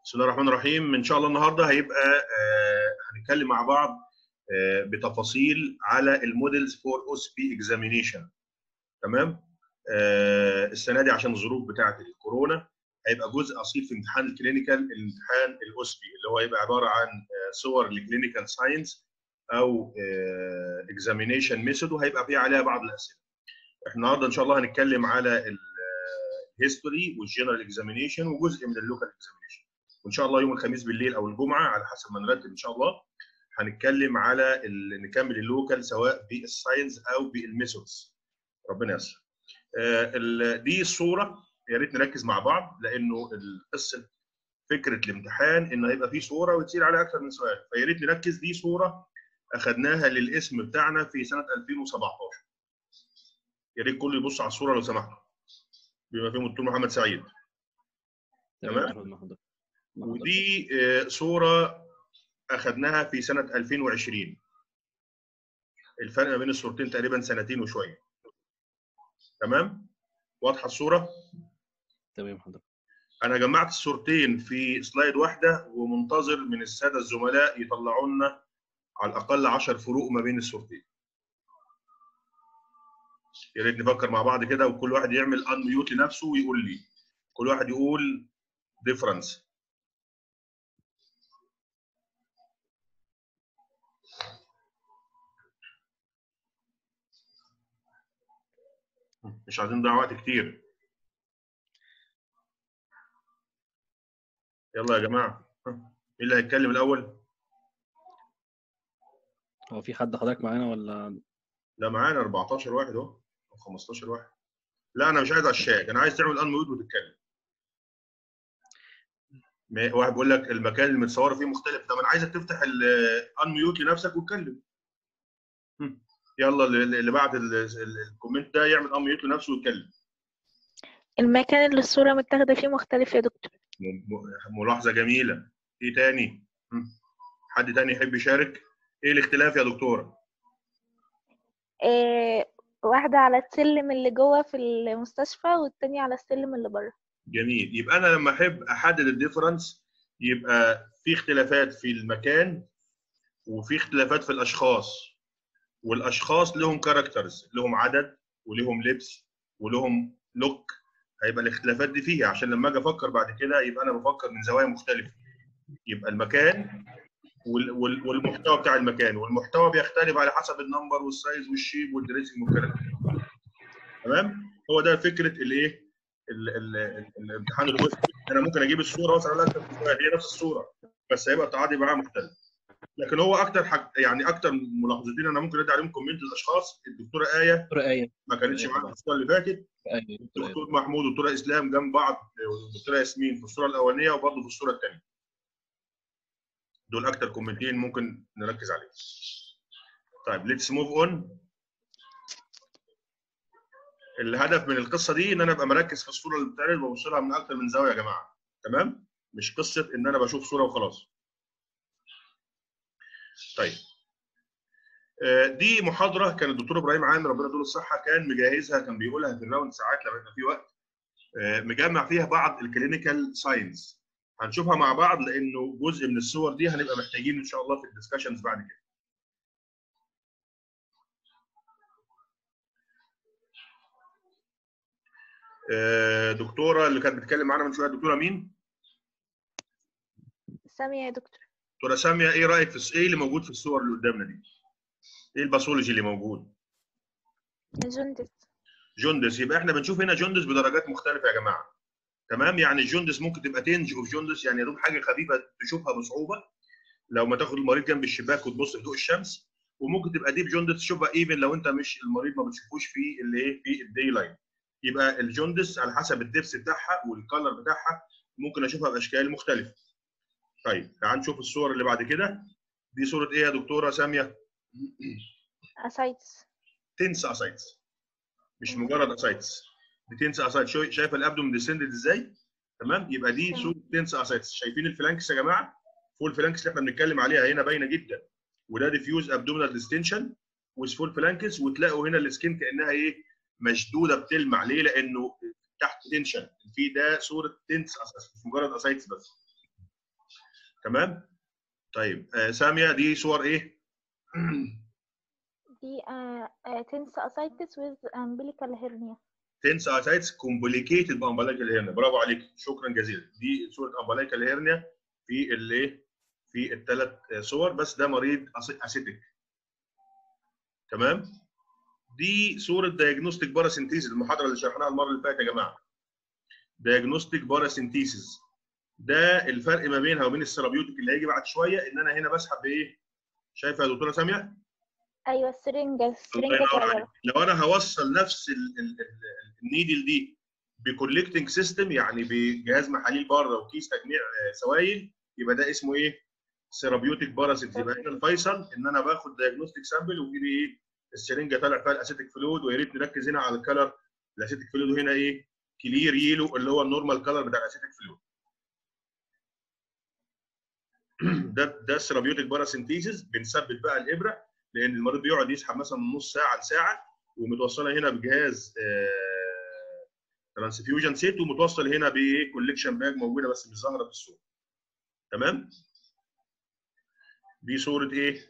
بسم الله الرحمن الرحيم ان شاء الله النهارده هيبقى آه، هنتكلم مع بعض آه، بتفاصيل على المودلز فور اوس بي اكزامينيشن تمام آه، السنه دي عشان الظروف بتاعه الكورونا هيبقى جزء اصيل في امتحان الكلينيكال الامتحان الاوس بي اللي هو هيبقى عباره عن آه، صور الكلينيكال ساينس او اكزامينيشن ميثود وهيبقى فيها عليها بعض الاسئله احنا النهارده ان شاء الله هنتكلم على الهيستوري والجنرال اكزامينيشن وجزء من اللوكال اكزامينيشن وان شاء الله يوم الخميس بالليل او الجمعه على حسب ما نرتب ان شاء الله هنتكلم على ال... نكمل اللوكال سواء بالساينس او بالميثودز ربنا يسر آه ال... دي الصوره يا ريت نركز مع بعض لانه القصه فكره الامتحان انه هيبقى فيه صوره وتصير عليها اكثر من سؤال فيا ريت نركز دي صوره اخذناها للاسم بتاعنا في سنه 2017 يا ريت كله يبص على الصوره لو سمحتوا بما فيهم الدكتور محمد سعيد تمام ودي آه، صوره اخذناها في سنه 2020 الفرق ما بين الصورتين تقريبا سنتين وشويه تمام واضحه الصوره تمام حضرتك انا جمعت الصورتين في سلايد واحده ومنتظر من الساده الزملاء يطلعوا لنا على الاقل 10 فروق ما بين الصورتين يا ريت نفكر مع بعض كده وكل واحد يعمل ان ميوت لنفسه ويقول لي كل واحد يقول ديفرنس مش عايزين نضيع وقت كتير يلا يا جماعه مين اللي هيتكلم الاول هو في حد حضرتك معانا ولا لا معانا 14 واحد اهو او 15 واحد لا انا مش عايز عشاك انا عايز تعمل ان ميوت وتتكلم ما- واحد بيقول لك المكان اللي متصور فيه مختلف طب انا عايزك تفتح الان ميوت لنفسك واتكلم هم. يلا اللي اللي بعت ال- ال- الكومنت ده يعمل ان ميوت لنفسه ويتكلم المكان اللي الصورة متاخدة فيه مختلف يا دكتور م- م- ملاحظه جميله ايه تاني هم. حد تاني يحب يشارك ايه الاختلاف يا دكتوره آه واحدة على السلم اللي جوه في المستشفى والتانية على السلم اللي بره جميل يبقى انا لما احب احدد الديفرنس يبقى في اختلافات في المكان وفي اختلافات في الاشخاص والاشخاص لهم كاركترز لهم عدد ولهم لبس ولهم لوك هيبقى الاختلافات دي فيها عشان لما اجي افكر بعد كده يبقى انا بفكر من زوايا مختلفه يبقى المكان وال- وال- والمحتوى بتاع المكان والمحتوى بيختلف على حسب النمبر والسايز والشيب والدريسنج والكلام ده. تمام هو ده فكره الايه ال- ال- ال- الامتحان الوسطي انا ممكن اجيب الصوره واسال عليها أكتر من سؤال هي نفس الصوره بس هيبقى التعاطي معاها مختلف لكن هو اكتر حاج يعني اكتر ملاحظتين انا ممكن ادي عليهم كومنت الاشخاص الدكتوره ايه دكتورة آية ما كانتش آية معانا طبعا. في الصوره اللي فاتت آية دكتورة آية. الدكتور محمود والدكتوره اسلام جنب بعض والدكتوره ياسمين في الصوره الاولانيه وبرضه في الصوره الثانيه دول اكتر كومنتين ممكن نركز عليهم طيب ليتس موف اون الهدف من القصه دي ان انا ابقى مركز في الصوره اللي بتتعرض وببص لها من اكتر من زاويه يا جماعه تمام مش قصه ان انا بشوف صوره وخلاص طيب آه، دي محاضره كان الدكتور ابراهيم عامر ربنا يديله الصحه كان مجهزها كان بيقولها في الراوند ساعات لما يبقى في وقت آه، مجمع فيها بعض الكلينيكال ساينس هنشوفها مع بعض لانه جزء من الصور دي هنبقى محتاجين ان شاء الله في الدسكشنز بعد كده آه، دكتوره اللي كانت بتتكلم معانا من شويه دكتوره مين؟ سامية يا دكتور دكتوره ساميه ايه رايك في الس- ايه اللي موجود في الصور اللي قدامنا دي؟ ايه الباثولوجي اللي موجود؟ جندس جوندس يبقى احنا بنشوف هنا جوندس بدرجات مختلفه يا جماعه تمام يعني الجوندس ممكن تبقى تنج اوف جوندس يعني يا دوب حاجه خفيفه تشوفها بصعوبه لو ما تاخد المريض جنب الشباك وتبص في ضوء الشمس وممكن تبقى ديب جوندس تشوفها ايفن لو انت مش المريض ما بتشوفوش في الايه في الدي لاين يبقى الجوندس على حسب الدبس بتاعها والكالر بتاعها ممكن اشوفها باشكال مختلفه طيب تعال نشوف الصور اللي بعد كده دي صوره ايه يا دكتوره ساميه اسايتس تنس اسايتس مش مجرد اسايتس دي تنس اسايتس شو- شايفه الابدوم ديسندد ازاي تمام يبقى دي تمام. صوره تنس اسايتس شايفين الفلانكس يا جماعه فول فلانكس اللي احنا بنتكلم عليها هنا باينه جدا وده ديفيوز ابدومينال ديستنشن وسفول فلانكس وتلاقوا هنا السكين كانها ايه مشدوده بتلمع ليه لانه تحت تنشن في ده صوره تنس اسايتس مش مجرد اسايتس بس تمام طيب آه ساميه دي صور ايه دي تنس اسايتس with umbilical hernia تنس اسايتس كومبليكيتد بامبلايكال هيرنيا برافو عليك شكرا جزيلا دي صوره امبلايكال هيرنيا في الايه في الثلاث صور بس ده مريض اسيتيك تمام دي صوره دايجنوستيك باراسينثيسيس المحاضره اللي شرحناها المره اللي فاتت يا جماعه دايجنوستيك باراسينثيسيس ده الفرق ما بينها وبين السيرابيوتيك اللي هيجي بعد شويه ان انا هنا بسحب بايه شايفه يا دكتوره ساميه ايوه السرنجه الله السرنجه ينور عليك صغيره لو انا هوصل نفس ال- ال- ال- النيدل دي بكولكتنج سيستم يعني بجهاز محاليل بره وكيس تجميع آه، سوائل يبقى ده اسمه ايه؟ سيرابيوتيك باراسيت يبقى هنا الفيصل ان انا باخد دايجنوستيك سامبل ويجي لي ايه؟ السرنجه طالع فيها الاسيتيك فلويد ويا ريت نركز هنا على الكلر الاسيتيك فلويد هنا ايه؟ كلير يلو اللي هو النورمال كلر بتاع الاسيتيك فلويد ده ده السيرابيوتيك باراسينثيسيس بنثبت بقى الابره لان المريض بيقعد يسحب مثلا من نص ساعه لساعه ومتوصله هنا بجهاز ترانسفيوجن سيت ومتوصل هنا بايه كوليكشن باج موجوده بس مش ظاهره في الصوره تمام دي صوره ايه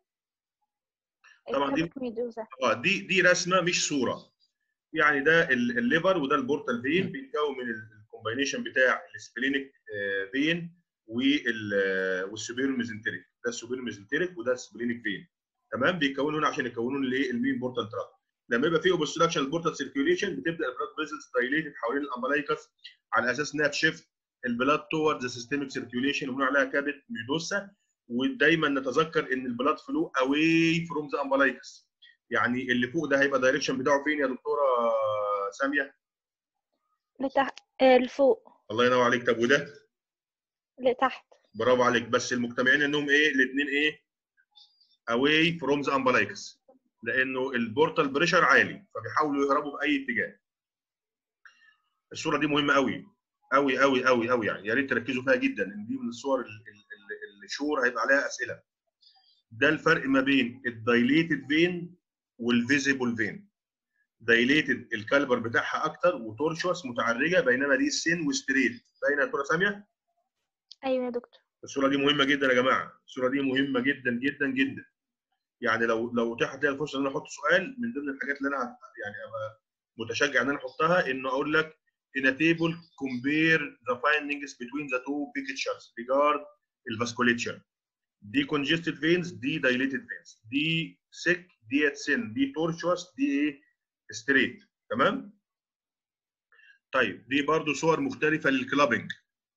طبعا دي- الكابت ميدوزا اه دي دي رسمه مش صوره يعني ده ال- الليفر وده البورتال فين بيتكون من الكومباينيشن بتاع السبلينيك فين والسوبيرو ميزنتريك ده السوبيرو ميزنتريك وده السبلينيك فين تمام بيكونوا هنا عشان يكونوا الايه المين بورتال تراك لما يبقى فيه اوبستراكشن البورتال سيركيوليشن بتبدا البلاد فيزلز دايليتد حوالين الامبلايكس على اساس انها تشيفت البلاد توورد ذا سيستميك سيركيوليشن وبنقول عليها كابت ميدوسا ودايما نتذكر ان البلاد فلو اواي فروم ذا امبلايكس يعني اللي فوق ده هيبقى دايركشن بتاعه فين يا دكتوره ساميه لتحت آه، لفوق الله ينور عليك طب وده لتحت برافو عليك بس المجتمعين انهم ايه الاثنين ايه اواي فروم ذا امبلايكس لانه البورتال بريشر عالي فبيحاولوا يهربوا باي اتجاه الصوره دي مهمه قوي قوي قوي قوي قوي يعني يا ريت تركزوا فيها جدا ان دي من الصور ال- ال- ال- اللي شور هيبقى عليها اسئله ده الفرق ما بين الدايليتد فين والفيزيبل فين دايليتد الكالبر بتاعها اكتر وتورشوس متعرجه بينما دي سين وستريت باينه يا دكتوره ساميه ايوه يا دكتور الصوره دي مهمه جدا يا جماعه الصوره دي مهمه جدا جدا جدا يعني لو لو اتاحت لي الفرصه ان انا احط سؤال من ضمن الحاجات اللي انا يعني ابقى متشجع ان انا احطها انه اقول لك in a table compare the findings between the two pictures regard الفاسكوليتشر دي congested veins دي dilated veins دي sick دي thin دي tortuous دي ايه straight تمام طيب دي برضو صور مختلفه للكلابنج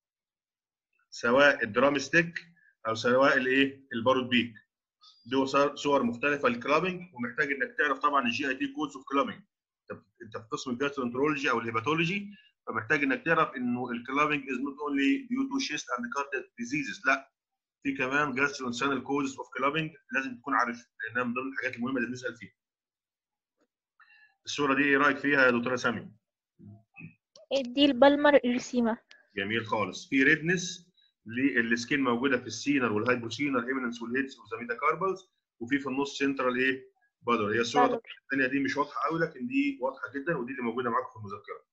سواء الدرام ستيك او سواء الايه البارود بيك دي صور- صور مختلفه للكلابنج ومحتاج انك تعرف طبعا الجي اي تي كودز اوف كلابنج انت في قسم الجاسترونترولوجي او الهيباتولوجي فمحتاج انك تعرف انه الكلابنج از نوت اونلي ديو تو شيست اند كارتد ديزيزز لا في كمان جاسترونسانال كوزز اوف كلابنج لازم تكون عارف لانها من ضمن الحاجات المهمه اللي بنسال فيها الصوره دي ايه رايك فيها يا دكتوره سامي دي البلمر ارسيما جميل خالص في ريدنس للسكين موجوده في السينر والهايبوسينر ايمننس والهيدز والزاميتا كاربلز وفي في النص سنترال ايه بادر هي الصوره بالور. الثانيه دي مش واضحه قوي لكن دي واضحه جدا ودي اللي موجوده معاكم في المذكره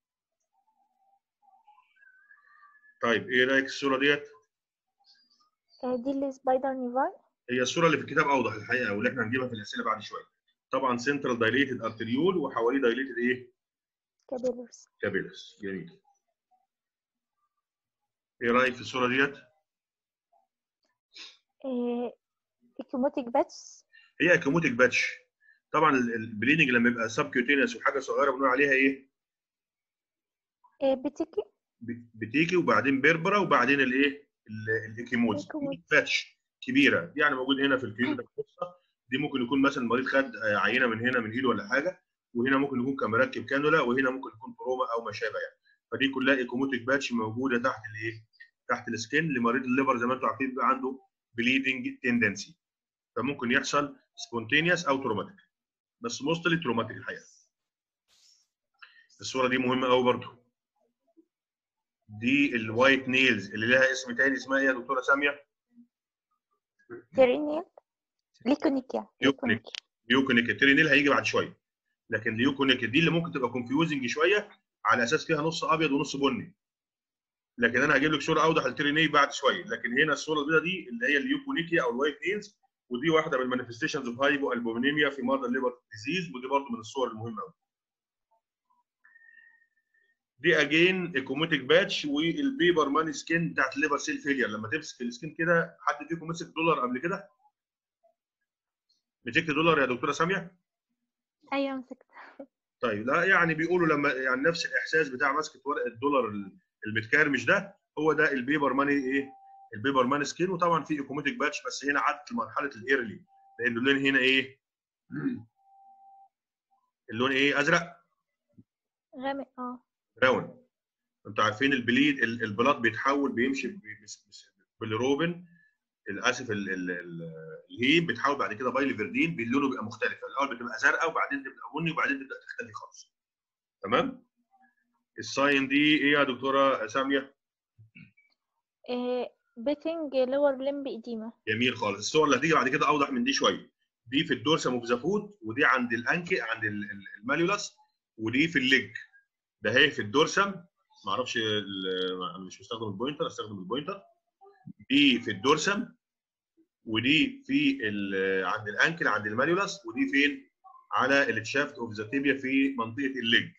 طيب ايه رايك الصوره ديت آه، دي السبايدر نيفاي هي الصوره اللي في الكتاب اوضح الحقيقه واللي احنا هنجيبها في الاسئله بعد شويه طبعا سنترال دايليتد ارتريول وحواليه دايليتد ايه كابيلرز كابيلس جميل ايه رايك في الصوره ديت ايكوموتيك باتس هي اكيموتيك باتش طبعا ال- البليدنج لما يبقى سب كيوتينيوس وحاجه صغيره بنقول عليها ايه بتيكي ب- بتيجي وبعدين بيربرا وبعدين الايه ال- الاكيموز الإكيموز. باتش كبيره دي يعني موجود هنا في الكلينيك الخاصه دي ممكن يكون مثلا المريض خد آه، عينه من هنا من ايده ولا حاجه وهنا ممكن يكون كان مركب كانولا وهنا ممكن يكون تروما او ما شابه يعني فدي كلها ايكوموتيك باتش موجوده تحت الايه تحت السكين لمريض الليفر زي ما انتم عارفين بيبقى عنده بليدنج تندنسي فممكن يحصل سبونتينيوس او تروماتيك بس موستلي تروماتيك الحقيقه الصوره دي مهمه قوي برضو دي الوايت نيلز اللي لها اسم تاني اسمها ايه يا دكتوره ساميه؟ تيرينيل ليكونيكيا ليكونيك. ليوكونيك الترينيل هيجي بعد شويه لكن ليوكونيك دي اللي ممكن تبقى كونفيوزنج شويه على اساس فيها نص ابيض ونص بني لكن انا هجيب لك صوره اوضح للتريني بعد شويه لكن هنا الصوره البيضاء دي اللي هي اليوكونيكيا او الوايت نيلز ودي واحده من المانيفستيشنز اوف هايبو البومينيميا في مرضى الليبر ديزيز ودي برضه من الصور المهمه قوي دي اجين ايكوميتيك باتش والبيبر ماني سكين بتاعت الليبر سيل فيلير لما تمسك السكين كده حد فيكم مسك دولار قبل كده؟ مسكت دولار يا دكتوره ساميه؟ ايوه مسكت طيب لا يعني بيقولوا لما يعني نفس الاحساس بتاع مسكه ورق الدولار المتكرمش ده هو ده البيبر ماني ايه؟ البيبر ماني سكين وطبعا في ايكوميتيك باتش بس هنا عدت لمرحله الايرلي لان اللون هنا ايه؟ اللون ايه؟ ازرق غامق اه براون انتوا عارفين البليد ال- البلاط بيتحول بيمشي ب- بس- بس- بالروبن الاسف ال- ال- ال- الهيم بيتحول بعد كده بايلي فيردين لونه بيبقى مختلف الاول بتبقى زرقاء وبعدين تبقى بني وبعدين تبدا تختفي خالص تمام الساين دي ايه يا دكتوره ساميه بيتنج لور لمب إديمة جميل خالص الصور اللي هتيجي بعد كده اوضح من دي شويه دي في الدورسم اوف ذا فوت ودي عند الانكي عند ال- ال- الماليولاس ودي في الليج ده هي في الدورسم ما اعرفش ال- انا مش مستخدم البوينتر استخدم البوينتر دي في الدورسم ودي في ال- عند الانكل عند الماليولاس ودي فين على التشافت اوف ذا تيبيا في منطقه الليج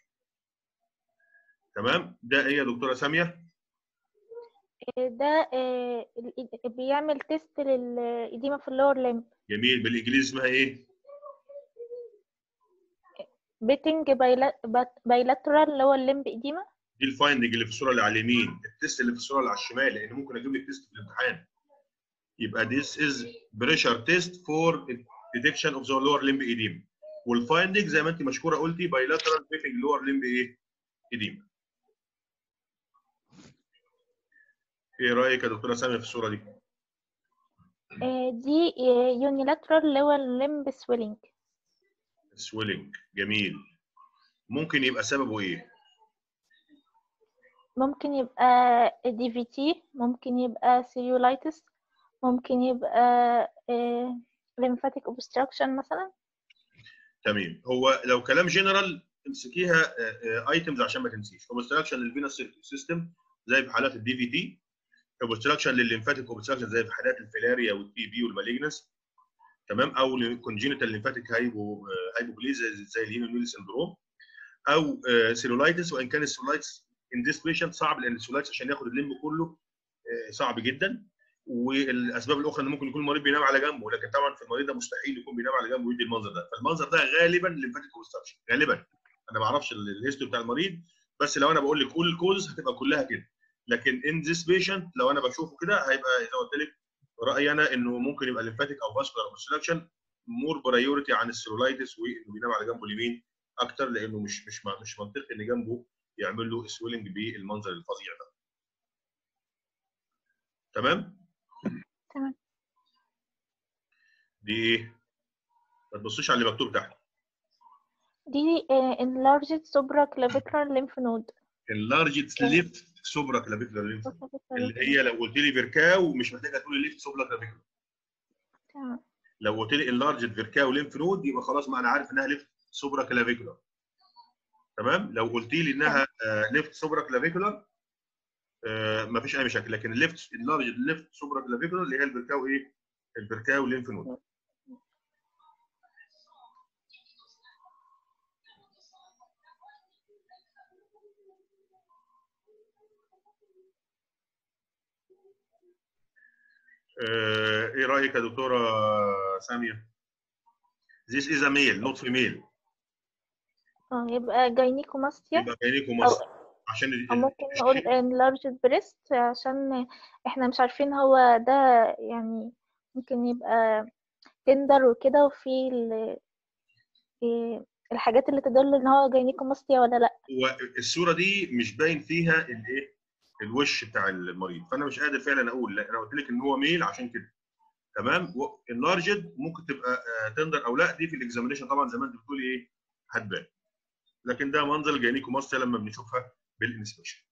تمام ده ايه يا دكتوره ساميه آه، ده آه، الإد- بيعمل تيست للإديمة في اللور لمب جميل بالانجليزي اسمها ايه بيتنج بايلاترال اللي هو اللمب إديمة دي الفايندنج اللي في الصوره اللي على اليمين التست اللي في الصوره اللي على الشمال لان ممكن اجيب لك تيست في الامتحان يبقى this is pressure test for detection of the lower limb edema والفايندنج زي ما انت مشكوره قلتي bilateral fitting lower limb ايه edema ايه رايك يا دكتوره ساميه في الصوره دي آه، دي يونيلاترال اللي هو اللمب سويلنج سويلنج جميل ممكن يبقى سببه ايه ممكن يبقى دي في تي ممكن يبقى سيريولايتس ممكن يبقى lymphatic obstruction مثلا تمام هو لو كلام جنرال امسكيها ايتمز عشان ما تنسيش اوبستراكشن للفينس سيستم زي في حالات الدي في تي اوبستراكشن للليمفاتيك اوبستراكشن زي في حالات الفيلاريا والتي بي والمالجنس تمام او كونجينيتال ليمفاتيك هايبو هايبوبليزيا زي الهيموميل سندروم او سيلولايتس وان كان السيلولايتس ان ذيس بيشنت صعب لان السيلولايتس عشان ياخد الليمب كله آه، صعب جدا والاسباب الاخرى ان ممكن يكون المريض بينام على جنبه لكن طبعا في المريض ده مستحيل يكون بينام على جنبه ويدي المنظر ده فالمنظر ده غالبا ليمفاتيك اوبستراكشن غالبا انا ما اعرفش ال- الهيستوري بتاع المريض بس لو انا بقول لك كل الكوز هتبقى كلها كده لكن ان ذيس بيشنت لو انا بشوفه كده هيبقى زي ما قلت لك رايي انا انه ممكن يبقى ليمفاتيك او فاسكولار اوبستراكشن مور برايورتي عن السيرولايتس وانه بينام على جنبه اليمين اكتر لانه مش مش مش منطقي ان جنبه يعمل له سويلنج بالمنظر الفظيع ده تمام تمام. دي ايه ما تبصيش على اللي مكتوب تحت دي آه، enlarged supraclavicular lymph node enlarged left سوبرا كلافيكولار ليمف اللي هي لو قلت لي فيركاو مش محتاجه تقولي ليفت سوبرا كلافيكولار تمام لو قلت لي انلارجد فيركاو ليمف نود يبقى خلاص ما انا عارف انها ليفت سوبرا كلافيكولار تمام لو قلت لي انها ليفت سوبرا كلافيكولار ما فيش اي مشاكل لكن الليفت انلارجد ليفت سوبرا كلافيكولار اللي هي الفيركاو ايه الفيركاو ليمف نود آه، ايه رايك يا دكتوره ساميه This is a male not female اه يبقى جاينيكوماستيا يبقى بينكم مصر عشان ال- او ال- ممكن نقول enlarged breast عشان احنا مش عارفين هو ده يعني ممكن يبقى تندر وكده وفي ال- إيه الحاجات اللي تدل ان هو جاينيكوماستيا ولا لا هو الصوره دي مش باين فيها الايه الوش بتاع المريض فانا مش قادر فعلا اقول لا انا قلت لك ان هو ميل عشان كده تمام اللارجد ممكن تبقى تندر او لا دي في الاكزامينشن طبعا زي ما انت بتقولي ايه هتبان لكن ده منظر الجاينيكوماستيا لما بنشوفها بالانسبكشن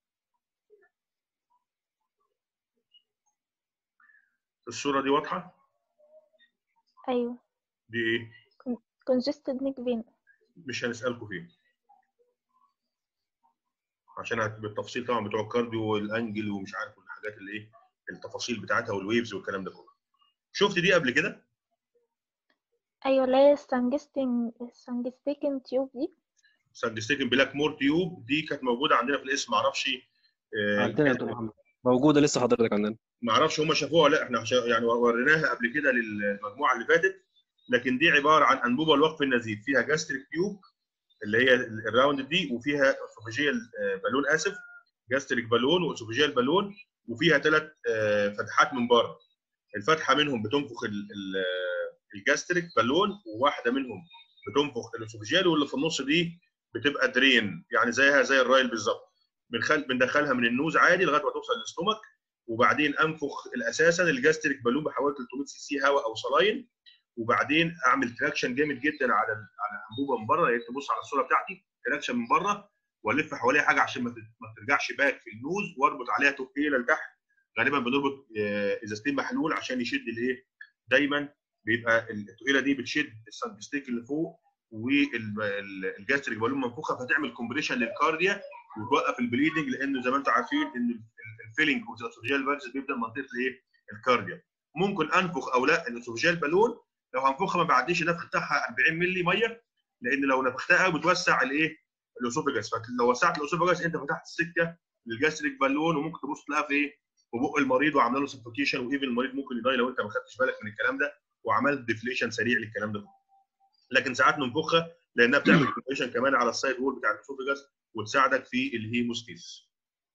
الصوره دي واضحه ايوه دي ايه congested neck vein مش هنسالكم فين عشان هت- بالتفصيل طبعا بتوع الكارديو والانجل ومش عارف الحاجات اللي ايه التفاصيل بتاعتها والويفز والكلام ده كله شفت دي قبل كده ايوه اللي هي السانجستين السانجستيكن تيوب دي ساندستيكن بلاك مور تيوب دي كانت موجوده عندنا في الاسم معرفش آه، عندنا يا دكتور محمد موجوده لسه حضرتك عندنا معرفش هم شافوها ولا لا احنا عشان- يعني وريناها قبل كده للمجموعه اللي فاتت لكن دي عباره عن انبوبه الوقف النزيف فيها جاستريك تيوب اللي هي الراوند دي وفيها اسوفيجيال بالون اسف جاستريك بالون واسوفيجيال بالون وفيها ثلاث فتحات من بره الفتحه منهم بتنفخ ال- ال- الجاستريك بالون وواحده منهم بتنفخ الاسوفيجيال واللي في النص دي بتبقى درين يعني زيها زي الرايل بالظبط بنخل... بندخلها من النوز عادي لغايه ما توصل للاستومك وبعدين انفخ اساسا الجاستريك بالون بحوالي 300 سي سي هواء او صلاين وبعدين اعمل تراكشن جامد جدا على ال- على الانبوبه من بره يا ريت تبص على الصوره بتاعتي تراكشن من بره والف حواليها حاجه عشان ما ت- ما ترجعش باك في النوز واربط عليها توكيله لتحت غالبا بنربط آه، ازازتين محلول عشان يشد الايه دايما بيبقى التقيله دي بتشد السانبستيك اللي فوق والجاستريك بالون منفوخه فتعمل كومبريشن للكارديا وتوقف البليدنج لانه زي ما انتم عارفين ان ال- الفيلينج اوف ذا اسوفيجيال فالفز بيبدا من منطقه الايه؟ الكارديا ممكن انفخ او لا الاسوفيجيال بالون لو هنفخها ما بعديش النفخ بتاعها 40 مللي ميه لان لو نفختها قوي بتوسع الايه؟ الاسوفيجاس فلو وسعت الاسوفيجاس انت فتحت السكه للجاستريك بالون وممكن تبص تلاقيها في ايه؟ في بق المريض وعامله له سفوكيشن وايفن المريض ممكن يضايق لو انت ما خدتش بالك من الكلام ده وعملت ديفليشن سريع للكلام ده كله. لكن ساعات ننفخها لانها بتعمل ديفليشن كمان على السايد وول بتاع الاسوفيجاس وتساعدك في الهيموستيز.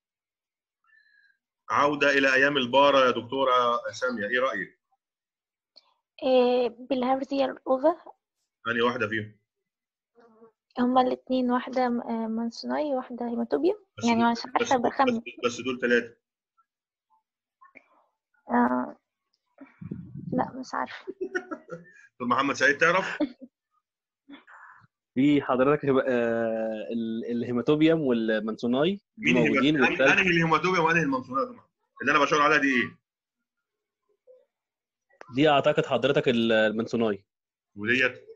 عوده الى ايام البارة يا دكتوره ساميه ايه رايك؟ إيه بالهارزيال اوفا انهي واحده فيهم؟ هما الاتنين واحدة م- آه، مانسوناي وواحدة هيماتوبيوم بس يعني دول- مش بس عارفة دول- بخمن بس, بس دول ثلاثه آه. لا مش عارفة دكتور محمد سعيد تعرف؟ في حضرتك هب... آه ال- الهيماتوبيوم والمانسوناي دي مين موجودين الهيما- والثالث انهي الهيماتوبيا وانهي المنصورات اللي انا بشاور عليها دي ايه؟ دي اعتقد حضرتك ال- المانسوناي وديت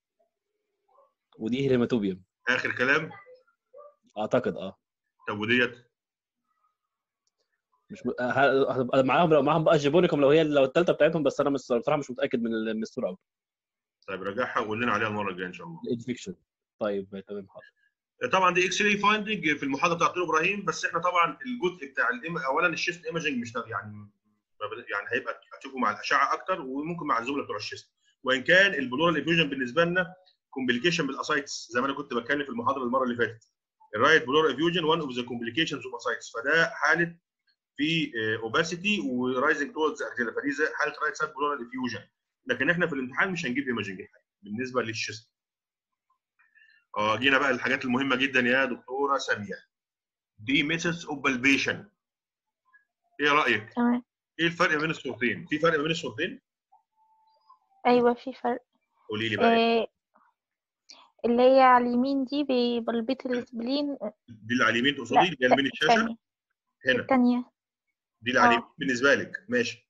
ودي الهيماتوبيوم اخر كلام اعتقد اه طب وديت مش م... آه، ه- هتبقى معاهم لو معاهم بقى جيبونيكم لو هي لو الثالثه بتاعتهم بس انا مش بصراحه مش متاكد من ال- من الصوره قوي طيب راجعها وقول لنا عليها المره الجايه ان شاء الله الانفكشن طيب تمام حاضر طبعا دي اكس راي فايندنج في المحاضره بتاعت دكتور ابراهيم بس احنا طبعا الجزء بتاع الإم... اولا الشيست ايمجنج مش يعني ما بن- يعني هيبقى هتشوفه مع الاشعه اكتر وممكن مع الزملاء بتوع الشيست وان كان البلورال افيوجن بالنسبه لنا كومبليكيشن بالاسايتس زي ما انا كنت بتكلم في المحاضره المره اللي فاتت الرايت بلورال افيوجن وان اوف ذا كومبليكيشنز اوف اسايتس فده حاله في اوباسيتي ورايزنج توردز اكزيلا فدي زي حاله رايت سايد بلورال افيوجن لكن احنا في الامتحان مش هنجيب ايمجنج بالنسبه للشيست اه جينا بقى الحاجات المهمه جدا يا دكتوره ساميه دي ميثودز اوف بالبيشن ايه رايك تمام ايه الفرق بين الصورتين في فرق بين الصورتين أيوة في فرق قولي لي بقى إيه اللي هي على اليمين دي ببلبيت السبلين دي اللي على اليمين تقصدي اللي هي اليمين الشاشه التانية هنا التانية دي اللي على آه. اليمين بالنسبه لك ماشي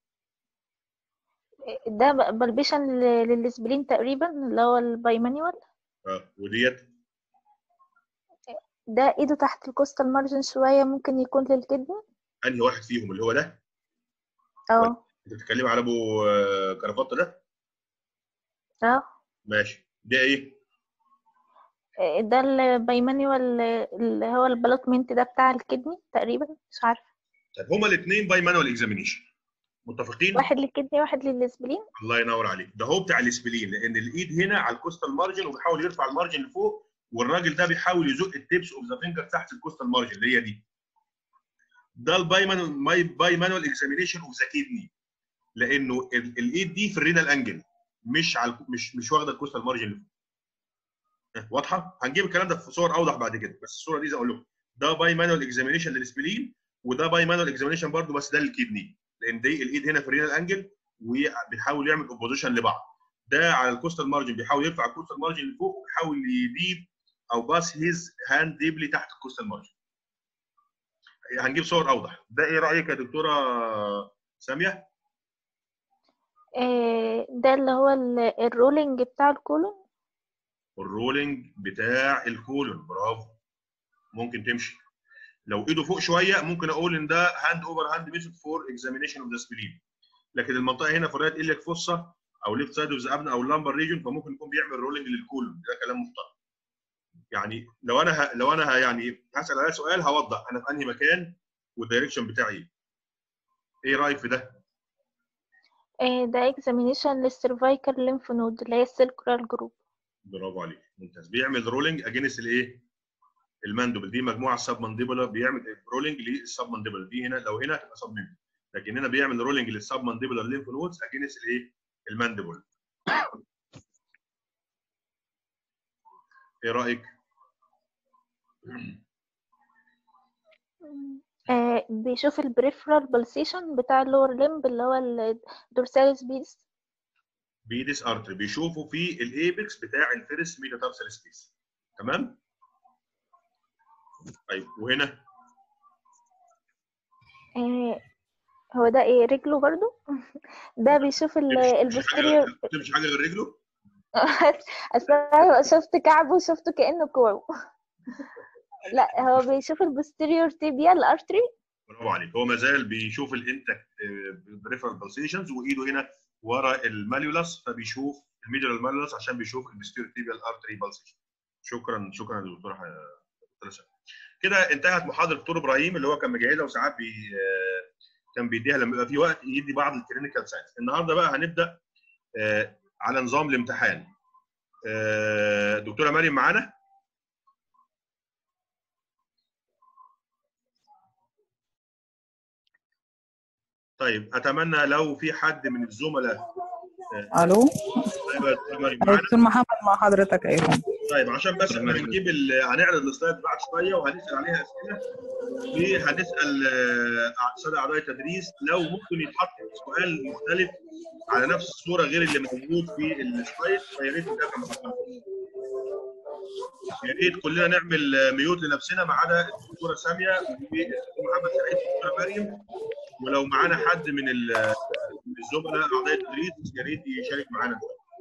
ده ب- بلبيشن ل- للسبلين تقريبا اللي هو الباي مانيوال اه وديت ده ايده تحت الكوستال مارجن شوية ممكن يكون للكدني انهي واحد فيهم اللي هو ده اه انت بتتكلمي على ابو آه، كرافته ده اه ماشي ده ايه إيه ده الباي مانيوال اللي هو البلوتمنت ده بتاع الكدني تقريبا مش عارفة طيب هما الاثنين باي مانوال اكزامينيشن متفقين واحد للكدني واحد للسبلين الله ينور عليك ده هو بتاع الاسبلين لان الايد هنا على الكوستال مارجن وبيحاول يرفع المارجن لفوق والراجل ده بيحاول يزق التيبس اوف ذا فينجر تحت الكوستال مارجن اللي هي دي ده الباي مانوال ماي باي مانوال اكزامينيشن اوف ذا كيدني لانه ال- الايد دي في الرينال انجل مش على الك- مش مش واخده الكوستال مارجن لفوق ها، واضحه هنجيب الكلام ده في صور اوضح بعد كده بس الصوره دي زي اقول لكم ده باي مانوال اكزامينيشن للسبلين وده باي مانوال اكزامينيشن برضه بس ده للكيدني لان دي الايد هنا في الرينال انجل وبيحاول يعمل اوبوزيشن لبعض ده على الكوستال مارجن بيحاول يرفع الكوستال مارجن لفوق وبيحاول يديب او باس هيز هاند ديبلي تحت الكوستال مارجن هنجيب صور اوضح ده ايه رايك يا دكتوره ساميه إيه ده اللي هو ال- الرولينج بتاع الكولون الرولينج بتاع الكولون برافو ممكن تمشي لو ايده فوق شويه ممكن اقول ان ده هاند اوفر هاند ميثود فور اكزامينيشن اوف ذا سبلين لكن المنطقه هنا في الرايت اليك فوسا او ليفت سايد اوف ذا ابن او اللامبر ريجن فممكن يكون بيعمل رولنج للكولون ده كلام محترم يعني لو انا ه... لو انا ه... يعني هسال على سؤال هوضح انا في انهي مكان والدايركشن بتاعي ايه ايه رايك في ده آه، ده examination للسيرفايكال lymph node اللي هي السيركولار جروب برافو عليك ممتاز بيعمل رولنج اجينست الايه الماندبل دي مجموعه سب مانديبولا بيعمل رولنج للسب مانديبولا دي هنا لو هنا هتبقى سب مانديبولا لكن هنا بيعمل رولنج للسب مانديبولا الليمف نودز اجينست الايه المانديبول ايه رايك آه، بيشوف البريفرال بالسيشن بتاع اللور ليمب اللي هو الدورساليس بيس بيدس ارتري بيشوفوا في الايبكس بتاع الفيرست ميتاتارسال سبيس تمام طيب وهنا آه، هو ده ايه رجله برضو ده بيشوف ال- مش حاجه البوستيريور مش حاجه غير رجله اصل أنا شفت كعبه وشفته كأنه كوعه لا هو بيشوف البوستيريور تيبيال ارتري برافو عليك هو ما زال بيشوف الانتكت بريفرال بالسيشنز وايده هنا ورا الماليولاس فبيشوف الميديال ماليولاس عشان بيشوف البستيريال ارتري بالسيشن شكرا شكرا يا دكتور ح- دكتور شاكر. كده انتهت محاضره دكتور ابراهيم اللي هو كان مجهزها وساعات بي آه، كان بيديها لما يبقى في وقت يدي بعض الكلينيكال ساينس النهارده بقى هنبدا آه، على نظام الامتحان آه، دكتوره مريم معانا طيب اتمنى لو في حد من الزملاء الو ايوه يا دكتور مريم معانا دكتور محمد مع حضرتك ايوه طيب عشان بس احنا بنجيب ال- هنعرض السلايد بعد شويه وهنسال عليها اسئله وهنسال آه، ساده اعضاء التدريس لو ممكن يتحط سؤال مختلف على نفس الصوره غير اللي موجود في السلايد فيا ريت نتابع مع بعض. يا ريت كلنا نعمل آه، ميوت لنفسنا ما عدا الدكتوره ساميه والدكتور محمد سعيد والدكتوره مريم ولو معانا حد من ال- من الزملاء اعضاء التدريس يا ريت يشارك معانا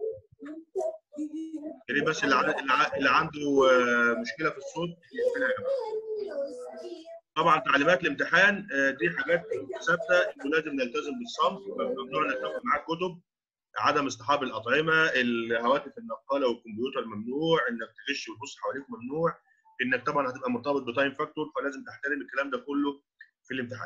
يا ريت بس اللي عن- اللي ع- اللي عنده آه، مشكله في الصوت يقفلها يا جماعه طبعا تعليمات الامتحان آه، دي حاجات ثابته ولازم نلتزم بالصمت ممنوع انك تاخد معاك كتب عدم اصطحاب الاطعمه الهواتف النقاله والكمبيوتر ممنوع انك تغش وتبص حواليك ممنوع انك طبعا هتبقى مرتبط بتايم فاكتور فلازم تحترم الكلام ده كله في الامتحان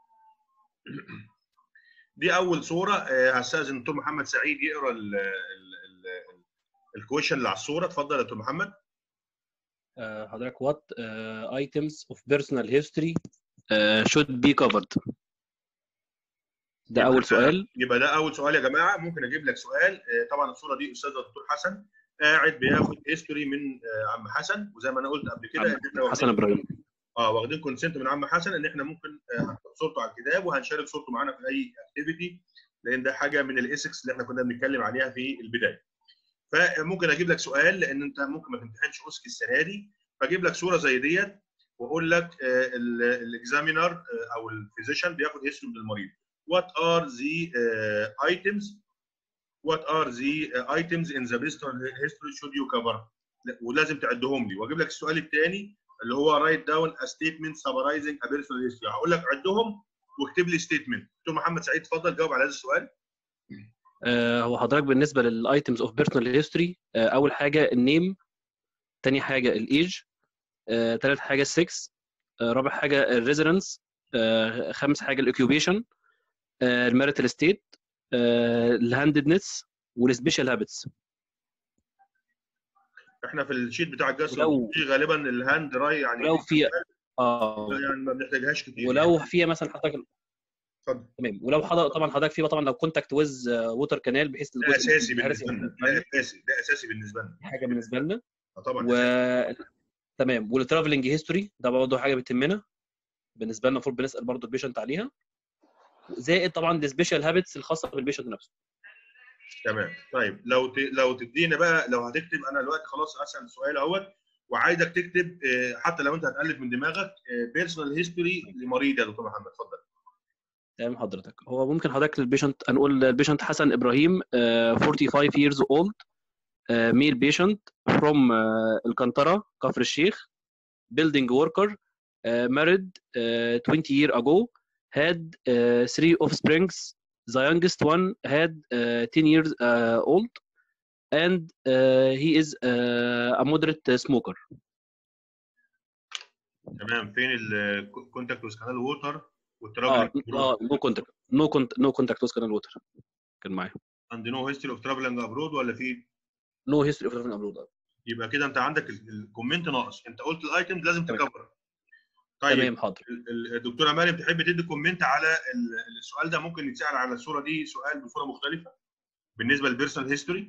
دي اول صوره آه، هستاذن الدكتور محمد سعيد يقرا ال- ال- ال- الكويشن اللي على الصوره اتفضل يا دكتور محمد آه، حضرتك what uh, items of personal history uh, should be covered ده يبقى- اول سؤال يبقى ده اول سؤال يا جماعه ممكن اجيب لك سؤال آه، طبعا الصوره دي استاذ الدكتور حسن قاعد بياخد هيستوري من آه، عم حسن وزي ما انا قلت قبل كده ان احنا حسن واخدين ابراهيم اه واخدين كونسنت من عم حسن ان احنا ممكن آه، هنحط صورته على الكتاب وهنشارك صورته معانا في اي اكتيفيتي لان ده حاجه من الايثكس اللي احنا كنا بنتكلم عليها في البدايه فممكن اجيب لك سؤال لان انت ممكن ما تمتحنش اوسكي السنه دي فاجيب لك صوره زي ديت واقول لك الاكزامينر او الفيزيشن بياخد اسم من المريض what are the uh, items what are the uh, items in the personal history should you cover لا، ولازم تعدهم لي واجيب لك السؤال الثاني اللي هو write down a statement summarizing a personal history هقول لك عدهم واكتب لي statement دكتور محمد سعيد اتفضل جاوب على هذا السؤال آه، هو حضرتك بالنسبه للايتمز اوف بيرسونال هيستوري اول حاجه النيم تاني حاجه الايج ثالث حاجه السكس رابع حاجه الريزيدنس خامس حاجه الاوكيوبيشن الماريتال ستيت الهانددنس والسبيشال هابتس احنا في الشيت بتاع الجسر ولو- في غالبا الهاند راي يعني ولو في اه يعني ما بنحتاجهاش كتير ولو في مثلا حضرتك اتفضل تمام ولو حضرتك طبعا حضرتك في طبعا لو كونتاكت ويز ووتر كانال بحيث ده الجزء اساسي الهرسي بالنسبه لنا يكون ده اساسي ده اساسي بالنسبه لنا حاجه بالنسبه لنا آه طبعا و تمام والترافلنج هيستوري ده برضه حاجه بتهمنا بالنسبه لنا المفروض بنسال برضه البيشنت عليها زائد طبعا السبيشال هابتس الخاصه بالبيشنت نفسه تمام طيب لو ت... لو تدينا بقى لو هتكتب انا دلوقتي خلاص اسال سؤال اهوت وعايزك تكتب آه، حتى لو انت هتالف من دماغك بيرسونال هيستوري لمريض يا دكتور محمد اتفضل تمام حضرتك هو ممكن حضرتك البيشنت هنقول البيشنت حسن ابراهيم آه، 45 years old ميل بيشنت فروم القنطره كفر الشيخ building worker uh, married uh, 20 year ago had uh, three offsprings the youngest one had uh, 10 years uh, old and uh, he is uh, a moderate smoker تمام فين الكونتاكت ويز كانال ووتر اه والترافلنج اه نو كونتاكت نو كونت نو كونتاكت ويز كانال ووتر كان معايا عند نو هيستوري اوف ترافلنج ابرود ولا في نو هيستوري اوف ابلود يبقى كده انت عندك ال- الكومنت ناقص انت قلت الايتم لازم تمام. تكفر طيب تمام حاضر ال- ال- الدكتوره مريم تحب تدي كومنت على ال- السؤال ده ممكن يتسال على الصوره دي سؤال بصوره مختلفه بالنسبه للبيرسونال هيستوري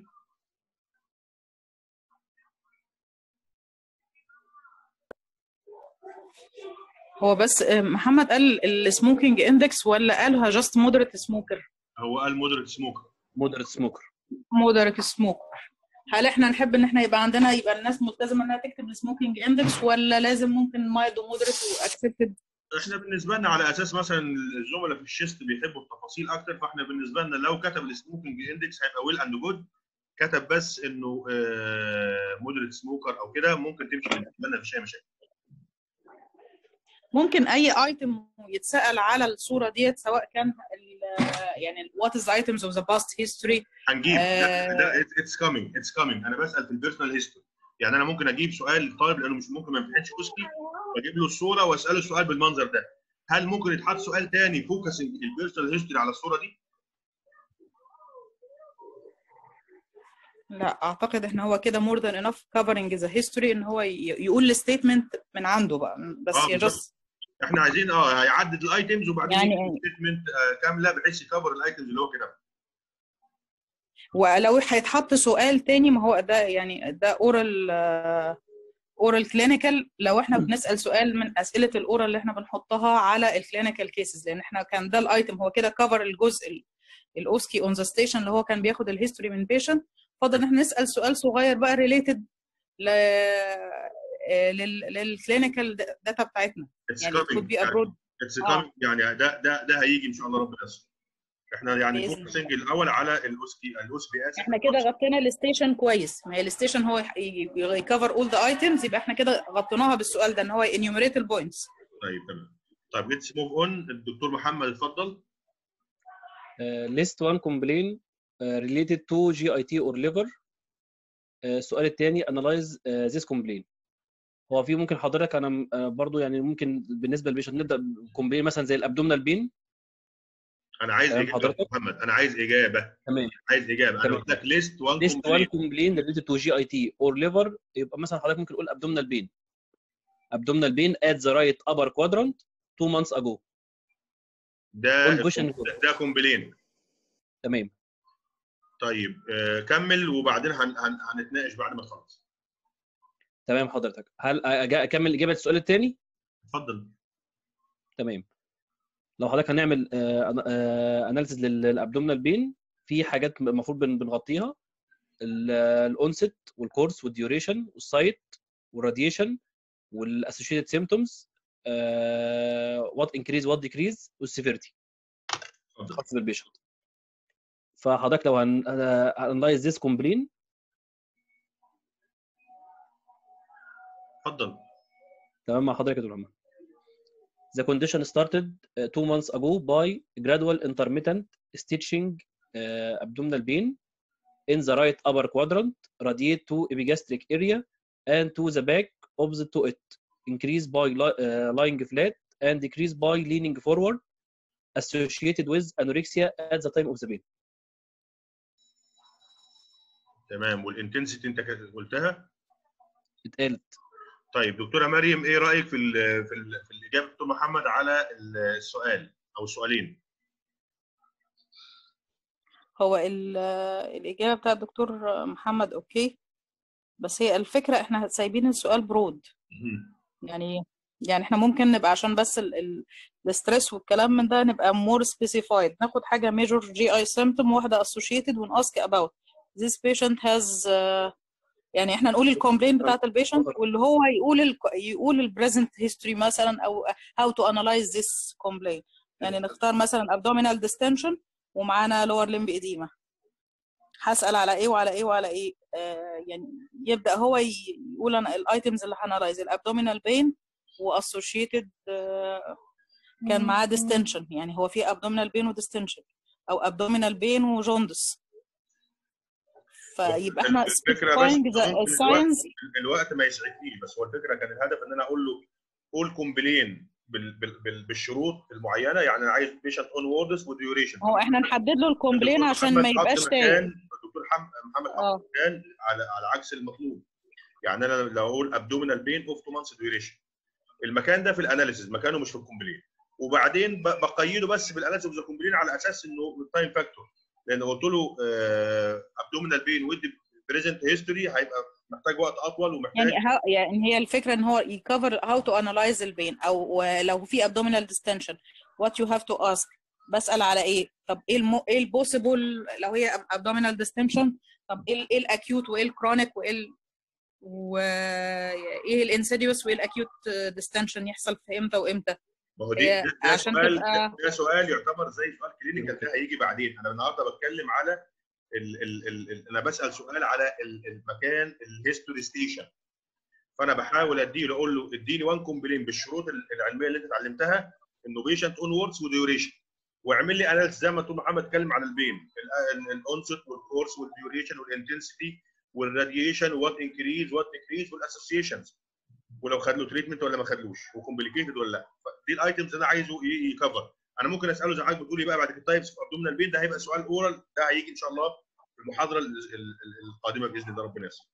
هو بس آه، محمد قال السموكينج اندكس ولا قالها جاست مودريت سموكر هو قال مودريت سموكر مودريت سموكر مودريت سموكر هل احنا نحب ان احنا يبقى عندنا يبقى الناس ملتزمه انها تكتب السموكينج اندكس ولا لازم ممكن مايلد ومودريت واكسبتد احنا بالنسبه لنا على اساس مثلا الزملاء في الشيست بيحبوا التفاصيل اكتر فاحنا بالنسبه لنا لو كتب السموكينج اندكس هيبقى ويل اند جود كتب بس انه مودريت سموكر او كده ممكن تمشي بالنسبه لنا مفيش اي مشاكل ممكن اي ايتم يتسال على الصوره ديت سواء كان ال- يعني وات از ايتمز اوف ذا باست هيستوري هنجيب آه. ده اتس كامينج اتس كامينج انا بسال في البيرسونال هيستوري يعني انا ممكن اجيب سؤال للطالب لانه مش ممكن ما يمتحنش اوسكي واجيب له الصوره واساله السؤال بالمنظر ده هل ممكن يتحط سؤال تاني فوكسنج البيرسونال هيستوري على الصوره دي؟ لا اعتقد ان هو كده مور ذان انف كفرنج ذا هيستوري ان هو ي- يقول الستيتمنت من عنده بقى بس آه، هي بالظبط. جاست احنا عايزين اه هيعدد الايتمز وبعدين يعني- يعني ستيتمنت كامله بحيث يكفر الايتمز اللي هو كده ولو هيتحط سؤال تاني ما هو ده يعني ده اورال اورال كلينيكال لو احنا بنسال سؤال من اسئله الاورال اللي احنا بنحطها على الكلينيكال كيسز لان احنا كان ده الايتم هو كده كفر الجزء ال- الاوسكي اون ذا ستيشن اللي هو كان بياخد الهيستوري من بيشنت فضل ان احنا نسال سؤال صغير بقى ريليتد ل للكلينيكال داتا بتاعتنا اتس يعني it could كامينج be abroad اتس آه. كامينج يعني ده ده ده هيجي ان شاء الله ربنا يستر احنا يعني بإذن فوكسنج الاول على الاوسكي الاوسكي اسف احنا كده غطينا الستيشن كويس ما هي الستيشن هو يكفر اول ذا ايتمز يبقى احنا كده غطيناها بالسؤال ده ان هو انيوميريت البوينتس طيب تمام طيب ليتس موف اون الدكتور محمد اتفضل Uh, list one complaint uh, related to GIT or liver. Uh, السؤال الثاني analyze uh, this complaint. هو في ممكن حضرتك انا م- آه، برضو يعني ممكن بالنسبه للبيشنت نبدا كومبلين مثلا زي الابدومينال بين انا عايز تمام اجابه يا حضرتك. دكتور محمد انا عايز اجابه تمام عايز اجابه انا تمام. قلت لك ليست 1 list one كومبلين complaint related to GIT or liver يبقى مثلا حضرتك ممكن تقول abdominal pain abdominal pain at the right upper quadrant two months ago ده on question ده- ده كومبلين تمام طيب آه كمل وبعدين هن هن هنتناقش بعد ما تخلص تمام حضرتك هل أجا- اكمل اجابه السؤال الثاني اتفضل تمام لو حضرتك هنعمل اناليسيز للابدومينال بين في حاجات المفروض بن- بنغطيها الاونست والكورس والديوريشن والسايت والراديشن والاسوشيتد سيمتومز وات انكريز وات ديكريز والسيفيرتي اتفضل خاص بالبيشنت فحضرتك لو هن انلايز ذيس كومبلين اتفضل تمام مع حضرتك يا دكتور محمد The condition started uh, two months ago by gradual intermittent stitching uh, abdominal pain in the right upper quadrant, radiate to epigastric area and to the back opposite to it, increased by li- uh, lying flat and decreased by leaning forward, associated with anorexia at the time of the pain. تمام والانتنسيتي انت كده قلتها اتقالت طيب دكتوره مريم ايه رايك في ال في ال في الاجابه دكتور محمد على السؤال او السؤالين هو ال- الإجابة بتاع الدكتور محمد أوكي بس هي الفكرة إحنا سايبين السؤال برود مهم. يعني يعني إحنا ممكن نبقى عشان بس الستريس والكلام من ده نبقى more specified ناخد حاجة major GI symptom واحدة associated ون ask about this patient has uh, يعني احنا نقول الكومبلين بتاعت البيشنت واللي هو يقول ال يقول البريزنت هيستوري مثلا او how to analyze this complaint يعني نختار مثلا abdominal distension ومعانا lower limb edema هسأل على ايه وعلى ايه وعلى ايه آه يعني يبدأ هو ي- يقول انا الايتمز اللي هنلايز الابدومينال بين واسوشيتد كان معاه ديستنشن يعني هو في ابدومينال بين وديستنشن او ابدومينال بين وجوندس فيبقى احنا الفكره بس specifying ممكن the الوقت, signs الوقت ما يسعفنيش بس هو الفكره كان الهدف ان انا اقول له قول كومبلين بال بال بال بالشروط المعينه يعني انا عايز بيشنت اون ووردز وديوريشن هو احنا نحدد له الكومبلين الدكتور عشان محمد ما حط يبقاش مكان- تايه الدكتور حم- محمد حط اه مكان على على عكس المطلوب يعني انا لو اقول ابدومينال بين اوف تو مانثs ديوريشن المكان ده في الاناليسيز مكانه مش في الكومبلين وبعدين ب- بقيده بس بالاناليسيز اوف ذا كومبلين على اساس انه التايم فاكتور لان قلت له ابدومينال بين ويد بريزنت هيستوري هيبقى محتاج وقت اطول ومحتاج يعني ها يعني هي الفكره ان هو يكفر هاو تو انالايز البين او لو في abdominal distension what you have to ask بسال على ايه طب ايه المو... ايه البوسيبل لو هي abdominal distension طب ايه ال- ايه الاكيوت وايه الكرونيك وايه ال... وايه الانسيديوس وايه الاكيوت ديستنشن يحصل في امتى وامتى ما هو دي هي ده, ده عشان سؤال تبقى- ده سؤال يعتبر زي سؤال كلينيكال ده هيجي بعدين انا النهارده بتكلم على ال ال ال ال انا بسال سؤال على ال- المكان الهيستوري ستيشن فانا بحاول اديله اقول له اديني وان كومبلين بالشروط ال- العلميه اللي انت اتعلمتها انه بيشنت اون ووردز وديوريشن واعمل لي اناليسيس زي ما دكتور محمد اتكلم عن البين الاونست والكورس والديوريشن والانتنسيتي والراديشن وات انكريز وات ديكريز والاسوسيشنز ولو خد له تريتمنت ولا ما خدلوش وكومبليكيتد ولا لا دي الايتمز انا عايزه ي- يكفر انا ممكن اساله زي ما حضرتك بتقولي بقى بعد كده تايبس في ابدومينال بين ده هيبقى سؤال اورال ده هيجي ان شاء الله في المحاضره ال- ال- ال- القادمه باذن الله ربنا يسر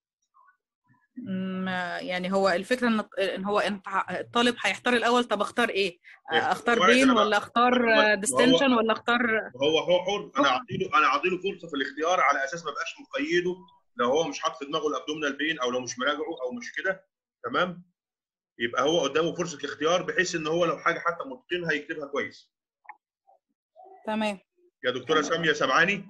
ما- يعني هو الفكره ان ان هو انت ه- الطالب هيختار الاول طب اختار ايه إيه، اختار وارد بين أنا بقى. ولا اختار هو- ديستنشن ولا اختار هو هو حر انا اعطيله انا اعطيله فرصه في الاختيار على اساس ما بقاش مقيده لو هو مش حاطط في دماغه الابدومينال بين او لو مش مراجعه او مش كده تمام يبقى هو قدامه فرصه الاختيار بحيث ان هو لو حاجه حتى متقنها يكتبها كويس تمام يا دكتوره ساميه سامعاني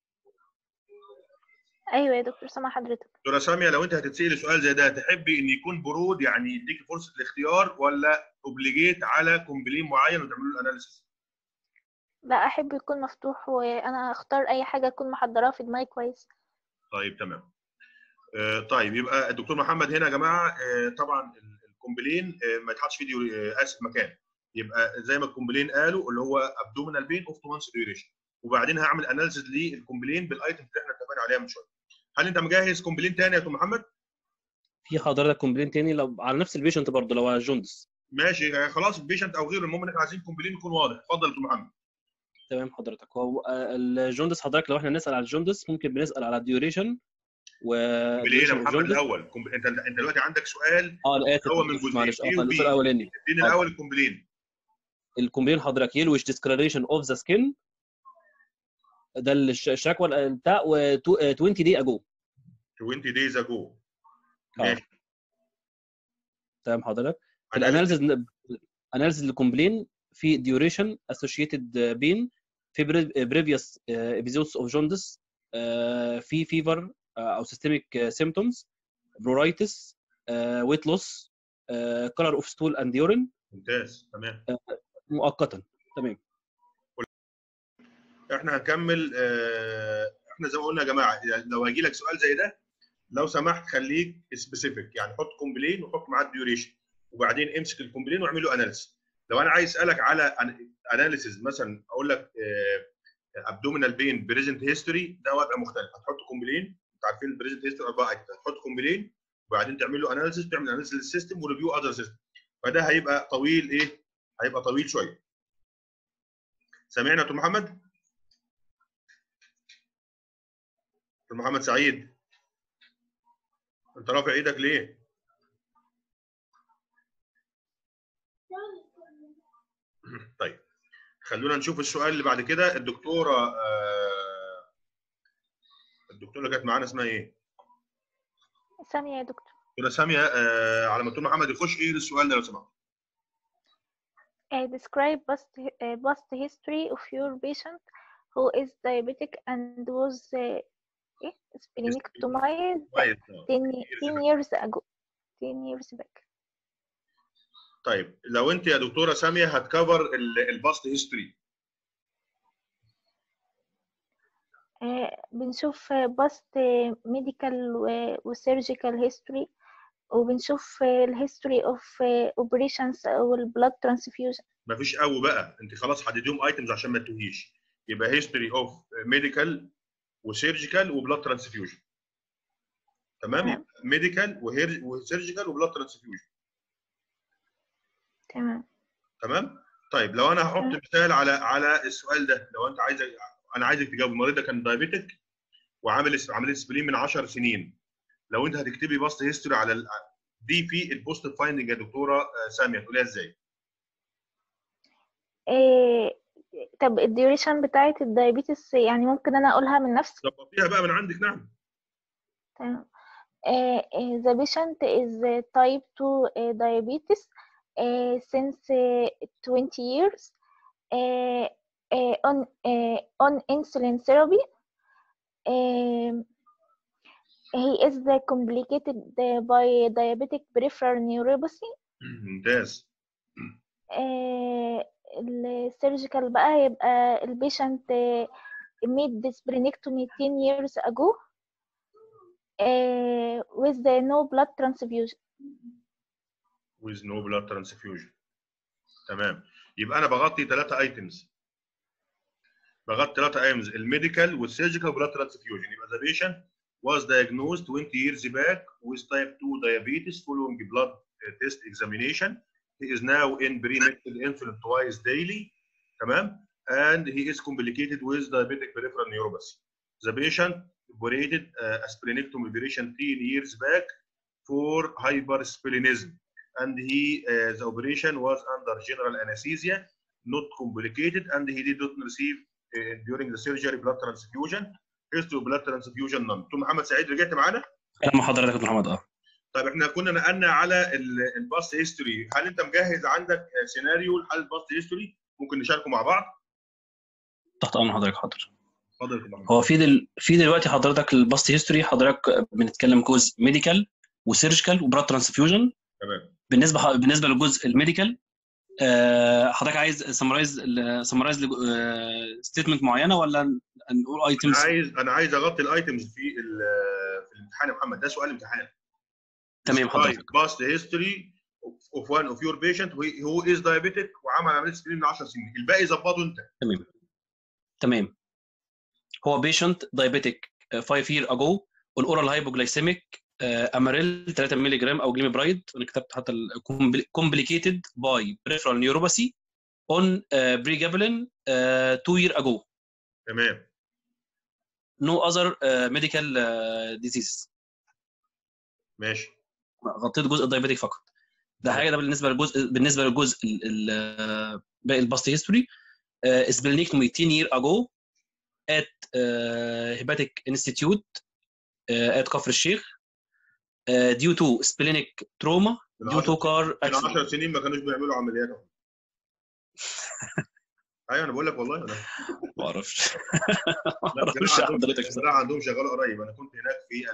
ايوه يا دكتور سامع حضرتك دكتوره ساميه لو انت هتتسالي سؤال زي ده تحبي ان يكون برود يعني يديكي فرصه الاختيار ولا اوبليجيت على كومبلين معين وتعملوا له الاناليسيس لا احب يكون مفتوح وانا اختار اي حاجه اكون محضراها في دماغي كويس طيب تمام آه، طيب يبقى الدكتور محمد هنا يا جماعه آه، طبعا ال- الكومبلين آه، ما يتحطش فيه ديوري- آه، اسف مكان يبقى زي ما الكومبلين قالوا اللي هو ابدومينال بين اوف تو مانثs ديوريشن وبعدين هعمل اناليسيس للكومبلين بالايتم اللي احنا اتفقنا عليها من شويه هل انت مجهز كومبلين تاني يا دكتور محمد؟ في حضرتك كومبلين تاني لو على نفس البيشنت برضه لو على جوندس ماشي آه، خلاص البيشنت او غيره المهم ان احنا عايزين كومبلين يكون واضح اتفضل يا دكتور محمد تمام حضرتك هو آه، الجوندس حضرتك لو احنا نسال على الجوندس ممكن بنسال على الديوريشن و كومبلين يا duration محمد والجوندس. الاول كومب- انت انت دلوقتي عندك سؤال اه انا اسف هو من جزئين معلش A اه و B. السؤال الاولاني اديني آه. الاول الكومبلين الكومبلين حضرتك يلوش ديسكلاريشن اوف ذا سكين ده الش- الشكوى ال- بتاع و 20 دي اجو 20 days ago اه ماشي تمام حضرتك في Analysis. الاناليسيز اناليسيز للكومبلين في ديوريشن اسوشيتد بين في بريفيوس ابيزودز اوف جوندس في فيفر او سيستميك سيمتومز برورايتس ويت لوس كولر اوف ستول اند يورين ممتاز تمام مؤقتا تمام احنا هنكمل آه، احنا زي ما قلنا يا جماعه يعني لو هيجي لك سؤال زي ده لو سمحت خليك سبيسيفيك يعني حط كومبلين وحط معاه الديوريشن وبعدين امسك الكومبلين واعمل له اناليسيس لو انا عايز اسالك على اناليسيس مثلا اقول لك ابدومينال بين بريزنت هيستوري ده وضع مختلف هتحط كومبلين انت عارفين البريزنت هيستوري اربعه هتحط كومبلين وبعدين تعمل له اناليسيس تعمل اناليسيس للسيستم وريفيو اذر سيستم فده هيبقى طويل ايه؟ هيبقى طويل شويه سامعنا يا دكتور محمد؟ دكتور محمد سعيد انت رافع ايدك ليه؟ طيب خلونا نشوف السؤال اللي بعد كده الدكتوره آه، الدكتوره اللي كانت معانا اسمها ايه؟ سامية يا دكتور دكتوره ساميه آه، على ما دكتور محمد يخش ايه السؤال ده لو سمحت؟ Uh, describe past, uh, past history of your patient who is diabetic and was uh, إيه؟ splenectomized كويس 10, 10 years ago 10 years back طيب لو انت يا دكتوره ساميه هتكفر الباست هيستوري آه، بنشوف باست ميديكال وسيرجيكال هيستوري وبنشوف الهيستوري اوف اوبريشنز او البلاد ترانسفيوجن مفيش او بقى انت خلاص حدديهم ايتمز عشان ما تتوهيش يبقى هيستوري اوف ميديكال وسيرجيكال وبلاد ترانسفيوجن تمام تمام. ميديكال وسيرجيكال وبلاد ترانسفيوجن تمام تمام طيب لو انا هحط تمام. مثال على على السؤال ده لو انت عايز انا عايزك تجاوب المريض ده كان دايابيتك وعامل عمليه سبلين من 10 سنين لو انت هتكتبي باست هيستوري على ال- دي في البوست فايندنج يا دكتوره آه، ساميه تقوليها ازاي؟ إيه طب الديوريشن بتاعة الدايابيتس يعني ممكن انا اقولها من نفسي ظبطيها بقى من عندك نعم تمام Uh, uh, the patient is uh, type 2 uh, diabetes uh, since uh, 20 years uh, uh, on uh, on insulin therapy. Um, he is uh, complicated uh, by diabetic peripheral neuropathy. ممتاز Uh, السيرجيكال بقى هيبقى البيشنت made splenectomy 10 years ago uh, with the no blood transfusion. with no blood transfusion تمام يبقى انا بغطي ثلاثه ايتمز بغطي ثلاثه ايتمز الميديكال والسيرجيكال بلاد ترانسفيوجن يبقى the patient was diagnosed 20 years back with type 2 diabetes following blood uh, test examination he is now in pre-medical insulin twice daily تمام and he is complicated with diabetic peripheral neuropathy the patient operated uh, a splenectomy operation 10 years back for hypersplenism and he uh, the operation was under general anesthesia not complicated and he did not receive uh, during the surgery blood transfusion history of blood transfusion none دكتور محمد سعيد رجعت معانا انا مع حضرتك يا دكتور محمد اه طيب احنا كنا نقلنا على الباست هيستوري هل انت مجهز عندك سيناريو لحل الباست هيستوري ممكن نشاركه مع بعض تحت امر حضرتك حاضر اتفضل يا دكتور محمد هو في دل... في دلوقتي حضرتك الباست هيستوري حضرتك بنتكلم جزء ميديكال وسيرجيكال وبلاد ترانسفيوجن تمام بالنسبه بالنسبه للجزء الميديكال آه، حضرتك عايز سمرايز سمرايز ستيتمنت معينه ولا نقول انا ايتمز عايز انا عايز اغطي الايتمز في ال- في الامتحان يا محمد ده سؤال امتحان تمام حضرتك باست هيستوري اوف وان اوف يور بيشنت هو از دايابيتك وعمل عمليه سكرين من 10 سنين الباقي ظبطه انت تمام تمام هو بيشنت دايابيتك 5 year ago on oral hypoglycemic اماريل 3 مللي جرام او جليمبرايد انا كتبت حتى complicated by peripheral neuropathy on pregabalin 2 year ago تمام no other uh, medical uh, diseases ماشي غطيت جزء الدايابيتك فقط ده حاجه ده بالنسبه للجزء بالنسبه للجزء ال- ال- باقي الباست هيستوري سبلينيكتومي 10 year ago at uh, hepatic institute uh, at كفر الشيخ uh, due to splenic trauma من due to 10 car من accident 10 سنين ما كانوش بيعملوا عمليات أهو. ايوه انا بقول لك والله انا ما اعرفش ما لا اعرفش الجراحه عندهم حضرتك الجراحه عندهم شغال قريب انا كنت هناك في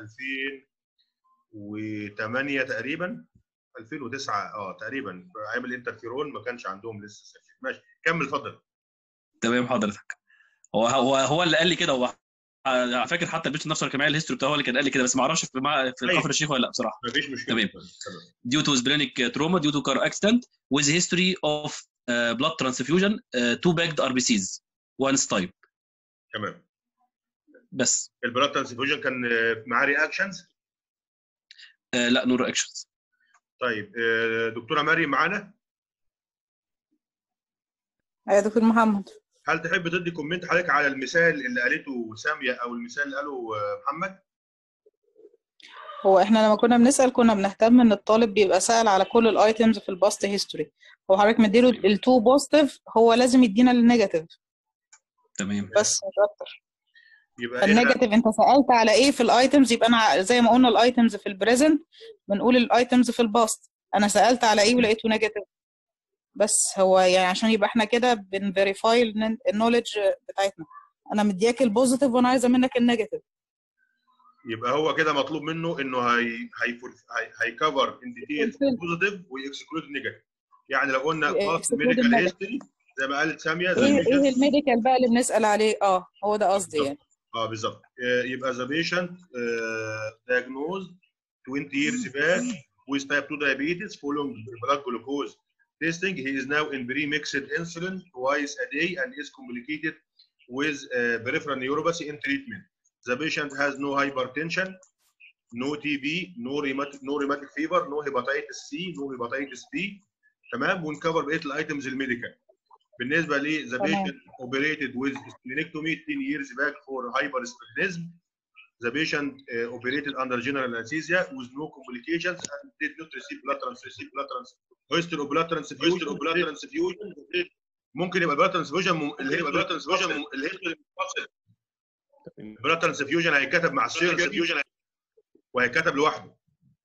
2008 تقريبا 2009 اه تقريبا في ايام الانترفيرون ما كانش عندهم لسه سيرجري ماشي كمل اتفضل تمام حضرتك هو هو هو اللي قال لي كده هو آه، فاكر حتى البيشنت نفسه اللي كان معايا الهيستوري بتاعه هو اللي كان قال لي كده بس ما اعرفش في مع- في أيوة. كفر الشيخ ولا لا بصراحه مفيش مشكله تمام. تمام. due to splenic trauma due to car accident with history of uh, blood transfusion uh, two bagged RBCs once type تمام بس البلاد ترانسفيوجن كان آه، معاه رياكشنز uh, لا نو رياكشنز طيب آه، دكتوره مريم معانا يا دكتور محمد هل تحب تدي كومنت حضرتك على المثال اللي قالته ساميه او المثال اللي قاله آه، محمد هو احنا لما كنا بنسأل كنا بنهتم ان الطالب بيبقى سأل على كل الايتمز في الباست هيستوري هو حضرتك مديله التو بوزيتيف هو لازم يدينا النيجاتيف تمام بس مش اكتر يبقى هنا النيجاتيف انت سألت على ايه في الايتمز يبقى انا زي ما قلنا الايتمز في البريزنت بنقول الايتمز في الباست انا سألت على ايه ولقيته نيجاتيف بس هو يعني عشان يبقى احنا كده بنفيريفاي النولج بتاعتنا انا مدياك البوزيتيف وانا عايزه منك النيجاتيف يبقى هو كده مطلوب منه انه هي هي هيكفر ان ديتيل Fulfill. بوزيتيف ويكسكلود نيجاتيف يعني لو قلنا ي- باست exclude ميديكال negative. هيستوري زي ما قالت ساميه زي ايه patient- ايه الميديكال بقى اللي بنسأل عليه اه هو ده قصدي يعني اه بالظبط آه، يبقى ذا بيشنت diagnosed 20 years back with type 2 diabetes following blood glucose testing. He is now in pre-mixed insulin twice a day and is complicated with uh, peripheral neuropathy in treatment. The patient has no hypertension, no TB, no rheumatic, no rheumatic fever, no hepatitis C, no hepatitis B. تمام ونكفر بقيه الايتمز الميديكال. بالنسبه ل the تمام. patient operated with splenectomy 10 years back for hypersplenism. The patient uh, operated under general anesthesia with no complications and did not receive blood transfusion. Blood transfusion. History of blood transfusion. History of blood transfusion. ممكن يبقى blood transfusion اللي هي blood transfusion اللي هي blood transfusion هيتكتب مع السيرجري وهيتكتب لوحده.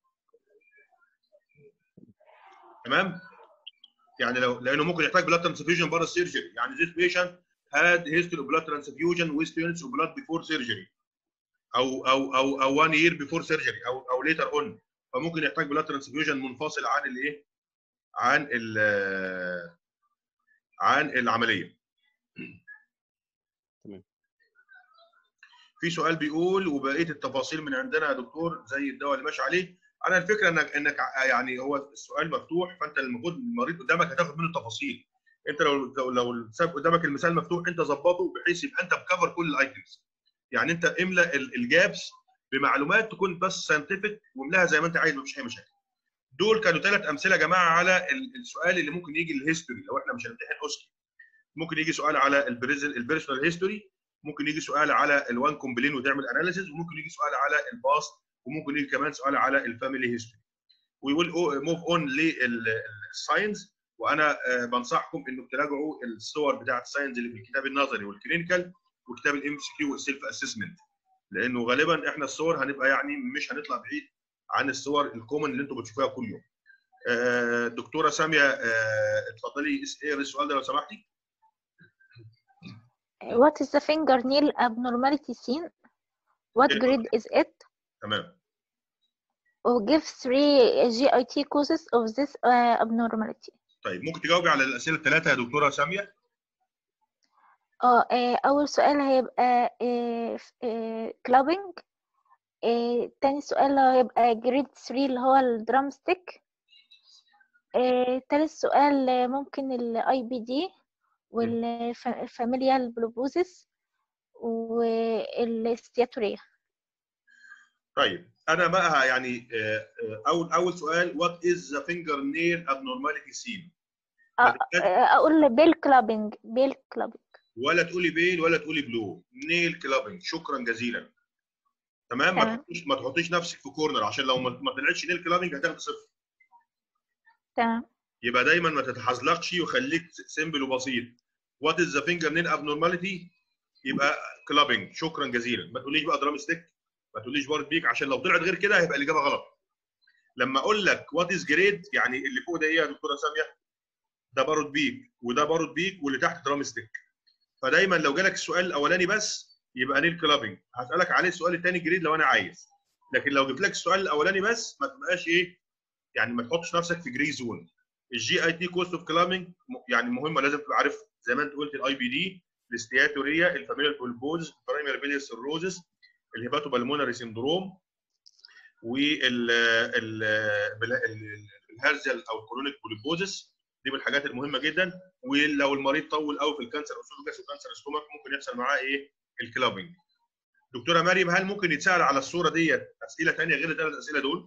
تمام؟ يعني لو لانه ممكن يحتاج blood transfusion بره السيرجري، يعني this patient had history of blood transfusion with units of blood before surgery. او او او او 1 year before surgery او او later on فممكن يحتاج بلاد ترانسفيوجن منفصل عن الايه؟ عن ال عن العمليه. تمام. في سؤال بيقول وبقيه التفاصيل من عندنا يا دكتور زي الدواء اللي ماشي عليه انا الفكره انك انك يعني هو السؤال مفتوح فانت المفروض المريض قدامك هتاخد منه التفاصيل انت لو لو لو ساب قدامك المثال مفتوح انت ظبطه بحيث يبقى انت مكفر كل الايتمز يعني انت املا ال- الجابس بمعلومات تكون بس ساينتفك واملاها زي ما انت عايز مفيش اي مشاكل. دول كانوا ثلاث امثله يا جماعه على ال- السؤال اللي ممكن يجي الهيستوري لو احنا مش هنمتحن اوسكي. ممكن يجي سؤال على البيرسونال هيستوري ممكن يجي سؤال على الوان كومبلين وتعمل اناليسيز وممكن يجي سؤال على الباست وممكن يجي كمان سؤال على الفاميلي هيستوري. وي ويل موف اون للساينس وانا آه، بنصحكم انكم تراجعوا الصور بتاعت الساينس اللي في الكتاب النظري والكلينيكال وكتاب الام سي كيو والسيلف اسسمنت لانه غالبا احنا الصور هنبقى يعني مش هنطلع بعيد عن الصور الكومن اللي انتم بتشوفوها كل يوم. آه، دكتوره ساميه آه، اتفضلي ايه السؤال ده لو سمحتي؟ What is the fingernail abnormality seen? What إيه؟ grade is it? تمام Or give three GIT causes of this uh, abnormality. طيب ممكن تجاوبي على الاسئله الثلاثه يا دكتوره ساميه؟ اه آه، أول سؤال هيبقى آه، ف- آه، clubbing آه، تاني سؤال هيبقى جريد 3 اللي هو الدرام ستيك آه، تالت سؤال آه، ممكن الاي بي دي والفاميليال بلوبوزيس والستياتوريا طيب انا بقى يعني آه، آه، اول اول سؤال وات از ذا فينجر نيل ابنورماليتي سين اقول بيل كلابنج بيل كلابنج ولا تقولي بيل ولا تقولي بلو نيل كلابنج شكرا جزيلا تمام ما تمام. تحطيش ما تحطيش نفسك في كورنر عشان لو ما ما طلعتش نيل كلابنج هتاخد صفر تمام يبقى دايما ما تتحزلقش وخليك سيمبل وبسيط وات از ذا فينجر نيل ابنورماليتي يبقى كلابنج شكرا جزيلا ما تقوليش بقى درام ستيك ما تقوليش بارد بيك عشان لو طلعت غير كده هيبقى الاجابه غلط لما اقول لك وات از جريد يعني اللي فوق ده ايه يا دكتوره ساميه ده بارود بيك وده بارود بيك واللي تحت درام ستيك فدايما لو جالك السؤال الاولاني بس يبقى نيل كلابنج هسالك عليه السؤال الثاني جريد لو انا عايز لكن لو جبت لك السؤال الاولاني بس ما تبقاش ايه يعني ما تحطش نفسك في جري زون الجي اي تي كوست اوف كلامينج يعني مهمه لازم تبقى عارف زي ما انت قلت الاي بي دي الاستياتوريا الفاميليال بولبوز البرايمري بيليس سيروزس الهيباتوبالمونري سيندروم وال ال- ال- الهرزل او الكرونيك بوليبوزس دي من الحاجات المهمه جدا ولو المريض طول قوي في الكانسر اسوفجاس وكانسر ستومك ممكن يحصل معاه ايه الكلابنج دكتوره مريم هل ممكن يتسال على الصوره ديت اسئله ثانيه غير الثلاث اسئله دول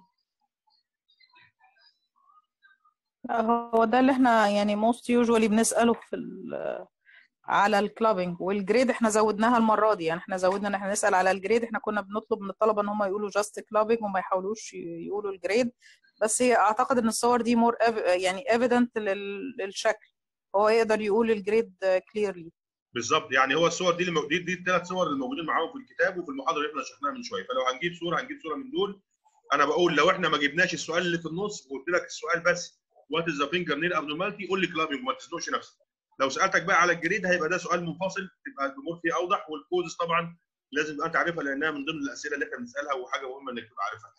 هو ده اللي احنا يعني most usually بنسأله في ال- على الكلابنج والجريد احنا زودناها المرة دي يعني احنا زودنا ان احنا نسأل على الجريد احنا كنا بنطلب من الطلبة ان هم يقولوا just كلابنج وما يحاولوش ي- يقولوا الجريد بس هي اعتقد ان الصور دي more ev- يعني evident لل- للشكل هو يقدر يقول الجريد clearly بالظبط يعني هو الصور دي المو... دي, دي الثلاث صور اللي موجودين معاهم في الكتاب وفي المحاضره اللي احنا شرحناها من شويه فلو هنجيب صوره هنجيب صوره من دول انا بقول لو احنا ما جبناش السؤال اللي في النص وقلت لك السؤال بس وات از ذا فينجر نيل ابنورمالتي قول لي كلابنج وما تزنقش نفسك لو سالتك بقى على الجريد هيبقى ده سؤال منفصل تبقى الامور فيه اوضح والكوزز طبعا لازم تبقى انت عارفها لانها من ضمن الاسئله اللي احنا بنسالها وحاجه مهمه انك تبقى عارفها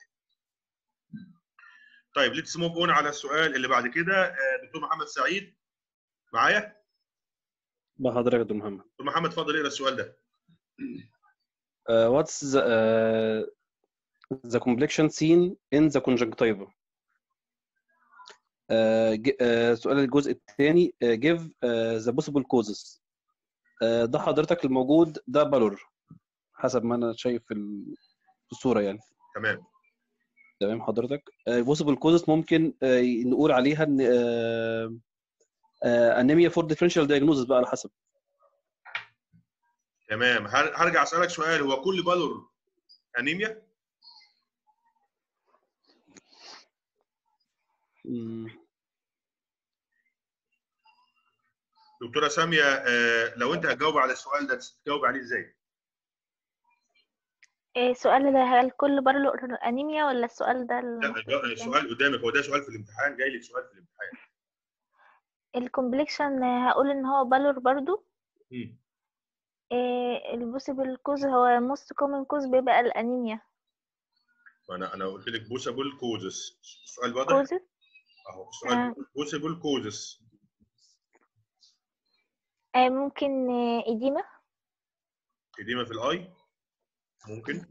طيب ليتس موف اون على السؤال اللي بعد كده آه، دكتور محمد سعيد معايا بحضرتك يا دكتور محمد دكتور محمد اتفضل اقرا السؤال ده Uh, what's the, uh, the complexion seen in the conjunctiva? آه، ج- آه، سؤال الجزء الثاني give آه، the possible causes آه، ده حضرتك الموجود ده بالور حسب ما انا شايف في ال- في الصوره يعني تمام تمام حضرتك possible causes ممكن آه، نقول عليها ان انيميا فور ديفرنشال diagnosis بقى على حسب تمام هر- هرجع اسالك سؤال هو كل بالور انيميا مم. دكتوره ساميه آه، لو انت هتجاوب على السؤال ده تجاوب عليه ازاي إيه السؤال ده هل كل برلو انيميا ولا السؤال ده لا المفروض الجا- يعني السؤال قدامك هو ده سؤال في الامتحان جاي لك سؤال في الامتحان الكومبليكشن هقول ان هو بالور برضو مم. إيه البوسيبل كوز هو موست كومن كوز بيبقى الانيميا فانا انا قلت لك بوسابل كوزس السؤال واضح كوزز اهو السؤال آه. بوسابل كوزس آه ممكن آه، إديمة اديمه في الاي ممكن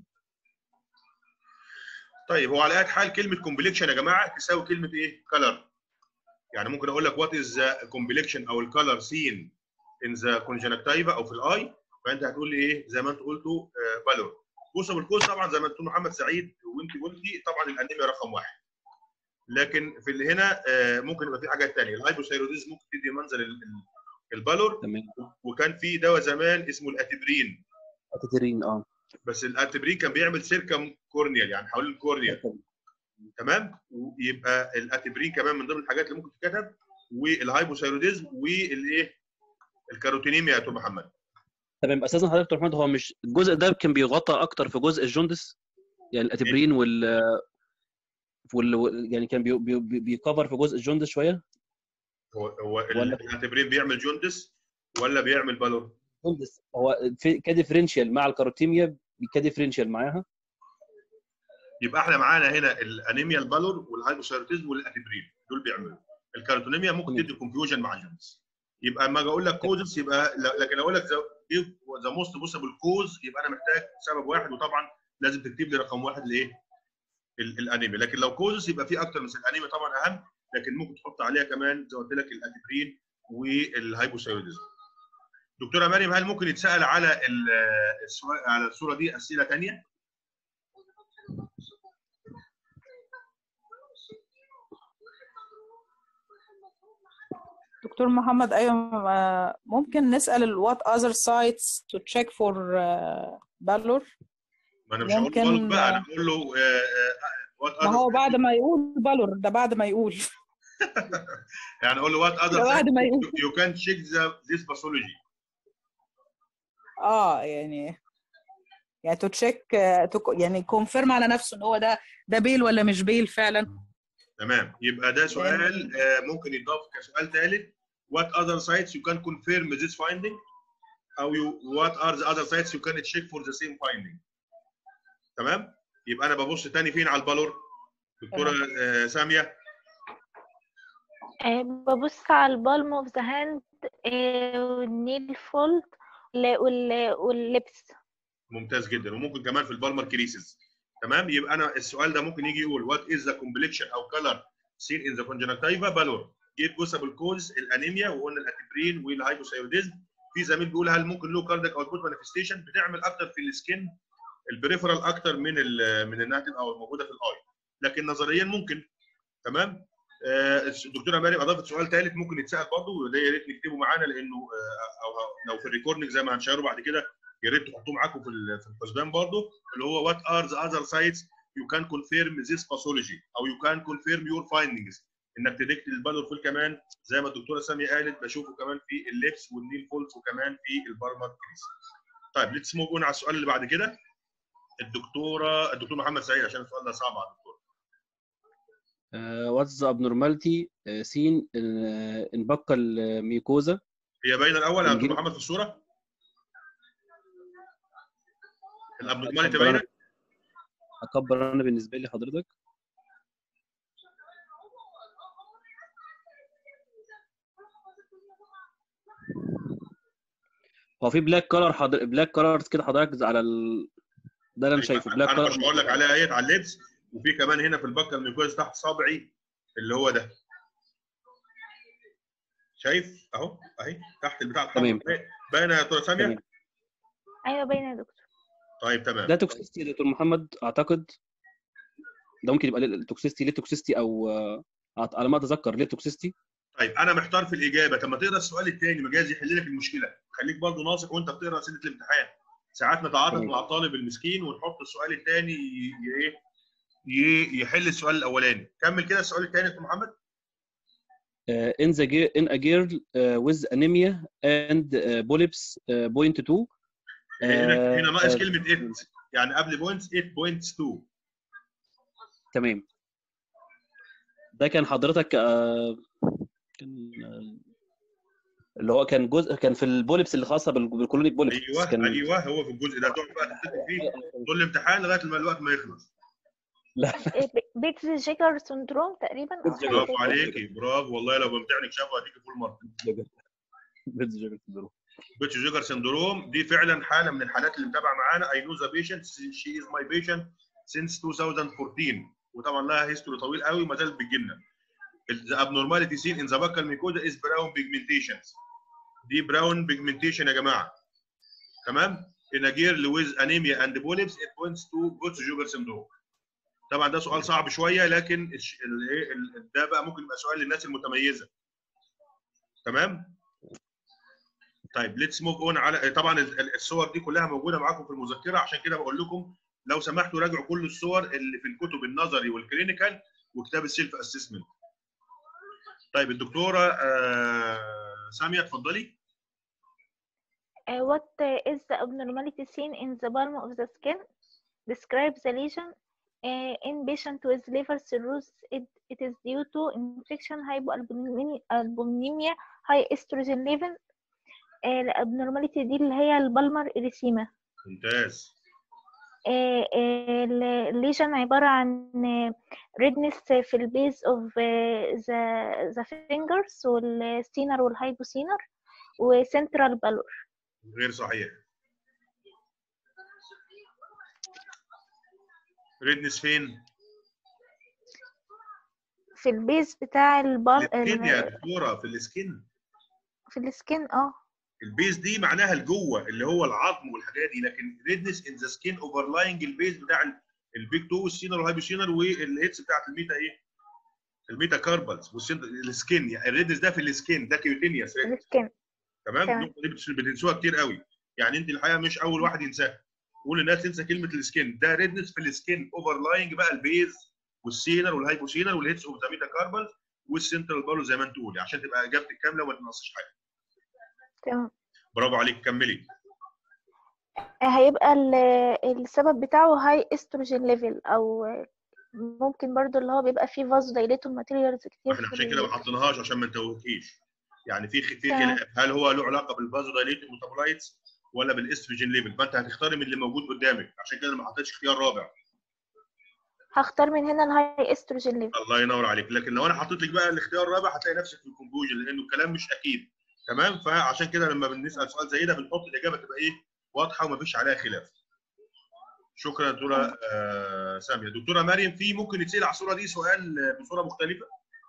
طيب هو على اي حال كلمه كومبليكشن يا جماعه تساوي كلمه ايه؟ كلر يعني ممكن اقول لك وات از ذا كومبليكشن او الكلر سين ان ذا كونجنكتيفا او في الاي فانت هتقول لي ايه زي ما انت قلتوا بالور بوسه بالكوز طبعا زي ما قلت محمد سعيد وانت قلتي طبعا الانيميا رقم واحد لكن في اللي هنا آه، ممكن يبقى في حاجات ثانيه الهايبوثايروديزم ممكن تدي منظر ال- ال- البالور تمام وكان في دواء زمان اسمه الاتبرين اتيترين اه بس الاتبرين كان بيعمل سيركم كورنيال يعني حوالين الكورنيا تمام ويبقى الاتبرين كمان من ضمن الحاجات اللي ممكن تتكتب والهايبوثايروديزم والايه الكاروتينيميا يا دكتور محمد تمام استاذن حضرتك دكتور محمد هو مش الجزء ده كان بيغطى اكتر في جزء الجوندس يعني الاتبرين وال وال وال- يعني كان بي... بي... بي- بيكفر في جزء الجوندس شويه هو هو ولا- الاتبرين بيعمل جوندس ولا بيعمل بالور جوندس هو في كديفرنشال مع الكاروتيميا كديفرنشال معاها يبقى احنا معانا هنا الانيميا البالور والهايبوثايروديزم والاتبرين دول بيعملوا الكاروتينيميا ممكن تمام. تدي كونفيوجن مع الجوندس يبقى اما اجي اقول لك كوزس يبقى ل- لكن اقول لك ذا موست بوسيبل كوز يبقى انا محتاج سبب واحد وطبعا لازم تكتب لي رقم واحد لايه؟ ال- الانيميا لكن لو كوزس يبقى في اكتر من الانيميا طبعا اهم لكن ممكن تحط عليها كمان زي ما قلت لك الاتبرين والهايبوثايروديزم دكتوره مريم هل ممكن يتسال على ال- السؤال على الصوره دي اسئله ثانيه؟ دكتور محمد ايوه آه، ممكن نسال ال what other sites to check for uh, بالور ما انا مش هقول ممكن- غلط بقى انا بقول له وات ما هو بعد ما يقول بالور ده بعد ما يقول يعني اقول له وات ده اذر بعد ما يقول يو كان تشيك ذيس باثولوجي اه يعني يعني تو تشيك يعني كونفيرم على نفسه ان هو ده ده بيل ولا مش بيل فعلا تمام يبقى ده سؤال آه، ممكن يضاف كسؤال ثالث what other sites you can confirm this finding او you what are the other sites you can check for the same finding تمام يبقى انا ببص تاني فين على البالور دكتوره آه، ساميه آه ببص على البالم اوف ذا هاند والنيل فولد واللبس ممتاز جدا وممكن كمان في البالمر كريسز تمام يبقى انا السؤال ده ممكن يجي يقول وات از ذا كومبليكشن او كلر سين ان ذا كونجنكتيفا بالور جيت بوسابل كوز الانيميا وقلنا الاتبرين والهايبوثايروديزم في زميل بيقول هل ممكن له كاردياك اوتبوت مانيفستيشن بتعمل اكتر في السكين البريفرال اكتر من ال من انها تبقى موجوده في الاي لكن نظريا ممكن تمام آه، الدكتوره مريم اضافت سؤال ثالث ممكن يتسال برضه وده يا ريت نكتبه معانا لانه آه، او لو في الريكوردنج زي ما هنشيره بعد كده يا ريت تحطوه معاكم في ال- في الحسبان برضه اللي هو وات ار ذا اذر سايتس يو كان كونفيرم ذيس باثولوجي او يو كان كونفيرم يور فايندنجز انك تديكت البالور فول كمان زي ما الدكتوره ساميه قالت بشوفه كمان في اللبس والنيل فولز وكمان في البارمر كريس طيب ليتس موف اون على السؤال اللي بعد كده الدكتوره الدكتور محمد سعيد عشان السؤال ده صعب على الدكتور واتس ذا abnormality سين ان بقى الميكوزا هي باينه الاول يا دكتور إنجيل. محمد في الصوره الابنورماليتي أكبر باينه أنا- اكبر انا بالنسبه لي حضرتك هو في بلاك كلر حضر... بلاك كلرز كده حضرتك على ال... ده اللي انا شايفه بلاك انا مش كلر بقول لك عليها ايات على اللبس وفي كمان هنا في البكه الميكوز تحت صابعي اللي هو ده شايف اهو اهي تحت البتاع تمام. الحمراء باينه يا دكتوره ساميه تمام. ايوه باينه يا دكتور طيب تمام ده توكسيستي يا دكتور محمد اعتقد ده ممكن يبقى التوكسيستي ليه توكسيستي او آه، على ما اتذكر ليه توكسيستي طيب انا محتار في الاجابه طب ما تقرا السؤال الثاني مجاز يحل لك المشكله خليك برضه ناصح وانت بتقرا اسئله الامتحان ساعات نتعاطف تمام. مع الطالب المسكين ونحط السؤال الثاني ايه ي- يحل السؤال الاولاني كمل كده السؤال الثاني يا دكتور محمد uh, in the ge- in a girl uh, with anemia and uh, polyps uh, point 2 هنا هنا ناقص آه، كلمه 8 يعني قبل بوينتس 8.2 تمام ده كان حضرتك آه، كان آه، اللي هو كان جزء كان في البوليبس اللي خاصه بال- بالكولونيك بوليبس ايوه كان ايوه هو في الجزء ده تقعد بقى تفتكر فيه طول الامتحان لغايه ما الوقت ما يخلص إيه، ب- بيتز جيجر سندروم تقريبا او حاجه برافو زي كده. عليكي برافو والله لو بمتحنك شافه هديكي فول مارك بيتز جيجر سندروم. بيتش جيجر سندروم دي فعلا حاله من الحالات اللي متابعه معانا اي نو ذا بيشنت شي از ماي بيشنت سينس 2014 وطبعا لها هيستوري طويل قوي وما زالت بتجيلنا The abnormality seen in the buccal mucosa is brown pigmentations دي براون pigmentation يا جماعه تمام in a girl with anemia and polyps it points to Butch Joger syndrome طبعا ده سؤال صعب شويه لكن الش- ال- إيه، ال- ده بقى ممكن يبقى سؤال للناس المتميزه تمام طيب ليتس موف اون على طبعا ال- ال- الصور دي كلها موجوده معاكم في المذكره عشان كده بقول لكم لو سمحتوا راجعوا كل الصور اللي في الكتب النظري والكلينيكال وكتاب السيلف اسسمنت طيب الدكتوره آه ساميه اتفضلي Uh, what uh, is the abnormality seen in the palm of the skin? Describe the lesion. Uh, in patient with liver cirrhosis, it, it is due to infection, hypoalbuminemia, high estrogen level. Uh, الابنورماليتي دي اللي هي البالمر إريثيما. ممتاز الليجن عبارة عن ريدنس في البيز اوف ذا ذا فينجرز والستينر والهايبوسينر وسنترال بالور غير صحيح ريدنس فين؟ في البيز بتاع البال السكين يا دكتوره في السكين في السكين اه البيز دي معناها لجوه اللي هو العظم والحاجات دي لكن ريدنس ان ذا سكين اوفرلاينج البيز بتاع ال- البيج تو والسينر والهايبوسينر والهيتس بتاعت الميتا ايه؟ الميتا كاربلز والسكين يعني الريدنس ده في السكين ده كيوتينيوس ريدنس السكين تمام تمام. النقطه دي بتش- بتنسوها كتير قوي يعني انت الحقيقه مش اول واحد ينساها قول للناس تنسى كلمه السكين ده ريدنس في السكين اوفرلاينج بقى البيز والسينر والهايبوسينر والهيتس اوف ذا ميتا كاربلز والسنترال بالو زي ما انت تقولي عشان تبقى اجابتك كامله وما تنقصش حاجه تمام برافو عليك كملي هيبقى ال- السبب بتاعه هاي استروجين ليفل او ممكن برضو اللي هو بيبقى فيه فازو دايليتور ماتيريالز كتير احنا في عشان كده ما ال- حطيناهاش عشان ما نتوهكيش يعني في في تمام. خلاف هل هو له علاقه بالفازو دايليتور ميتابولايتس ولا بالاستروجين ليفل فانت هتختاري من اللي موجود قدامك عشان كده ما حطيتش اختيار رابع هختار من هنا الهاي استروجين ليفل الله ينور عليك لكن لو انا حطيت لك بقى الاختيار الرابع هتلاقي نفسك في الكونفوجن لانه الكلام مش اكيد تمام فعشان كده لما بنسال سؤال زي ده بنحط الاجابه تبقى ايه واضحه ومفيش عليها خلاف شكرا دكتوره آه ساميه دكتوره مريم في ممكن يتسال على الصوره دي سؤال بصوره مختلفه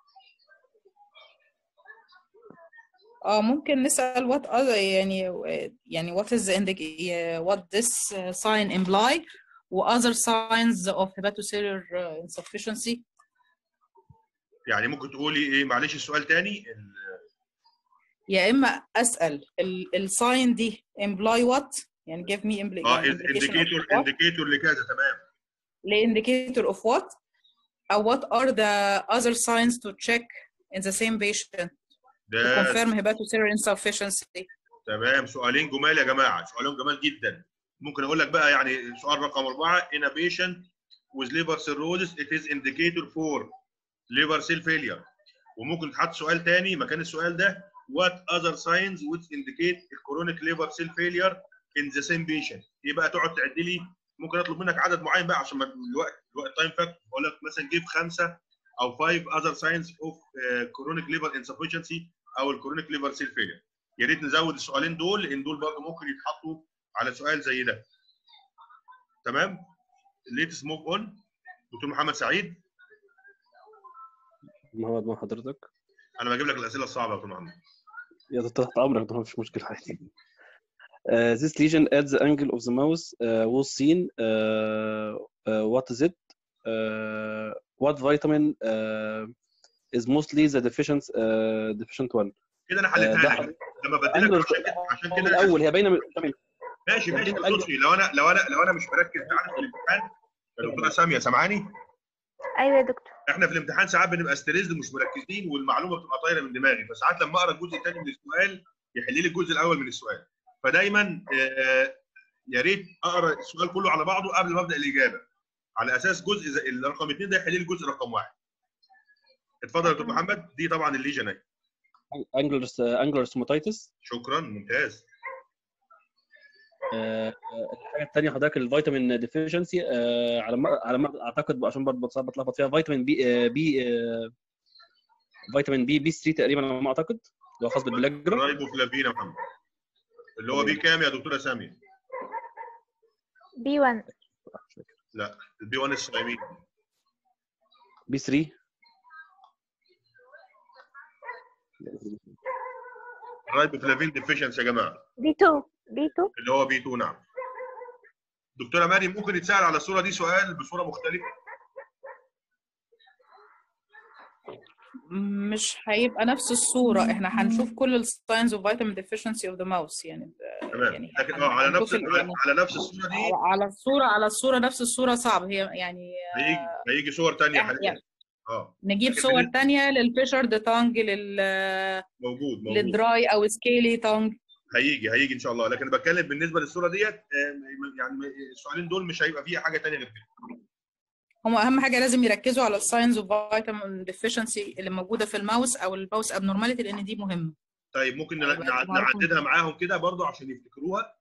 اه ممكن نسأل what other يعني يعني what is the indic what this uh, sign imply و other signs of hepatocellular uh, insufficiency يعني ممكن تقولي ايه معلش السؤال تاني ال- يا اما اسال الساين دي imply what يعني give me impli- اه يعني implication of انديكيتور what انديكيتور لكذا تمام indicator of what او what are the other signs to check in the same patient to ده confirm hepatocellular insufficiency تمام سؤالين جمال يا جماعه سؤالين جمال جدا ممكن اقول لك بقى يعني سؤال رقم اربعه in a patient with liver cirrhosis it is indicator for liver cell failure وممكن تحط سؤال تاني مكان السؤال ده what other signs which indicate chronic liver cell failure in the same patient يبقى تقعد تعد لي ممكن اطلب منك عدد معين بقى عشان ما الوقت الوقت تايم فاكت اقول لك مثلا جيب خمسه او five other signs of uh, chronic liver insufficiency او الكرونيك ليفر سيل فيلير يا ريت نزود السؤالين دول لان دول برضه ممكن يتحطوا على سؤال زي ده تمام ليتس موف اون دكتور محمد سعيد محمد مع حضرتك انا بجيب لك الاسئله الصعبه يا دكتور محمد يا تحت امرك ده مفيش مشكله عادي Uh, this lesion at the angle of the mouse uh, was seen. Uh, uh, what is it? Uh, what vitamin uh, is mostly the deficient uh, deficient one? كده انا آه، حلتها ده لك حل- لما بديلك أنجل عشان كده عشان من كده الاول هي باينه من تمام. ماشي ماشي يعني بس أنجل- بصي لو انا لو انا لو انا مش مركز معاك في الامتحان يا دكتوره ساميه سامعاني ايوه يا دكتور احنا في الامتحان ساعات بنبقى ستريسد ومش مركزين والمعلومه بتبقى طايره من دماغي فساعات لما اقرا الجزء الثاني من السؤال يحل لي الجزء الاول من السؤال فدايما آه، يا ريت اقرا السؤال كله على بعضه قبل ما ابدا الاجابه على اساس جزء زي الرقم اثنين ده يحل لي الجزء رقم واحد اتفضل يا دكتور محمد دي طبعا الليجن اهي angular angular stomatitis شكرا ممتاز آه، الحاجه الثانيه حضرتك الفيتامين ديفيشنسي على ما على ما اعتقد عشان برضه بتص- بتلخبط فيها فيتامين بي آه، بي آه، فيتامين بي بي 3 تقريبا على ما اعتقد اللي هو خاص بالبلاجرا رايبوفلافين يا محمد اللي هو بي كام يا دكتوره ساميه؟ بي 1 البي 1 الصايمين بي 3 رايبوفلافين ديفيشنسي يا جماعه بي 2 بي 2 اللي هو بي 2 نعم دكتوره مريم ممكن يتسال على الصوره دي سؤال بصوره مختلفه مش هيبقى نفس الصورة احنا هنشوف كل الساينز اوف فيتامين ديفيشنسي اوف ذا ماوس يعني تمام يعني لكن اه على نفس هنشوف ال- يعني على نفس الصوره دي على- على الصورة على الصورة نفس الصورة صعب هي يعني هيجي هيجي صور ثانيه يعني- حاليا اه نجيب لكن صور بالنسبة- تانية للفيشر دي تانج لل موجود موجود للدراي او سكيلي تانج هيجي هيجي ان شاء الله لكن بتكلم بالنسبه للصوره ديت آه، يعني السؤالين دول مش هيبقى فيها حاجه ثانيه غير كده هم اهم حاجه لازم يركزوا على الساينز اوف فيتامين ديفيشنسي اللي موجوده في الماوس او الماوس ابنورماليتي لان دي مهمه طيب ممكن نع- هيبقى نع- انتوا معاكم. نعددها معاهم كده برضو عشان يفتكروها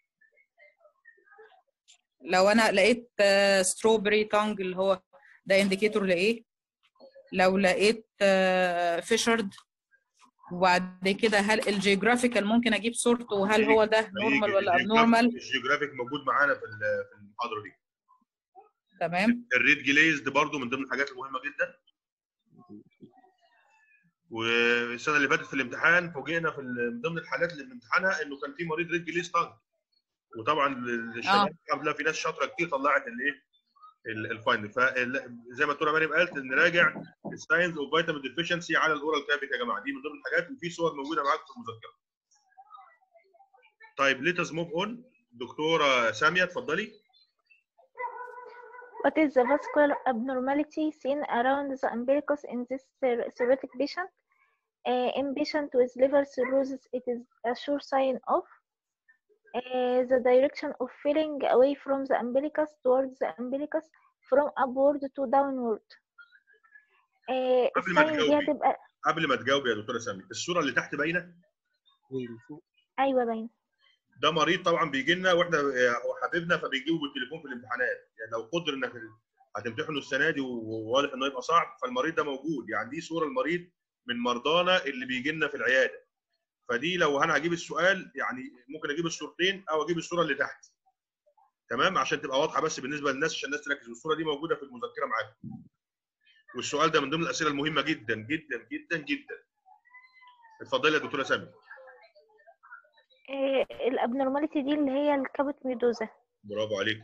لو انا لقيت ستروبري تانج اللي هو ده انديكيتور لايه لو لقيت فيشرد وبعد كده هل الجيوغرافيكال ممكن اجيب صورته وهل هو ده نورمال ولا ابنورمال الجيوغرافيك موجود معانا في ال- في المحاضره دي تمام الريد جليزد برضو من ضمن الحاجات المهمه جدا والسنه اللي فاتت في الامتحان فوجئنا في ال- من ضمن الحالات اللي بنمتحنها انه كان في مريض ريد جليز تانج وطبعا الشباب قبلها في ناس شاطره كتير طلعت الايه ال- الفاينل فزي ما الدكتوره مريم قالت نراجع الساينز اوف فيتامين ديفيشنسي على الاورال كافيتي يا جماعه دي من ضمن الحاجات وفي صور موجوده معاكم في المذكره. طيب ليتس موف اون دكتوره ساميه اتفضلي. What is the vascular abnormality seen around the umbilicus in this cir- cirrhotic patient? Uh, in patient with liver cirrhosis, it is a sure sign of uh, the direction of filling away from the umbilicus towards the umbilicus from upward to downward. Uh, قبل ما الساين دي تجاوبي. هتبقى قبل ما تجاوبي يا دكتوره ساميه الصوره اللي تحت باينه أيوة باينة ده مريض طبعا بيجي لنا واحنا هو حبيبنا فبيجيبه بالتليفون في الامتحانات يعني لو قدر انك هتمتحنه السنه دي وواضح انه يبقى صعب فالمريض ده موجود يعني دي صوره المريض من مرضانا اللي بيجي لنا في العياده فدي لو انا هجيب السؤال يعني ممكن اجيب الصورتين او اجيب الصوره اللي تحت تمام عشان تبقى واضحه بس بالنسبه للناس عشان الناس تركز والصوره دي موجوده في المذكره معاكم والسؤال ده من ضمن الاسئله المهمه جدا جدا جدا جدا اتفضلي يا دكتوره سامي uh, الابنورماليتي دي اللي هي الكابوت ميدوزا برافو عليك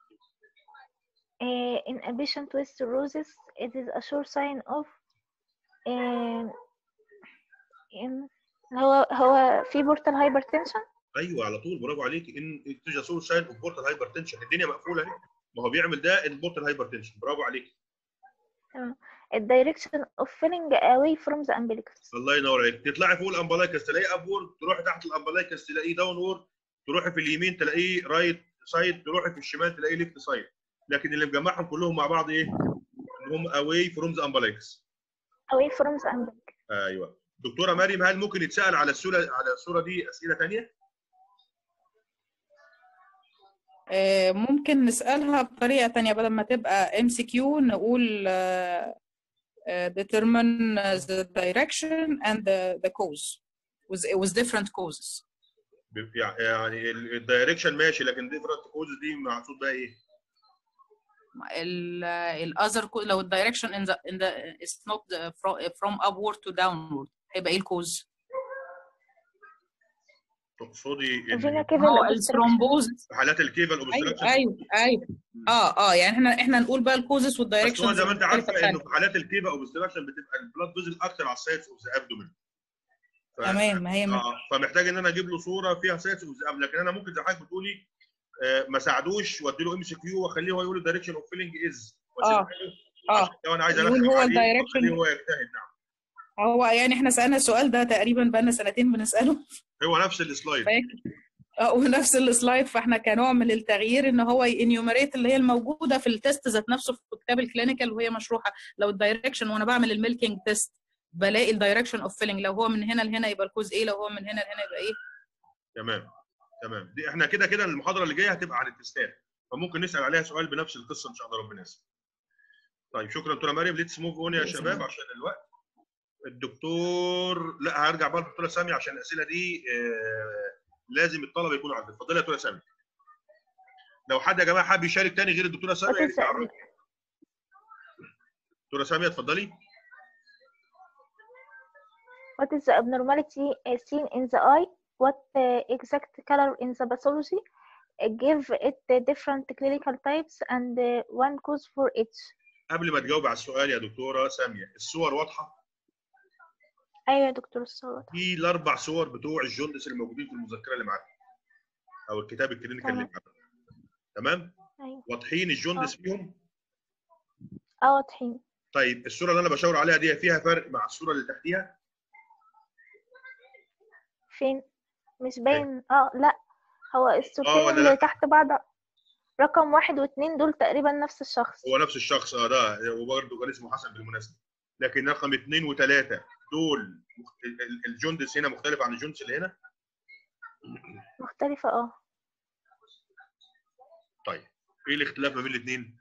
Uh, in a patient with cirrhosis, it is a sure sign of uh, in هو هو في بورتال hypertension ايوه على طول برافو عليك ان التجاسور ساين اوف بورتال هايبرتنشن الدنيا مقفوله اهي ما هو بيعمل ده البورتال هايبرتنشن برافو عليك the direction of filling away from the umbilicus الله ينور عليك تطلعي فوق الامبلايكس تلاقيه ابورد تروحي تحت الامبلايكس تلاقيه داون وورد تروحي في اليمين تلاقيه رايت سايد تروحي في الشمال تلاقيه ليفت سايد لكن اللي مجمعهم كلهم مع بعض ايه؟ ان هم اواي فروم ذا امبلايكس away from the umbilicus ايوه دكتوره مريم هل ممكن يتسال على الصوره على الصوره دي اسئله ثانيه؟ آه، ممكن نسألها بطريقة تانية بدل ما تبقى ام سي كيو نقول آه، آه، determine the direction and the, the cause with, with different causes يعني الدايركشن ماشي لكن ديفرنت كوز دي مقصود بقى ايه؟ ال ال other co- لو ال direction in the in the is not the from, from upward to downward هيبقى ايه الكوز؟ تقصدي إن فينا ما كيفل هو obstruction. الثرومبوزس في حالات الكيفال ايوه اوبستراكشن ايوه ايوه اه اه يعني احنا احنا نقول بقى الكوزس بس هو والدايركشنز زي ما انت عارفه المختلفه انه الثانيه في حالات الكيفا اوبستراكشن بتبقى البلاد فيزل اكتر على السايتس اوف ذا ابدومين ف... تمام ما هي من- اه فمحتاج ان انا اجيب له صوره فيها سايتس اوف ذا لكن انا ممكن زي حضرتك بتقولي آه ما ساعدوش وادي له ام سي كيو واخليه هو يقول الدايركشن اوف فيلينج از اه اه لو انا عايز يقول ارخم هو عليه الdirection. واخليه هو يجتهد نعم هو يعني احنا سالنا السؤال ده تقريبا بقالنا سنتين بنساله هو نفس السلايد فاكر اه ونفس السلايد فاحنا كنوع من التغيير ان هو ينيومريت اللي هي الموجوده في التست ذات نفسه في كتاب الكلينيكال وهي مشروحه لو الدايركشن وانا بعمل الميلكينج تيست بلاقي الدايركشن اوف فيلينج لو هو من هنا لهنا يبقى الكوز ايه لو هو من هنا لهنا يبقى ايه تمام تمام دي احنا كده كده المحاضره اللي جايه هتبقى عن التستات فممكن نسال عليها سؤال بنفس القصه ان شاء الله ربنا يسر طيب شكرا دكتوره مريم ليتس موف اون يا بإذن شباب الله. عشان الوقت الدكتور لا هرجع بقى للدكتوره سامي عشان الاسئله دي آه لازم الطلبه يكونوا عارفين اتفضلي يا دكتوره سامي لو حد يا جماعه حابب يشارك تاني غير الدكتوره سامي What يا is ريت يعرف. دكتوره سامي اتفضلي What is the abnormality uh, seen in the eye? What uh, exact color in the pathology? Uh, give it the different clinical types and uh, one cause for each. قبل ما تجاوب على السؤال يا دكتوره ساميه الصور واضحه أيوة يا دكتور الصوت في الاربع صور بتوع الجوندس اللي موجودين في المذكره اللي معاك او الكتاب الكلينيكال اللي تمام. معاك تمام أيوة واضحين الجوندس فيهم اه واضحين طيب الصوره اللي انا بشاور عليها دي فيها فرق مع الصوره اللي تحتيها فين مش باين اه لا هو ولا الصورتين لأ؟ اللي تحت بعض رقم واحد واتنين دول تقريبا نفس الشخص هو نفس الشخص اه ده وبرده كان اسمه حسن بالمناسبه لكن رقم اثنين وثلاثه دول مخت- ال- ال- الجوندس هنا مختلف عن الجوندس اللي هنا مختلفة اه طيب ايه الاختلاف ما بين الاثنين؟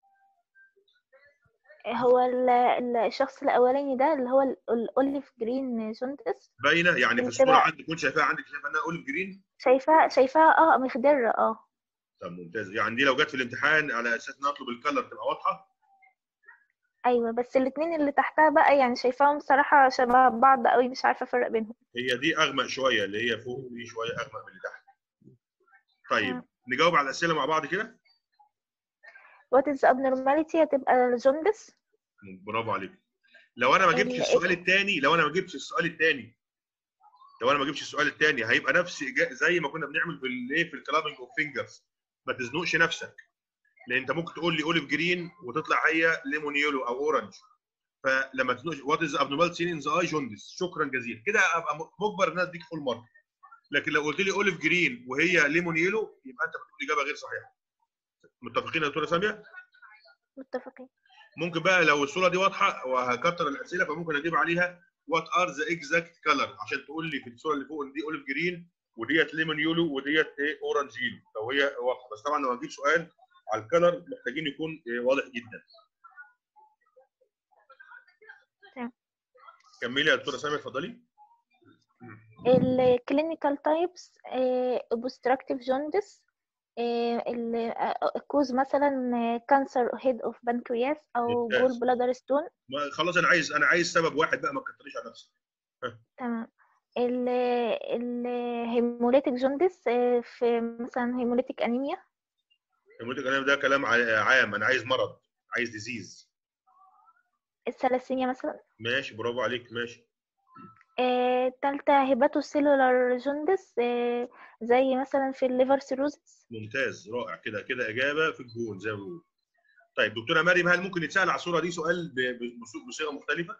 هو ال- ال- الشخص الأولاني ده اللي هو ال- الأوليف جرين جوندس باينه يعني في بتبقى- الصوره عندك كنت شايفاها عندك شايفه انها اوليف جرين شايفاها شايفاها اه مخضرة اه طب ممتاز يعني دي لو جت في الامتحان على اساس ان اطلب الكلر تبقى واضحه ايوه بس الاتنين اللي تحتها بقى يعني شايفاهم صراحة شبه بعض قوي مش عارفة افرق بينهم هي دي اغمق شويه اللي هي فوق دي شويه اغمق من اللي تحت طيب مم. نجاوب على الاسئله مع بعض كده what is abnormality هتبقى الجوندس برافو عليك لو انا ما جبتش ال- السؤال الثاني لو انا ما جبتش السؤال الثاني لو انا ما جبتش السؤال الثاني هيبقى نفس إجا- زي ما كنا بنعمل في الايه في الكلابنج اوف فينجرز ما تزنقش نفسك لان انت ممكن تقول لي اوليف جرين وتطلع هي ليمون يلو او اورنج فلما تزنقش وات از ابنورمال سين ان ذا اي جوندس شكرا جزيلا كده ابقى مجبر ان انا اديك فول مارك لكن لو قلت لي اوليف جرين وهي ليمون يلو يبقى انت بتقول اجابه غير صحيحه متفقين يا دكتوره ساميه متفقين ممكن بقى لو الصوره دي واضحه وهكتر الاسئله فممكن اجيب عليها وات ار ذا اكزاكت كلر عشان تقول لي في الصوره اللي فوق ان دي اوليف جرين وديت ليمون يولو وديت ايه اورنج يلو لو هي واضحه بس طبعا لو هنجيب سؤال على الكلر محتاجين يكون إيه واضح جدا تمام. كملي يا دكتوره ساميه اتفضلي الكلينيكال تايبس obstructive jaundice الكوز مثلا كانسر هيد اوف بنكرياس او ممتاز. جول بلادر ستون ما- خلاص انا عايز انا عايز سبب واحد بقى ما تكتريش على نفسك تمام ال الهيموليتيك جوندس في مثلا هيموليتيك انيميا المونتيك انا ده كلام ع- عام انا عايز مرض عايز ديزيز الثلاسيميا مثلا ماشي برافو عليك ماشي آه، تالتة هيباتوسيلولار جوندس آه، زي مثلا في الليفر سيروزس ممتاز رائع كده كده اجابه في الجون زي ما بيقولوا طيب دكتوره مريم هل ممكن يتسال على الصوره دي سؤال ب- ب- بص- بصيغه مختلفه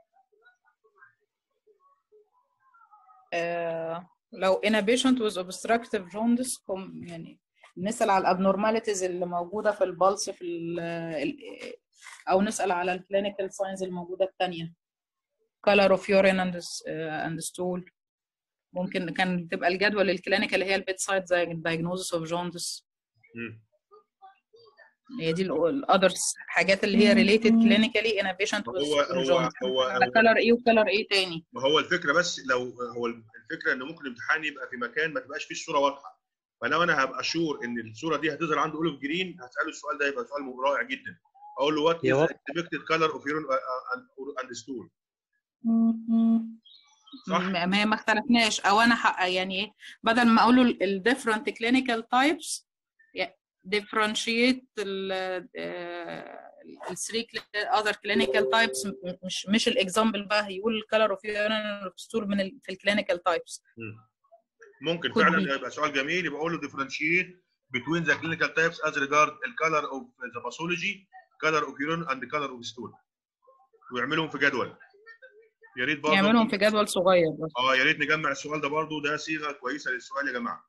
آه، لو in a patient with obstructive jaundice هم يعني نسأل على الابنورماليتيز اللي موجودة في البلس في ال ال أو نسأل على الكلينيكال ساينز الموجودة التانية color of urine and, s- آه، and stool ممكن كان تبقى الجدول الكلينيكال اللي هي البيت سايد diagnosis of jaundice مم. هي دي الاذرز حاجات اللي هي related clinically in a patient with هو- هو- jaundice هو- على هو- color ايه وcolor ايه تاني ما هو الفكره بس لو هو الفكره ان ممكن الامتحان يبقى في مكان ما تبقاش فيه الصوره واضحه فلو انا هبقى شور ان الصوره دي هتظهر عنده اوليف جرين هساله السؤال ده يبقى سؤال رائع جدا اقول له وات يا از وات- اكسبكتد كلر اوف يورين اند ستول صح؟ م- ما هي ما اختلفناش او انا حق يعني ايه بدل ما اقول ال different clinical types yeah, differentiate ال ال three cl- other clinical types م- مش مش الاكزامبل بقى هيقول color of urine or stool من ال في الكلينيكال types مم. ممكن Could فعلا be. يبقى سؤال جميل يبقى اقول له differentiate between the clinical types as regard the color of the pathology, color of urine and the color of stool. ويعملهم في جدول. يا ريت برضه يعملهم في جدول صغير بس اه يا ريت نجمع السؤال ده برضه ده صيغه كويسه للسؤال يا جماعه.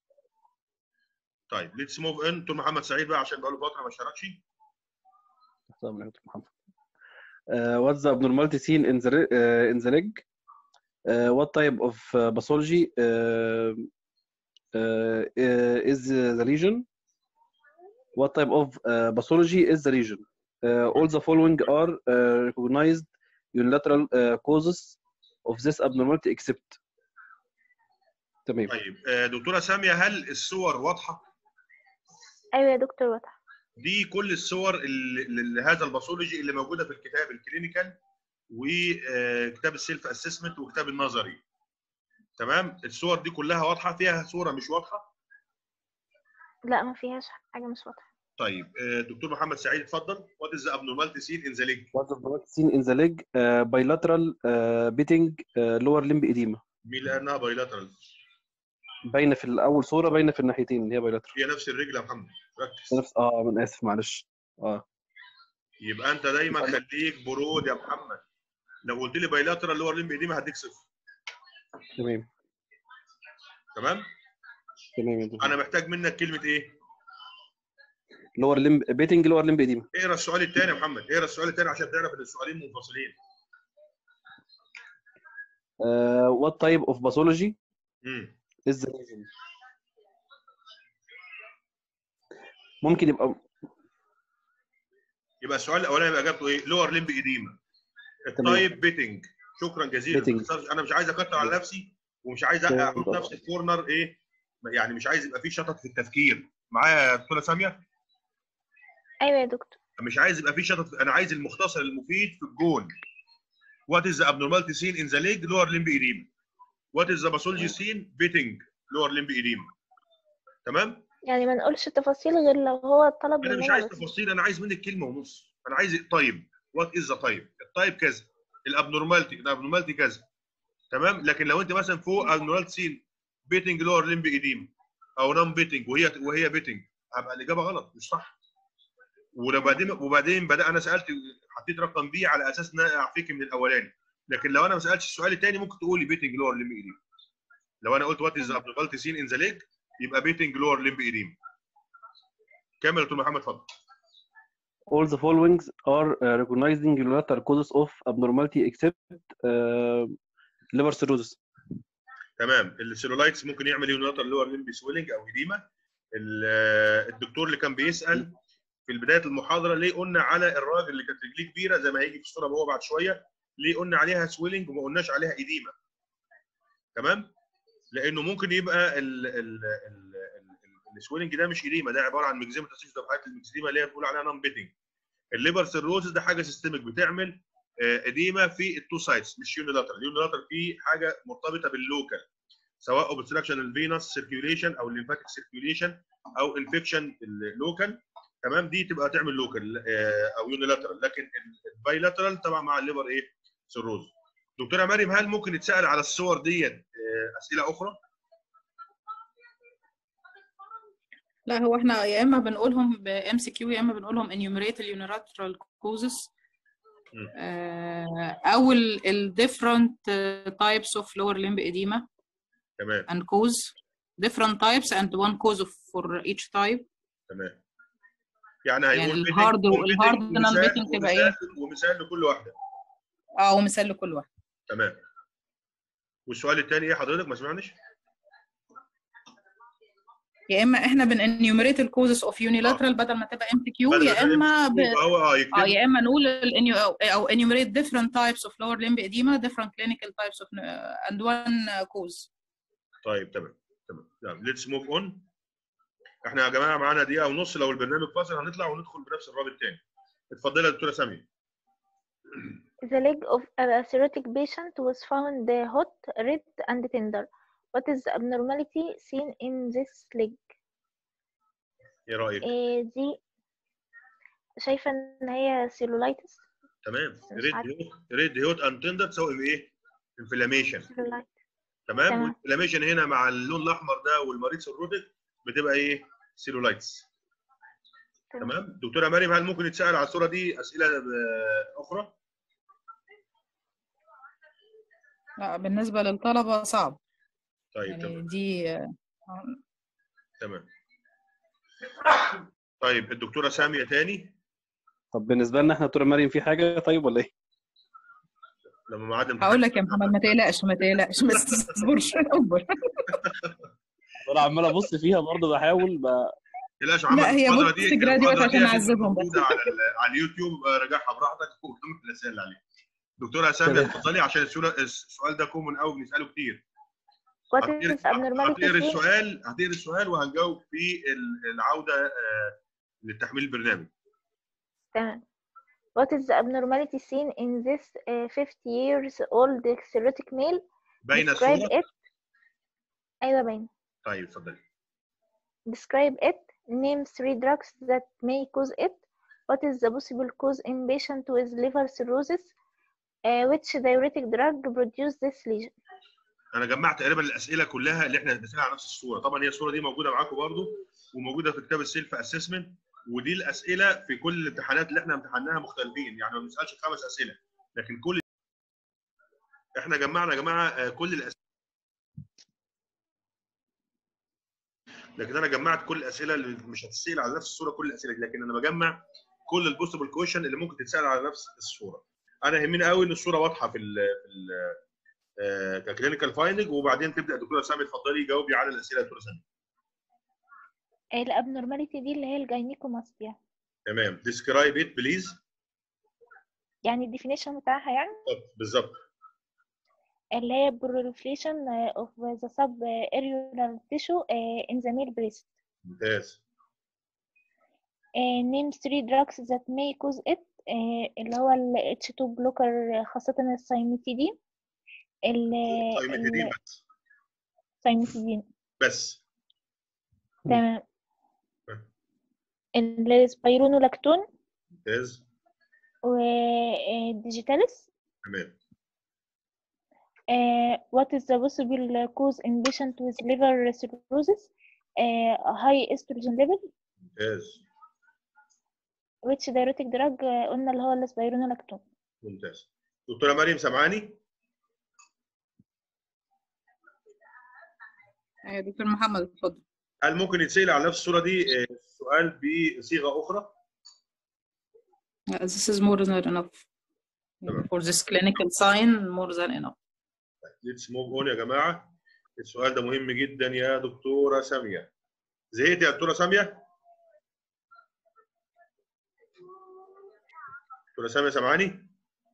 طيب ليتس موف ان دكتور محمد سعيد بقى عشان بقاله فتره ما اشتركش. السلام عليكم محمد. Uh, what's the abnormality seen in the re- uh, in the leg? Uh, what type of uh, pathology uh, uh, is the region? What type of uh, pathology is the region? Uh, all the following are uh, recognized unilateral uh, causes of this abnormality except تمام طيب آه، دكتوره ساميه هل الصور واضحه؟ ايوه يا دكتور واضح دي كل الصور اللي- اللي- لهذا الباثولوجي اللي موجوده في الكتاب الكلينيكال وكتاب السيلف اسسمنت وكتاب النظري تمام الصور دي كلها واضحه فيها صوره مش واضحه لا ما فيهاش حاجه مش واضحه طيب آه، دكتور محمد سعيد اتفضل what is the abnormality seen in the leg What's the abnormality seen in the leg? Uh, bilateral uh, beating uh, lower limb edema مين لانها بايلاترال باينه في الاول صوره باينه في الناحيتين اللي هي بايلاترال هي نفس الرجل يا محمد ركز نفس اه من اسف معلش اه يبقى انت دايما خليك برود يا محمد لو قلت لي بايلاترال لور ليمب ايديما هديك صفر تمام تمام تمام يا دكتور انا محتاج منك كلمه ايه لور لمب بيتنج لور لمب اديما اقرا السؤال الثاني يا محمد اقرا السؤال الثاني عشان تعرف ان السؤالين منفصلين uh, what type of pathology امم is the region ممكن يبقى يبقى السؤال الاولاني يبقى اجابته ايه لور ليمب ايديما التايب بيتنج شكرا جزيلا Bitting. ما تخسرش. انا مش عايز اكتر على نفسي ومش عايز تمام. احط نفسي في كورنر ايه يعني مش عايز يبقى في شطط في التفكير معايا يا دكتوره ساميه ايوه يا دكتور مش عايز يبقى في شطط انا عايز المختصر المفيد في الجون What is the abnormality seen in the leg lower limb edema What is the pathology seen beating lower limb edema تمام يعني ما نقولش تفاصيل غير لو هو طلب انا مش مننا عايز بس تفاصيل انا عايز منك كلمه ونص انا عايز طيب وات از ذا طيب الطيب كذا الابنورمالتي الابنورمالتي كذا تمام لكن لو انت مثلا فوق ابنورمالتي سين بيتنج لور ليمب ايديم او نون بيتنج وهي وهي بيتنج هبقى الاجابه غلط مش صح وبعدين وبعدين بدا انا سالت حطيت رقم بي على اساس ان انا اعفيك من الاولاني لكن لو انا ما سالتش السؤال الثاني ممكن تقولي بيتنج لور ليمب ايديم لو انا قلت وات از ذا abnormality seen in the leg يبقى بيتنج لور ليمب ايديم كمل يا دكتور محمد اتفضل all the following are uh, recognizing unilateral causes of abnormality except uh, liver cirrhosis تمام السيلولايتس ممكن يعمل يونيلاترال لور ليمب سويلنج او اديما ال- الدكتور اللي كان بيسال في بدايه المحاضره ليه قلنا على الراجل اللي كانت رجليه كبيره زي ما هيجي في الصوره هو بعد شويه ليه قلنا عليها سويلنج وما قلناش عليها اديما تمام لانه ممكن يبقى ال ال ال ال- السويلنج ده مش اديما ده عباره عن ميكزيما تسيس ده حاجه الميكزيما اللي هي بنقول عليها نون بيتنج الليبر سيروزس ده حاجه سيستميك بتعمل آه، اديما في التو سايتس مش يونيلاترال اليونيلاترال فيه حاجه مرتبطه باللوكال سواء اوبستراكشن الفينوس سيركيوليشن او الليمفاتيك سيركيوليشن او انفكشن اللوكال تمام دي تبقى تعمل لوكال او يونيلاترال لكن البايلاترال طبعا مع الليبر ايه سيروز دكتوره مريم هل ممكن يتسال على الصور ديت آه، اسئله اخرى لا هو احنا يا اما بنقولهم ب MCQ يا اما بنقولهم enumerate ال unilateral causes مم. آه، او ال ال different uh, types of lower limb edema تمام and cause different types and one cause of for each type تمام يعني هيقول يعني beating- الهارد يقول والهارد beating non ومثال- beating تبقى ومثال- ومثال لكل واحده اه ومثال لكل واحد تمام والسؤال الثاني ايه حضرتك ما سمعناش يا اما احنا بن enumerate ال causes of unilateral بدل ما تبقى MCQ بدل ما يا تبقى اما ب... يبقى هو اه يكتب اه يا اما نقول ال enu- او أو enumerate different types of lower limb edema different clinical types of uh, and one uh, cause طيب تمام تمام تمام ليتس موف اون احنا يا جماعه معانا دقيقه ونص لو البرنامج فاصل هندخل وندخل بنفس الرابط تاني اتفضلي يا دكتوره ساميه The leg of a cirrhotic patient was found uh, hot, red, and tender. What is the abnormality seen in this leg? ايه رايك إيه دي شايفة إن هي cellulitis تمام بس مش ريد عارفة. هيوت ريد هيوت اند تندر تساوي ايه انفلاميشن cellulitis تمام تمام. والانفلاميشن هنا مع اللون الاحمر ده والمريض سيروتيك بتبقى ايه سيلولايتس تمام. تمام دكتوره مريم هل ممكن يتسال على الصوره دي اسئله آه، اخرى لا بالنسبة للطلبة صعب طيب يعني تمام دي آه، تمام طيب الدكتوره ساميه تاني طب بالنسبه لنا احنا دكتوره مريم في حاجه طيب ولا ايه؟ لما معاد هقول لك يا محمد ما تقلقش ما تقلقش بس تصبرش اصبر انا عمال ابص فيها برضه بحاول ب... تقلقش يا محمد لا، هي المحاضرة بص دي- جراديوت المحاضرة عشان دي نعذبهم بس. موجودة على ال- على اليوتيوب آه، راجعها براحتك وكمل الاسئله اللي عليك دكتوره ساميه تمام. اتفضلي عشان السؤال السؤال ده كومن قوي بنساله كتير What هتقري is abnormality هتقري seen السؤال هتقري السؤال وهنجاوب في ال- العوده آه، لتحميل البرنامج تمام What is the abnormality seen in this uh, 50 years old cirrhotic male? باينه Describe الصوره it. أيوة باين. طيب اتفضلي Describe it. Name three drugs that may cause it. What is the possible cause in patient with liver cirrhosis? Uh, which diuretic drug produce this lesion? انا جمعت تقريبا الاسئله كلها اللي احنا بنسالها على نفس الصوره طبعا هي الصوره دي موجوده معاكم برضو وموجوده في كتاب السيلف اسسمنت ودي الاسئله في كل الامتحانات اللي احنا امتحناها مختلفين يعني ما بنسالش خمس اسئله لكن كل احنا جمعنا يا جماعه آه، كل الاسئله لكن انا جمعت كل الاسئله اللي مش هتسال على نفس الصوره كل الاسئله دي لكن انا بجمع كل البوسيبل كويشن اللي ممكن تتسال على نفس الصوره انا يهمني قوي ان الصوره واضحه في ال في ال ككلينيكال فايندنج وبعدين تبدا الدكتوره سامي اتفضلي جاوبي على الاسئله يا دكتوره سامي ال abnormality دي اللي هي الجاينيكوماستيا تمام describe it بليز يعني الديفينيشن بتاعها يعني بالظبط اللي هي proliferation uh, of the subaerial tissue uh, in the male breast. ممتاز Uh, name three drugs that may cause it uh, اللي هو ال H2 blocker خاصة السايميتيدين ال طيب بس السايميتيدين بس تمام السبيرونولاكتون ممتاز والديجيتاليس تمام Uh, what is the possible cause in patient with liver cirrhosis? Uh, high estrogen level. ممتاز which diuretic drug uh, قلنا اللي هو السبيرونولاكتون. ممتاز دكتوره مريم سامعاني يا دكتور محمد اتفضل هل ممكن يتسال على نفس الصوره دي آه، سؤال بصيغه اخرى Uh, this is more than enough تمام. for this clinical sign more than enough ليتس موف اون يا جماعه السؤال ده مهم جدا يا دكتوره ساميه زهقت يا دكتوره ساميه دكتوره ساميه سامعاني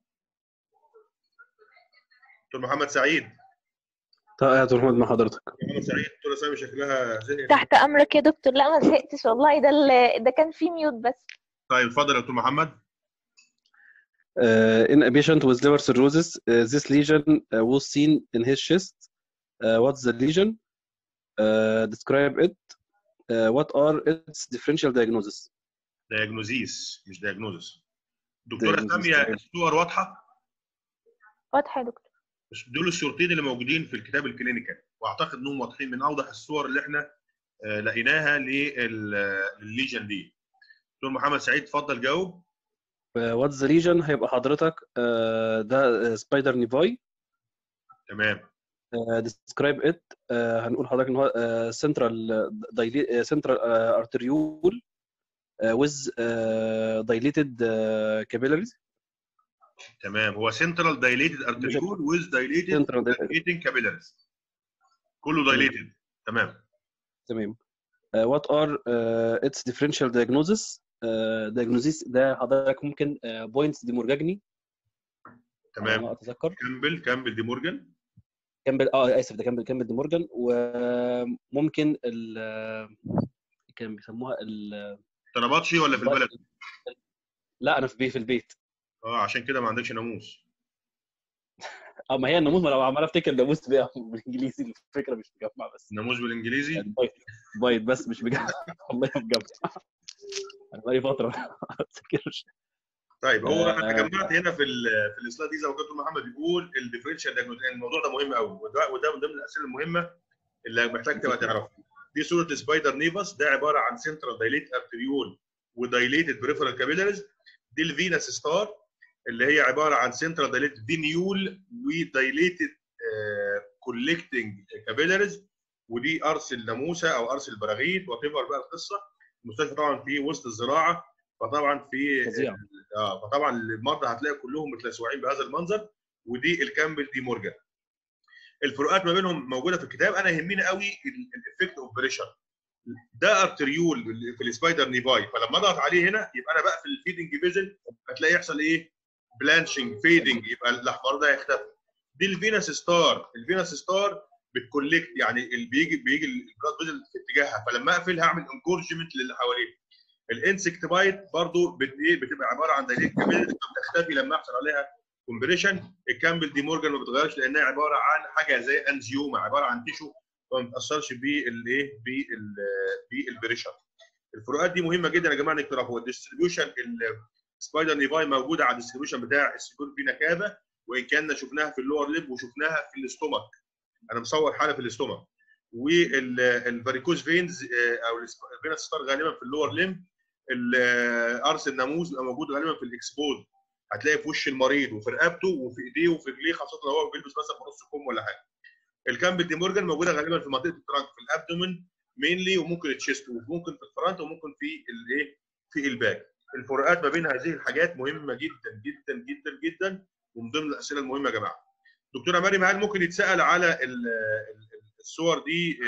دكتور محمد سعيد طيب يا دكتور محمد مع حضرتك محمد سعيد دكتوره ساميه شكلها زهقت تحت أمرك يا دكتور لا ما زهقتش والله ده ال- ده كان فيه ميوت بس. طيب اتفضل يا دكتور محمد Uh, in a patient with liver cirrhosis, uh, this lesion uh, was seen in his chest. Uh, what's the lesion? Uh, describe it. Uh, what are its differential diagnosis? دياجنوزيس مش دياجنوزس دكتوره Diagnosis، ساميه تمام. الصور واضحه واضحة يا دكتور. بس دول الصورتين اللي موجودين في الكتاب الكلينيكال واعتقد انهم واضحين من اوضح الصور اللي احنا آه، لقيناها لل- للليجن دي دكتور محمد سعيد اتفضل جاوب Uh, what's the lesion? هيبقى حضرتك uh, ده سبايدر نيفاي تمام uh, describe it uh, هنقول حضرتك ان هو uh, central uh, central uh, arteriole uh, with uh, dilated uh, capillaries تمام هو سنترال دايليتد ارتريول ويز دايليتد central دايليتنج كابيلاريز كله دايليتد تمام تمام uh, what are uh, its differential diagnosis uh, diagnosis ده حضرتك ممكن uh, points دي مورجاجني على تمام ما اتذكر كامبل كامبل دي مورجان كامبل اه اسف ده كامبل كامبل دي مورجان وممكن ال كان بيسموها ال طرباتشي ولا في البلد لا انا في بي في البيت اه عشان كده ما عندكش ناموس اه ما هي الناموس ما لو عمال افتكر ناموس بقى بالانجليزي الفكره مش مجمع بس ناموس بالانجليزي يعني بايت بايت بس مش مجمع والله ما مجمع انا بقالي فتره ما افتكرش طيب هو آه. انا جمعت هنا في ال في السلايد دي زي ما كنت محمد بيقول الديفرنشال دايجنوستيك الموضوع ده مهم قوي وده وده من ضمن الاسئله المهمه اللي محتاج تبقى تعرفها دي صوره سبايدر نيفاس ده عباره عن سنترال دايليت ارتريول ودايليتد بريفرال كابيلاريز دي الفينس ستار اللي هي عباره عن سنترال دايليتد فينيول ودايليتد كولكتنج كابيلاريز ودي ارس الناموسه او ارس البراغيث وات بقى القصه المستشفى طبعا في وسط الزراعه فطبعا في فظيع اه فطبعا المرضى هتلاقي كلهم متلسوعين بهذا المنظر ودي الكامبل دي مورجان الفروقات ما بينهم موجوده في الكتاب انا يهمني قوي الافكت اوف بريشر ده ارتريول في السبايدر نيفاي فلما اضغط عليه هنا يبقى انا بقفل الفيدنج فيزل هتلاقي يحصل ايه بلانشنج فيدنج يبقى الاحمر ده هيختفي دي الفينس ستار الفينس ستار بتكولكت يعني اللي بيجي بيجي البلاد فيزل في اتجاهها فلما اقفل هعمل انكورجمنت للي حواليه الانسكت بايت برضو بت ايه بتبقى عباره عن دايليت كابيلز بتختفي لما يحصل عليها كومبريشن الكامبل دي مورجان ما بتتغيرش لانها عباره عن حاجه زي انزيوما عباره عن تيشو فما بتاثرش بالايه بالبريشر الفروقات دي مهمه جدا يا جماعه انك تعرفوا الديستريبيوشن السبايدر نيفاي موجوده على الديستريبيوشن بتاع السكور فينا كافا وان كنا شفناها في اللور ليب وشفناها في الاستومك انا مصور حاله في الاستومك والفاريكوز فينز او الفينس ستار غالبا في اللور ليم الارس الناموس بيبقى موجود غالبا في الاكسبوز هتلاقي في وش المريض وفي رقبته وفي ايديه وفي رجليه خاصه لو هو بيلبس مثلا في نص كم ولا حاجه الكامبل دي مورجان موجوده غالبا في منطقه الترانك في الابدومن مينلي وممكن التشيست وممكن في الفرونت وممكن في الايه في الباك الفروقات ما بين هذه الحاجات مهمه جدا جدا جدا جدا ومن ضمن الاسئله المهمه يا جماعه دكتوره مريم هل ممكن يتسال على الصور دي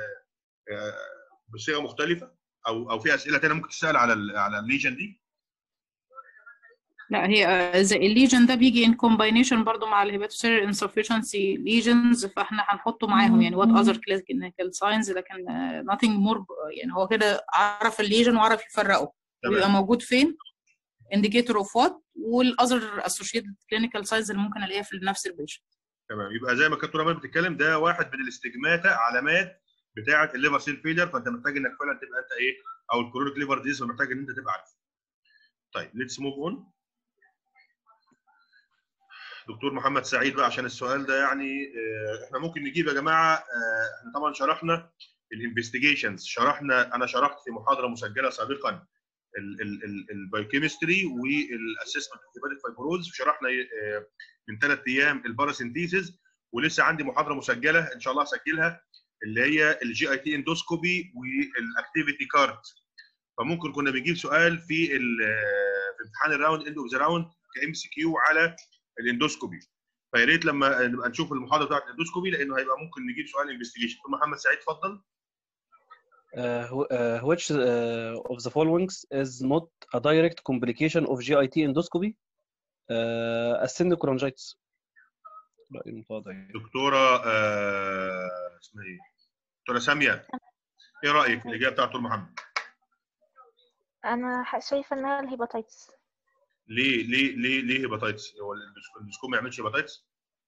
بصيغه مختلفه او او في اسئله ثانيه ممكن تسال على ال على الليجن دي لا هي زي الليجن ده بيجي ان كومباينيشن برضو مع الهيباتوسيلر انسفشنسي ليجنز فاحنا هنحطه معاهم يعني وات اذر كلينيكال ساينز لكن nothing more يعني هو كده عرف الليجن وعرف يفرقه ويبقى موجود فين indicator of what والاذر associated clinical signs اللي ممكن الاقيها في نفس البيشنت تمام يبقى زي ما كانت طول بتتكلم ده واحد من الاستجماتا علامات بتاعه الليفر سيل فيلر فانت محتاج انك فعلا تبقى انت ايه او الكرونيك ليفر ديز محتاج ان انت تبقى عارف طيب ليتس موف اون دكتور محمد سعيد بقى عشان السؤال ده يعني احنا ممكن نجيب يا جماعه احنا طبعا شرحنا الانفستيجيشنز شرحنا انا شرحت في محاضره مسجله سابقا البايوكيمستري والاسسمنت اوف هيباتيك فايبروز شرحنا من ثلاث ايام الباراسينثيسيس ولسه عندي محاضره مسجله ان شاء الله هسجلها اللي هي الجي اي تي اندوسكوبي والاكتيفيتي كارت فممكن كنا بنجيب سؤال في في امتحان الراوند اند اوف ذا راوند كام سي كيو على الاندوسكوبي فيا ريت لما نبقى نشوف المحاضره بتاعت الاندوسكوبي لانه هيبقى ممكن نجيب سؤال انفستيجيشن محمد سعيد اتفضل Uh, uh, which uh, of the following is not a direct complication of GIT endoscopy? Uh, ascending cholangitis. رأيي المتواضع يعني. دكتوره آه اسمها ايه؟ دكتوره ساميه ايه رايك في الاجابه بتاعت دكتور محمد؟ انا شايفه انها الهيباتيتس ليه ليه ليه ليه هيباتيتس؟ هو الاندوسكوب ما يعملش هيباتيتس؟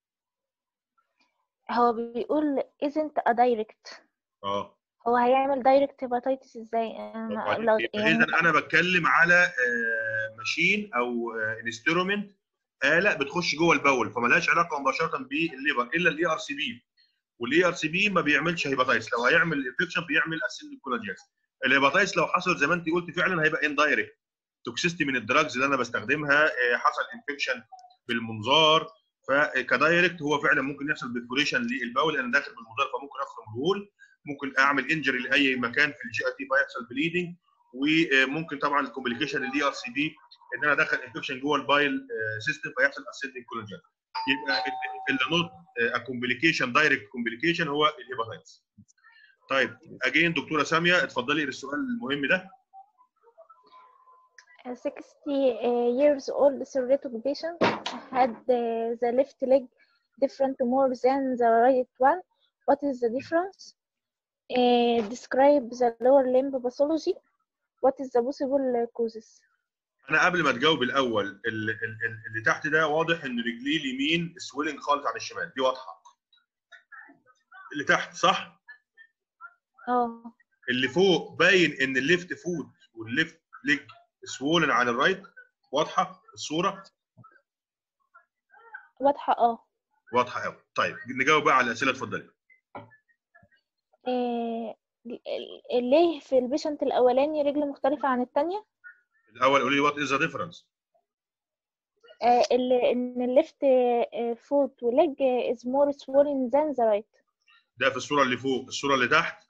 هو بيقول isn't a direct اه هو هيعمل دايركت هيباتيتس ازاي انا لو اذا انا بتكلم على ماشين او انسترومنت اله بتخش جوه البول فمالهاش علاقه مباشره بالليفر الا الاي ار سي بي والاي ار سي بي ما بيعملش هيباتيتس لو هيعمل انفكشن بيعمل اسيد كولاجينز الهيباتيتس لو حصل زي ما انت قلت فعلا هيبقى اندايركت توكسيستي من الدراجز اللي انا بستخدمها حصل انفكشن بالمنظار فكدايركت هو فعلا ممكن يحصل بيرفوريشن للبول انا داخل بالمنظار فممكن اخرم الهول ممكن اعمل انجري لاي مكان في الجي اي تي فيحصل بليدنج وممكن طبعا الكومبليكيشن الاي ار سي بي ان انا ادخل انفكشن جوه البايل سيستم فيحصل اسيدنج كولاجين يبقى اللي نوت كومبليكيشن دايركت كومبليكيشن هو الهيباتيتس طيب اجين دكتوره ساميه اتفضلي السؤال المهم ده 60 years old cirrhotic patient had the left leg different more than the right one what is the difference uh, describe the lower limb pathology what is the possible causes انا قبل ما تجاوب الاول اللي, اللي, اللي تحت ده واضح ان رجليه اليمين سويلنج خالص عن الشمال دي واضحه اللي تحت صح اه اللي فوق باين ان الليفت فوت والليفت ليج سوولن عن الرايت واضحه الصوره واضحة اه واضحه قوي طيب نجاوب بقى على الاسئله اتفضلي إيه، ال- ال- ليه في البيشنت الأولاني رجل مختلفة عن التانية؟ الاول قولي لي وات از ذا ديفرنس آه، ال- إن الليفت فوت وليج is more swollen than the right ده في الصوره اللي فوق الصوره اللي تحت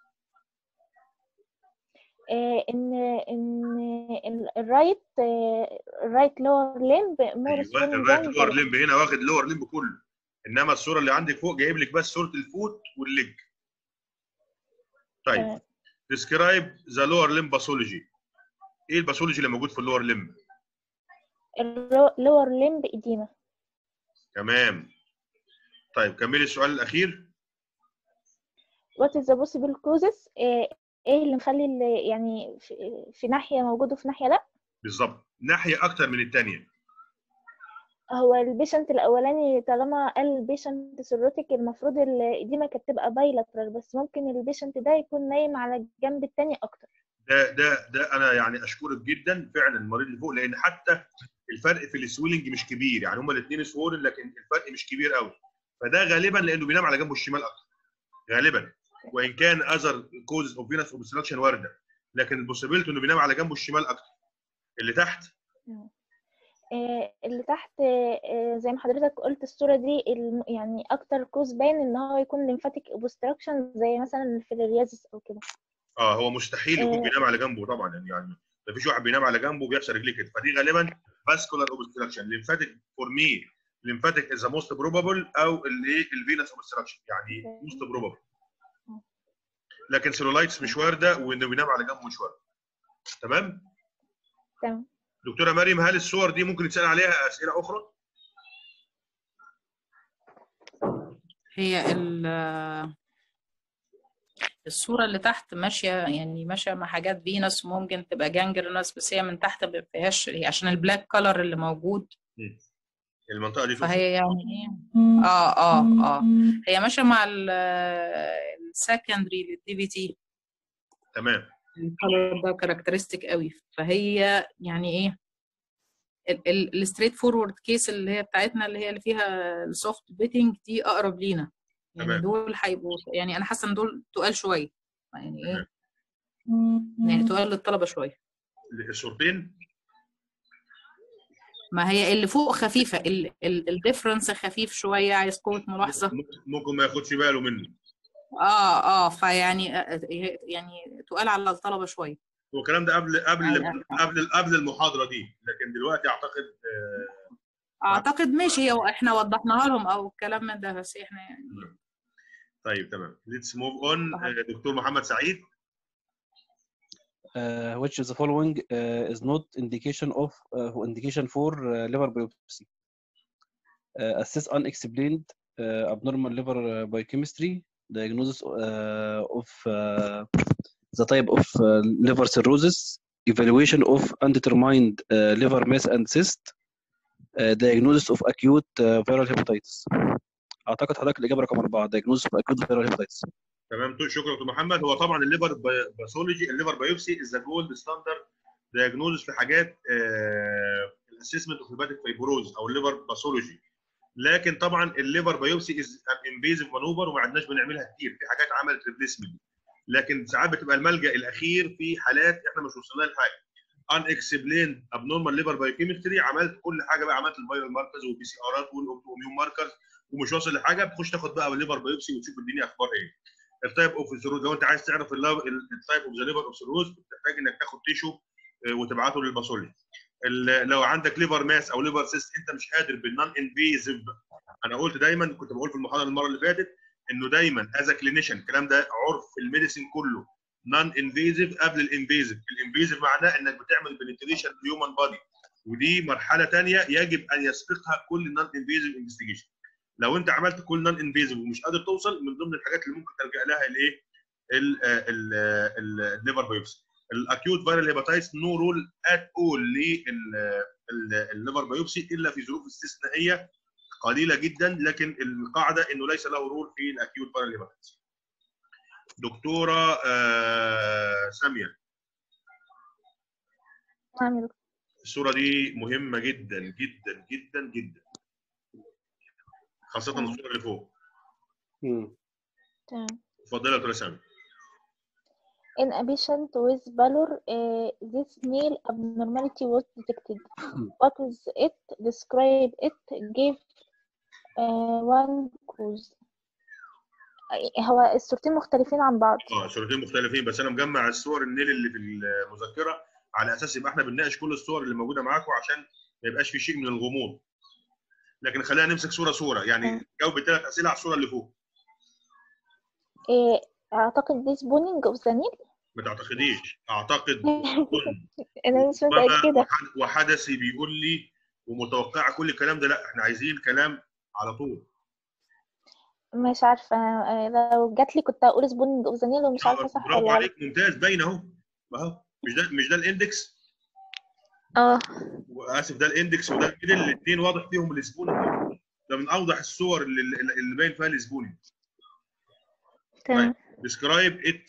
آه، إن إن ال- الرايت آه، الرايت lower limb more ايوه swollen الرايت than the لور left. ليمب هنا واخد لور ليمب كله انما الصوره اللي عندك فوق جايب لك بس صوره الفوت والليج طيب تمام. ديسكرايب ذا لور ليمب باثولوجي ايه الباثولوجي اللي موجود في اللور ليمب الرو- lower limb edema تمام طيب كملي السؤال الاخير what is the possible causes آه، ايه اللي مخلي ال- يعني في, في ناحية موجود وفي ناحية لا بالظبط ناحيه اكتر من الثانيه هو البيشنت الاولاني طالما قال البيشنت سيروتيك المفروض الإديمة كانت تبقى بايلاترال بس ممكن البيشنت ده يكون نايم على الجنب التاني اكتر ده ده ده انا يعني اشكرك جدا فعلا المريض اللي فوق لان حتى الفرق في السويلنج مش كبير يعني هما الاثنين سوولن لكن الفرق مش كبير قوي فده غالبا لانه بينام على جنبه الشمال اكتر غالبا وان كان اذر كوز اوف فينس اوبستراكشن وارده لكن البوسيبيلتي انه بينام على جنبه الشمال اكتر اللي تحت آه، اللي تحت آه، زي ما حضرتك قلت الصورة دي الم- يعني أكتر كوز باين إن هو يكون ليمفاتيك اوبستراكشن زي مثلا الفيلاريازيس أو كده اه هو مستحيل يكون آه. بينام على جنبه طبعا يعني يعني ما فيش واحد بينام على جنبه وبيحصل رجليه كده فدي غالبا فاسكولار اوبستراكشن ليمفاتيك فور مي ليمفاتيك از موست بروبابل او الايه الفينس اوبستراكشن يعني موست بروبابل لكن سيلولايتس مش وارده وانه بينام على جنبه مش وارده تمام تمام دكتوره مريم هل الصور دي ممكن يتسال عليها اسئله اخرى هي ال- الصورة اللي تحت ماشية يعني ماشية مع حاجات فينس ممكن تبقى جانجرنس بس هي من تحت ما فيهاش هي عشان البلاك كولر اللي موجود المنطقه دي فهي يعني ايه اه اه اه هي ماشية مع السكندري للدي بي تي تمام الكولر ده كاركترستيك قوي فهي يعني ايه الستريت فورورد كيس اللي هي بتاعتنا اللي هي اللي فيها السوفت بيتنج دي اقرب لينا يعني تمام. دول هيبقوا يعني انا حاسه ان دول تقال شويه يعني ايه يعني تقال للطلبه شويه الصورتين ما هي اللي فوق خفيفه الديفرنس خفيف شويه عايز قوه ملاحظه ممكن ما ياخدش باله منه اه اه فيعني يعني تقال على الطلبه شويه هو الكلام ده قبل قبل أيوة. قبل قبل المحاضره دي لكن دلوقتي اعتقد آه، اعتقد ماشي هو احنا وضحناها لهم او الكلام من ده بس احنا يعني طيب تمام ليتس موف اون دكتور محمد سعيد uh, which of the following uh, is not indication of uh, indication for uh, liver biopsy uh, assess unexplained uh, abnormal liver uh, biochemistry diagnosis uh, of uh, the type of uh, liver cirrhosis evaluation of undetermined uh, liver mass and cyst uh, diagnosis of acute uh, viral hepatitis اعتقد حضرتك الاجابه رقم اربعه diagnosis of acute viral hepatitis تمام شكرا دكتور محمد هو طبعا الليفر باثولوجي الليفر بايوبسي از ذا جولد ستاندرد دايجنوزس في حاجات الاسسمنت اوف هيباتيك فايبروز او الليفر باثولوجي لكن طبعا الليفر بايوبسي از ان انفيزيف مانوفر وما عدناش بنعملها كتير في حاجات عملت ريبليسمنت لكن ساعات بتبقى الملجا الاخير في حالات احنا مش وصلنا لحاجه ان اكسبلين ابنورمال ليفر بايوكيمستري عملت كل حاجه بقى عملت الفيرال ماركرز والبي سي ارات والاوميون ماركرز ومش واصل لحاجه بتخش تاخد بقى الليفر بايوبسي وتشوف الدنيا اخبار ايه التايب اوف السيروز لو انت عايز تعرف التايب اوف ذا ليفر اوف سيروز بتحتاج انك تاخد تيشو وتبعته للباثولوجي لو عندك ليفر ماس او ليفر سيست انت مش قادر بالنون انفيزيف انا قلت دايما كنت بقول في المحاضره المره اللي فاتت انه دايما از كلينيشن الكلام ده عرف في الميديسين كله نون انفيزيف قبل الانفيزيف الانفيزيف معناه انك بتعمل بنتريشن هيومن بادي ودي مرحله ثانيه يجب ان يسبقها كل نون انفيزيف انفستيجيشن لو انت عملت كل نون انفيزيف ومش قادر توصل من ضمن الحاجات اللي ممكن تلجا لها الايه الليفر بايوبسي الاكيوت فايرال هيباتايتس نو رول ات اول للليفر بايوبسي الا في ظروف استثنائيه قليله جدا لكن القاعده انه ليس له رول في الاكيوت فايرال هيباتايتس دكتوره آه ساميه نعم يا دكتور الصوره دي مهمه جدا جدا جدا جدا خاصه الصوره اللي فوق مم. تمام اتفضلي يا دكتوره ساميه In a patient with pallor, uh, this nail abnormality was detected. What is it? Describe it. Give uh, one cause. هو الصورتين مختلفين عن بعض اه صورتين مختلفين بس انا مجمع الصور النيل اللي في المذكره على اساس يبقى احنا بنناقش كل الصور اللي موجوده معاكم عشان ما يبقاش في شيء من الغموض لكن خلينا نمسك صوره صوره يعني تمام. جاوب ثلاث اسئله على الصوره اللي فوق إيه، أعتقد this boning of the nail ما تعتقديش اعتقد كن أنا مش ربما متأكدة وحد- وحدثي بيقول لي ومتوقعه كل الكلام ده لا احنا عايزين كلام على طول مش عارفة آه، لو جات لي كنت هقول boning of the nail ومش عارفة صح برافو ولا غلط عليك ممتاز باين اهو اهو مش ده مش ده الاندكس اه واسف ده الاندكس وده الميدل الاثنين واضح فيهم السبوننج ده من اوضح الصور اللي, اللي اللي باين فيها السبوننج تمام ديسكرايب ات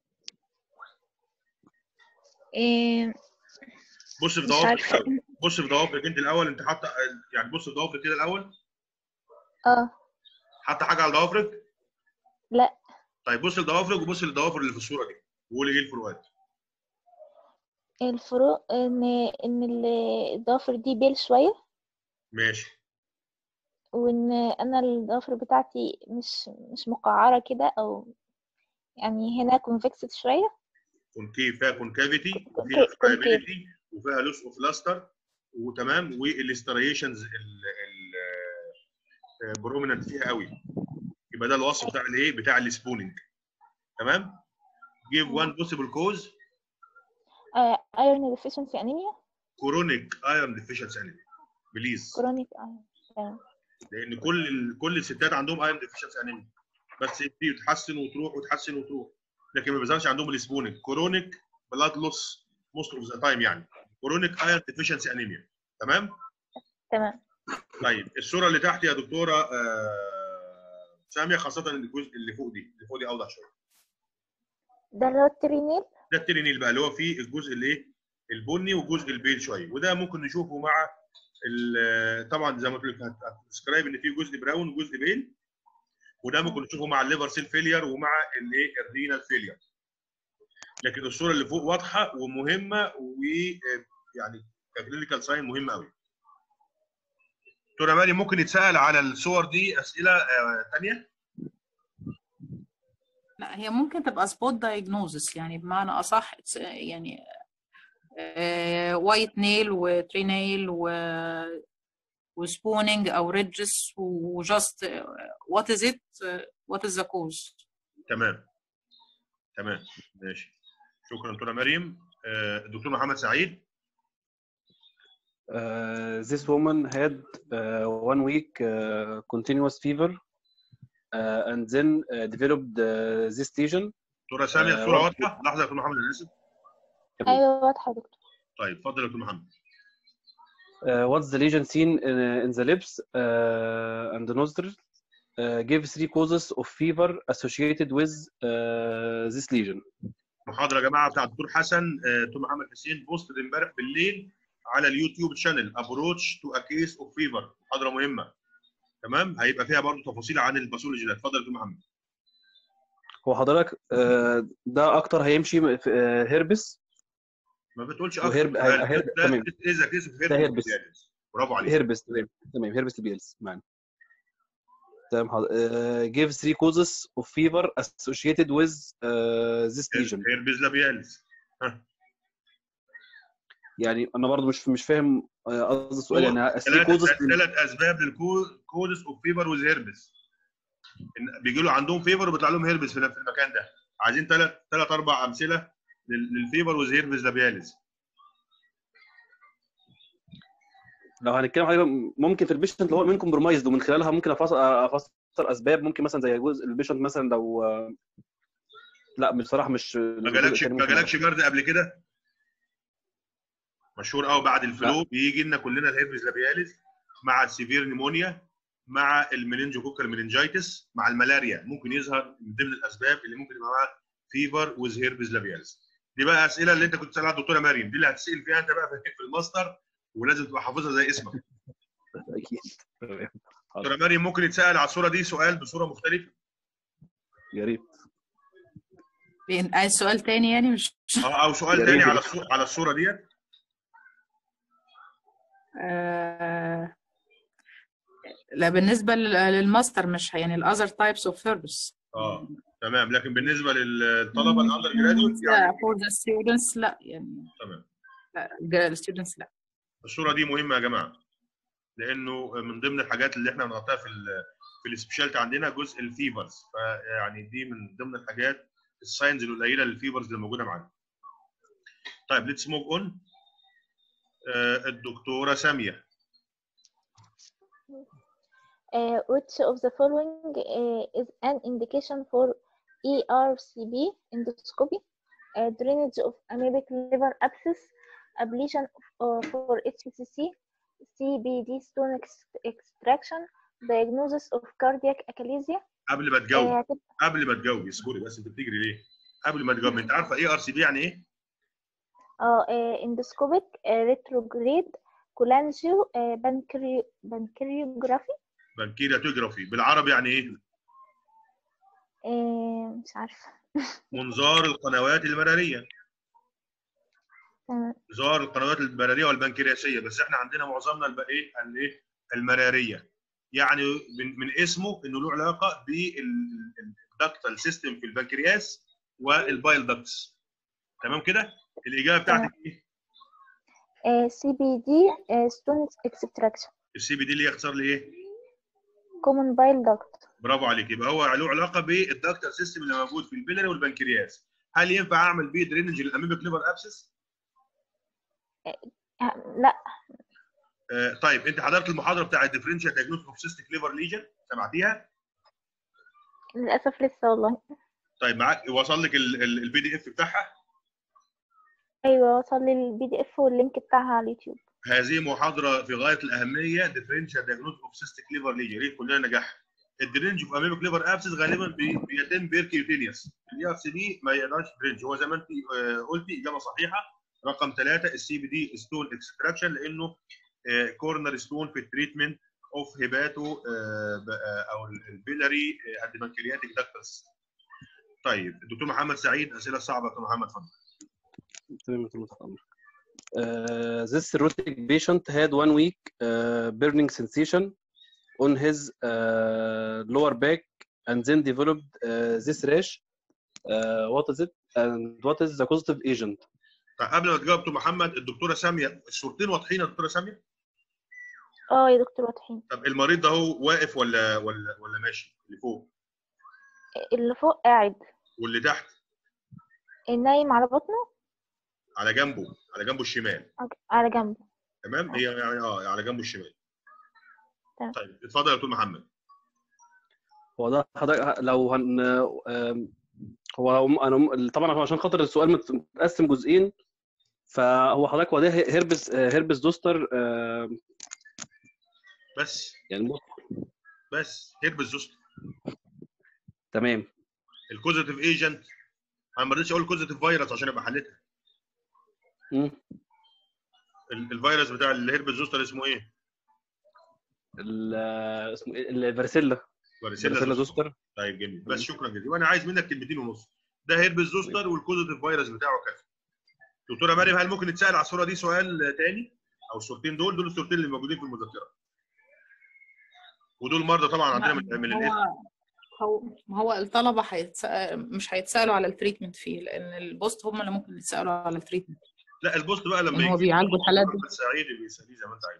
إيه، بص في مش ضوافرك عارفة الأول. بص في ضوافرك انت الاول انت حاطه يعني بص في ضوافرك كده الاول اه حاطه حاجه على ضوافرك لا طيب بص لضوافرك وبص للضوافر اللي في الصوره دي وقولي ايه الفروقات الفروق ان ان ال- الضوافر دي بيل شوية ماشي وان انا الضوافر بتاعتي مش مش مقعرة كده او يعني هنا كونفكسد شوية كونكيف فيها كونكافيتي وفيها كونكيف- كونكيف. فرايبيليتي وفيها لوس اوف لاستر وتمام والاستريشنز بروميننت فيها قوي يبقى ده الوصف بتاع الايه بتاع السبوننج تمام give one possible cause ايرون deficiency انيميا chronic iron deficiency anemia بليز كرونيك ايرون تمام لان كل ال... كل الستات عندهم ايرون ديفيشنسي انيميا بس دي بتتحسن وتروح وتحسن وتروح لكن ما بيظهرش عندهم السبونيك كرونيك بلاد لوس موست اوف ذا تايم يعني كرونيك ايرون ديفيشنسي انيميا تمام تمام طيب الصوره اللي تحت يا دكتوره آه... ساميه خاصه الجزء اللي فوق دي اللي فوق دي اوضح شويه ده اللي هو الترينيل ده الترينيل بقى اللي هو فيه الجزء الايه البني والجزء البيل شويه وده ممكن نشوفه مع ال- طبعا زي ما قلت لك هتسكرايب ان في جزء براون وجزء بيل وده ممكن نشوفه مع الليفر سيل فيلير ومع الايه الرينال فيلير لكن الصوره اللي فوق واضحه ومهمه ويعني ككلينيكال ساين مهم قوي دكتوره مريم ممكن يتسال على الصور دي اسئله ثانيه لا هي ممكن تبقى سبوت دايجنوزس يعني بمعنى اصح it's- يعني وايت نيل وتري نيل و وسبونينج او ريدجز وجاست وات از ات وات از ذا كوز تمام تمام ماشي شكرا دكتوره مريم آه، الدكتور محمد سعيد Uh, this woman had uh, one week uh, continuous fever uh, and then uh, developed uh, this lesion. دكتوره ساميه آه، الصوره واضح. واضحه لحظه يا دكتور محمد انا اسف ايوه واضحة يا دكتور طيب اتفضل يا دكتور محمد Uh, what's the lesion seen in, in the lips uh, and the nostril? Uh, give three causes of fever associated with uh, this lesion. محاضره يا جماعه بتاع الدكتور حسن آه، دكتور محمد حسين بوست امبارح بالليل على اليوتيوب شانل ابروتش تو ا كيس اوف فيفر محاضره مهمه تمام هيبقى فيها برضه تفاصيل عن الباثولوجي ده اتفضل يا دكتور محمد هو حضرتك آه، ده اكتر هيمشي في آه، هيربس ما بتقولش وهيرب- هيبقى هيرب- تمام. اذا كيس اوف ده هيربس. برافو عليك هيربس تمام تمام هيربس بيلز معنا تمام حاضر uh, give three causes of fever associated with uh, this lesion هيربس لابيالز يعني انا برضو مش مش فاهم آه، قصدي السؤال هو يعني three ثلاث causes ثلاث اسباب للكودس اوف فيفر ويز هيربس إن بيجي له عندهم فيفر وبيطلع لهم هيربس في في المكان ده عايزين ثلاث ثلاث اربع امثله لل- للفيفر ويز هيربس لابيالز لو هنتكلم عليه ممكن في البيشنت اللي هو من كومبرومايزد ومن خلالها ممكن افسر افسر اسباب ممكن مثلا زي جزء البيشنت مثلا لو لا بصراحه مش ما جالكش ما جالكش جرد قبل كده مشهور قوي بعد الفلو بيجي لنا كلنا الهيربس لابياليز مع السيفير نيمونيا مع المننجوكوكال مننجايتس مع الملاريا ممكن يظهر من ضمن الاسباب اللي ممكن يبقى معاها فيفر ويز هيربس لابياليز دي بقى اسئله اللي انت كنت بتسالها الدكتوره مريم دي اللي هتسال فيها انت بقى في الماستر ولازم تبقى حافظها زي اسمك اكيد تمام. دكتوره مريم ممكن يتسال على الصوره دي سؤال بصوره مختلفه يا ريت بين- عايز سؤال تاني يعني مش اه او سؤال يا تاني ريت. على الصوره على الصوره ديت آه... لا بالنسبة لل- للماستر مش ه- يعني الاذر تايبس اوف ثيربس اه تمام لكن بالنسبه للطلبه الاندر جراديوت لا يعني for the students لا يعني تمام لا الستودنتس لا الصوره دي مهمه يا جماعه لانه من ضمن الحاجات اللي احنا بنغطيها في ال في السبيشاليتي عندنا جزء الفيفرز فيعني دي من ضمن الحاجات الساينز القليله للفيفرز اللي موجوده معانا طيب ليتس موف اون الدكتوره ساميه Uh, which of the following uh, is an indication for ERCB endoscopy? Uh, drainage of amoebic liver abscess, ablation of, uh, for HCC, CBD stone ex- extraction, diagnosis of cardiac achalasia. قبل ما تجاوب Uh, هتبقى قبل ما تجاوبي اصبري بس انت بتجري ليه؟ قبل ما تجاوبي انت عارفه ايه ار سي بي يعني ايه؟ اه uh, endoscopic uh, retrograde cholangio uh, pancre- pancreography بنكيرياتوجرافي بالعربي يعني ايه؟ uh, مش عارفة منظار القنوات المراريه تمام منظار القنوات المراريه والبنكرياسيه بس احنا عندنا معظمنا الب- ايه الايه المراريه يعني من, من اسمه انه له علاقه بالدكتال سيستم في البنكرياس والبايل دكتس تمام كده الاجابه بتاعتك ايه uh, CBD uh, stone extraction السي بي دي اللي هي اختصار لايه common bile duct برافو عليك يبقى هو له علاقه بالدكتال سيستم اللي موجود في البيلري والبنكرياس هل ينفع اعمل بيه درينج للاميبك ليفر ابسس آه، لا آه طيب انت حضرت المحاضره بتاعت ديفرنشال دايجنوستيك اوف سيستيك ليفر ليجن سمعتيها للأسف لسه والله طيب معاك وصل لك البي دي اف بتاعها أيوة وصل لي البي دي اف واللينك بتاعها على اليوتيوب هذه محاضره في غايه الاهميه ديفرنشال دايجنوستيك اوف سيستيك ليفر ليجن ريت كلنا نجاح الدرينج في اميبك ليفر ابسس غالبا بي- بيتم بيركيوتينيوس الاي ار سي بي ما يقدرش درينج هو زي ما انت آه، قلتي اجابه صحيحه رقم ثلاثه السي بي دي ستون اكستراكشن لانه كورنر ستون في التريتمنت اوف هيباتو او البيلاري اند بنكرياتيك داكتس طيب الدكتور محمد سعيد اسئله صعبه يا دكتور محمد اتفضل تمام يا دكتور محمد. Uh, this cirrhotic patient had one week uh, burning sensation on his uh, lower back and then developed uh, this rash. Uh, what is it and what is the causative agent? طيب قبل ما تجاوب دكتور محمد الدكتوره ساميه الصورتين واضحين يا دكتوره ساميه اه يا دكتور واضحين طب المريض ده هو واقف ولا ولا ولا ماشي اللي فوق اللي فوق قاعد واللي تحت نايم على بطنه على جنبه على جنبه الشمال على جنبه تمام هي يعني اه على جنبه الشمال تمام. طيب اتفضل يا دكتور محمد هو ده حضرتك لو هن آم، هو انا م- طبعا هو عشان خاطر السؤال مت- متقسم جزئين فهو حضرتك هو ده هيربس هيربس دوستر آم، بس يعني بس هيربس زوست تمام الكوزيتيف ايجنت انا ما رضيتش اقول كوزيتيف فيروس عشان ابقى حلتها مم. ال- الفيروس بتاع الهيربس زوستر اسمه ايه؟ ال- اسمه ايه الفاريسيلا فاريسيلا فاريسيلا زوستر دوستر طيب جميل بس شكرا جزيلا وانا عايز منك كلمتين ونص ده هيربس زوستر والكوزيتيف فيروس بتاعه كذا دكتوره مريم هل ممكن نتسال على الصوره دي سؤال تاني او الصورتين دول دول الصورتين اللي موجودين في المذكره ودول مرضى طبعا عندنا من من هو الاسم هو ما هو الطلبه هيتسأل مش هيتسالوا على التريتمنت فيه لان البوست هم اللي ممكن يتسالوا على التريتمنت لا البوست بقى لما يعني هو يجي بيعالجوا الحالات دي محمد سعيد بيساليه زي ما انت عايز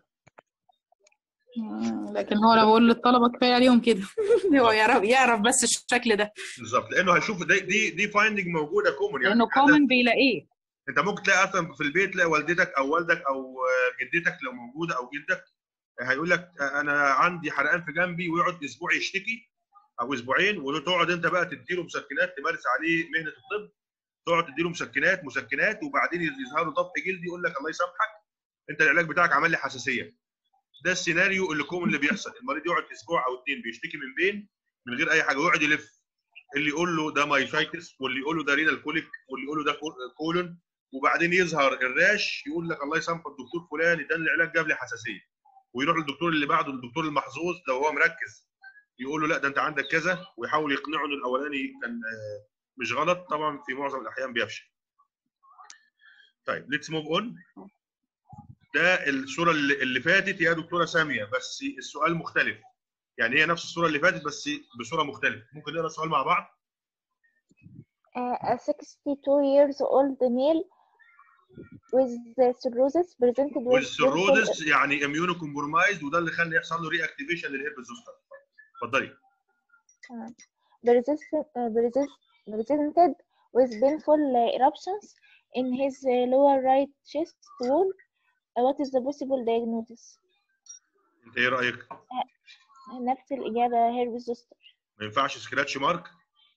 آه، لكن هو انا بقول للطلبه كفايه عليهم كده هو يعرف يعرف بس الشكل ده بالظبط لانه هيشوف دي دي دي فايندنج موجوده كومون يعني لانه حتى كومن بيلاقيه انت ممكن تلاقي اصلا في البيت تلاقي والدتك او والدك او جدتك لو موجوده او جدك هيقول لك انا عندي حرقان في جنبي ويقعد اسبوع يشتكي او اسبوعين وتقعد انت بقى تديله مسكنات تمارس عليه مهنه الطب تقعد تديله مسكنات مسكنات وبعدين يظهر له ضغط جلدي يقول لك الله يسامحك انت العلاج بتاعك عمل لي حساسيه ده السيناريو اللي كومن اللي بيحصل المريض يقعد اسبوع او اثنين بيشتكي من بين من غير اي حاجه ويقعد يلف اللي يقول له ده مايفايتس واللي يقول له ده رينال كوليك واللي يقول له ده كولون وبعدين يظهر الراش يقول لك الله يسامحك الدكتور فلان ده العلاج جاب لي حساسيه ويروح للدكتور اللي بعده الدكتور المحظوظ لو هو مركز يقول له لا ده انت عندك كذا ويحاول يقنعه ان الاولاني كان مش غلط طبعا في معظم الاحيان بيفشل طيب ليتس موف اون ده الصوره اللي فاتت يا دكتوره ساميه بس السؤال مختلف يعني هي نفس الصوره اللي فاتت بس بصوره مختلفه ممكن نقرا السؤال مع بعض Uh, a 62 years old male with the cirrhosis presented with والسيرودس يعني اميونو كومبرومايزد وده اللي خلى يحصل له ري اكتيفيشن للهربس زوستر اتفضلي uh, persistent, uh, persist, presented with painful uh, eruptions in his uh, lower right chest wall. Uh, what is the possible diagnosis? انت ايه رايك؟ نفس الإجابة هيربس زوستر ما ينفعش سكراتش مارك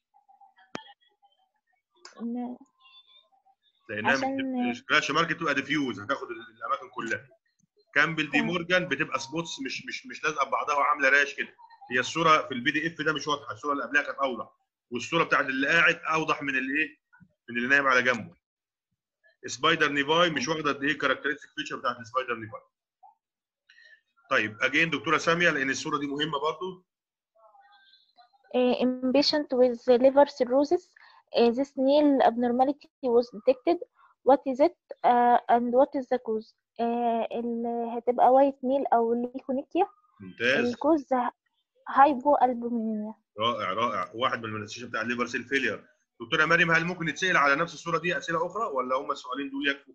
إن- لانها عشان- سكراتش مارك بتبقى ديفيوز هتاخد الاماكن كلها كامبل دي تمام. مورجان بتبقى سبوتس مش مش مش لازقه ببعضها وعامله راش كده هي الصوره في البي دي اف ده مش واضحه الصوره اللي قبلها كانت اوضح والصوره بتاعت اللي قاعد اوضح من اللي ايه من اللي نايم على جنبه سبايدر نيفاي مش واخده قد ايه كاركترستيك فيتشر بتاعت السبايدر نيفاي طيب اجين دكتوره ساميه لان الصوره دي مهمه برضو uh, in patient with liver cirrhosis, uh, this nail abnormality was detected. What is it uh, and what is the cause? Uh, ال- هتبقى وايت نيل أو ليكونيكيا ممتاز الكوز هايبو ألبومينيا رائع رائع واحد من المانيفستيشن بتاع الليفر سيل فيلير دكتوره مريم هل ممكن يتسال على نفس الصوره دي اسئله اخرى ولا هم السؤالين دول يكفوا؟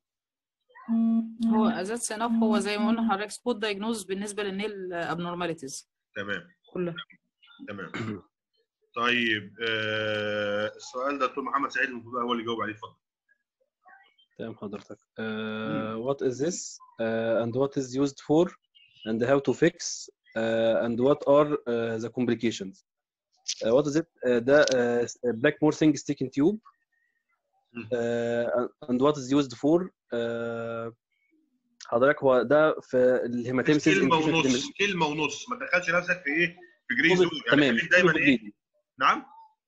هو ذاتس انف هو زي ما قلنا حضرتك سبوت دايجنوز بالنسبه للنيل ابنورماليتيز تمام كلها تمام طيب آه السؤال ده دكتور محمد سعيد المفروض هو اللي يجاوب عليه اتفضل تمام حضرتك uh, what is this uh, and what is used for and how to fix uh, and what are uh, the complications uh, what is it uh, ده uh, blackmore thing sticking tube مم. uh, and what is used for uh, حضرتك هو ده في الهيماتيمسيس كلمه ونص كلمه ونص ما تدخلش نفسك في ايه في جري زون يعني تمام خليك دايما ايه نعم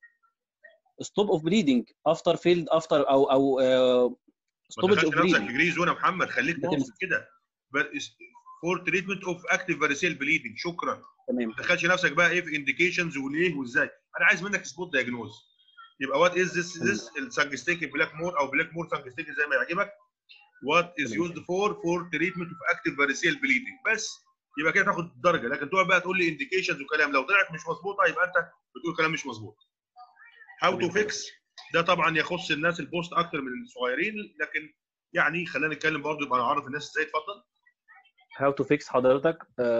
ستوب اوف بليدنج افتر فيلد افتر او او ما ستوبج تدخلش اوف نفسك بليدنج في جري زون يا محمد خليك لكن- منصف كده فور تريتمنت اوف اكتيف فاريسيل بليدنج شكرا تمام ما تدخلش نفسك بقى ايه في انديكيشنز وليه وازاي انا عايز منك سبوت دايجنوز يبقى وات از ذس ذس السانجستيك بلاك مور او بلاك مور سانجستيك زي ما يعجبك وات از تمام. يوزد فور فور تريتمنت اوف اكتيف فاريسيل بليدنج بس يبقى كده تاخد درجه لكن تقعد بقى تقول لي انديكيشنز وكلام لو طلعت مش مظبوطه يبقى انت بتقول كلام مش مظبوط هاو تو تمام. فيكس ده طبعا يخص الناس البوست اكتر من الصغيرين لكن يعني خلينا نتكلم برضه يبقى نعرف الناس ازاي اتفضل هاو تو فيكس حضرتك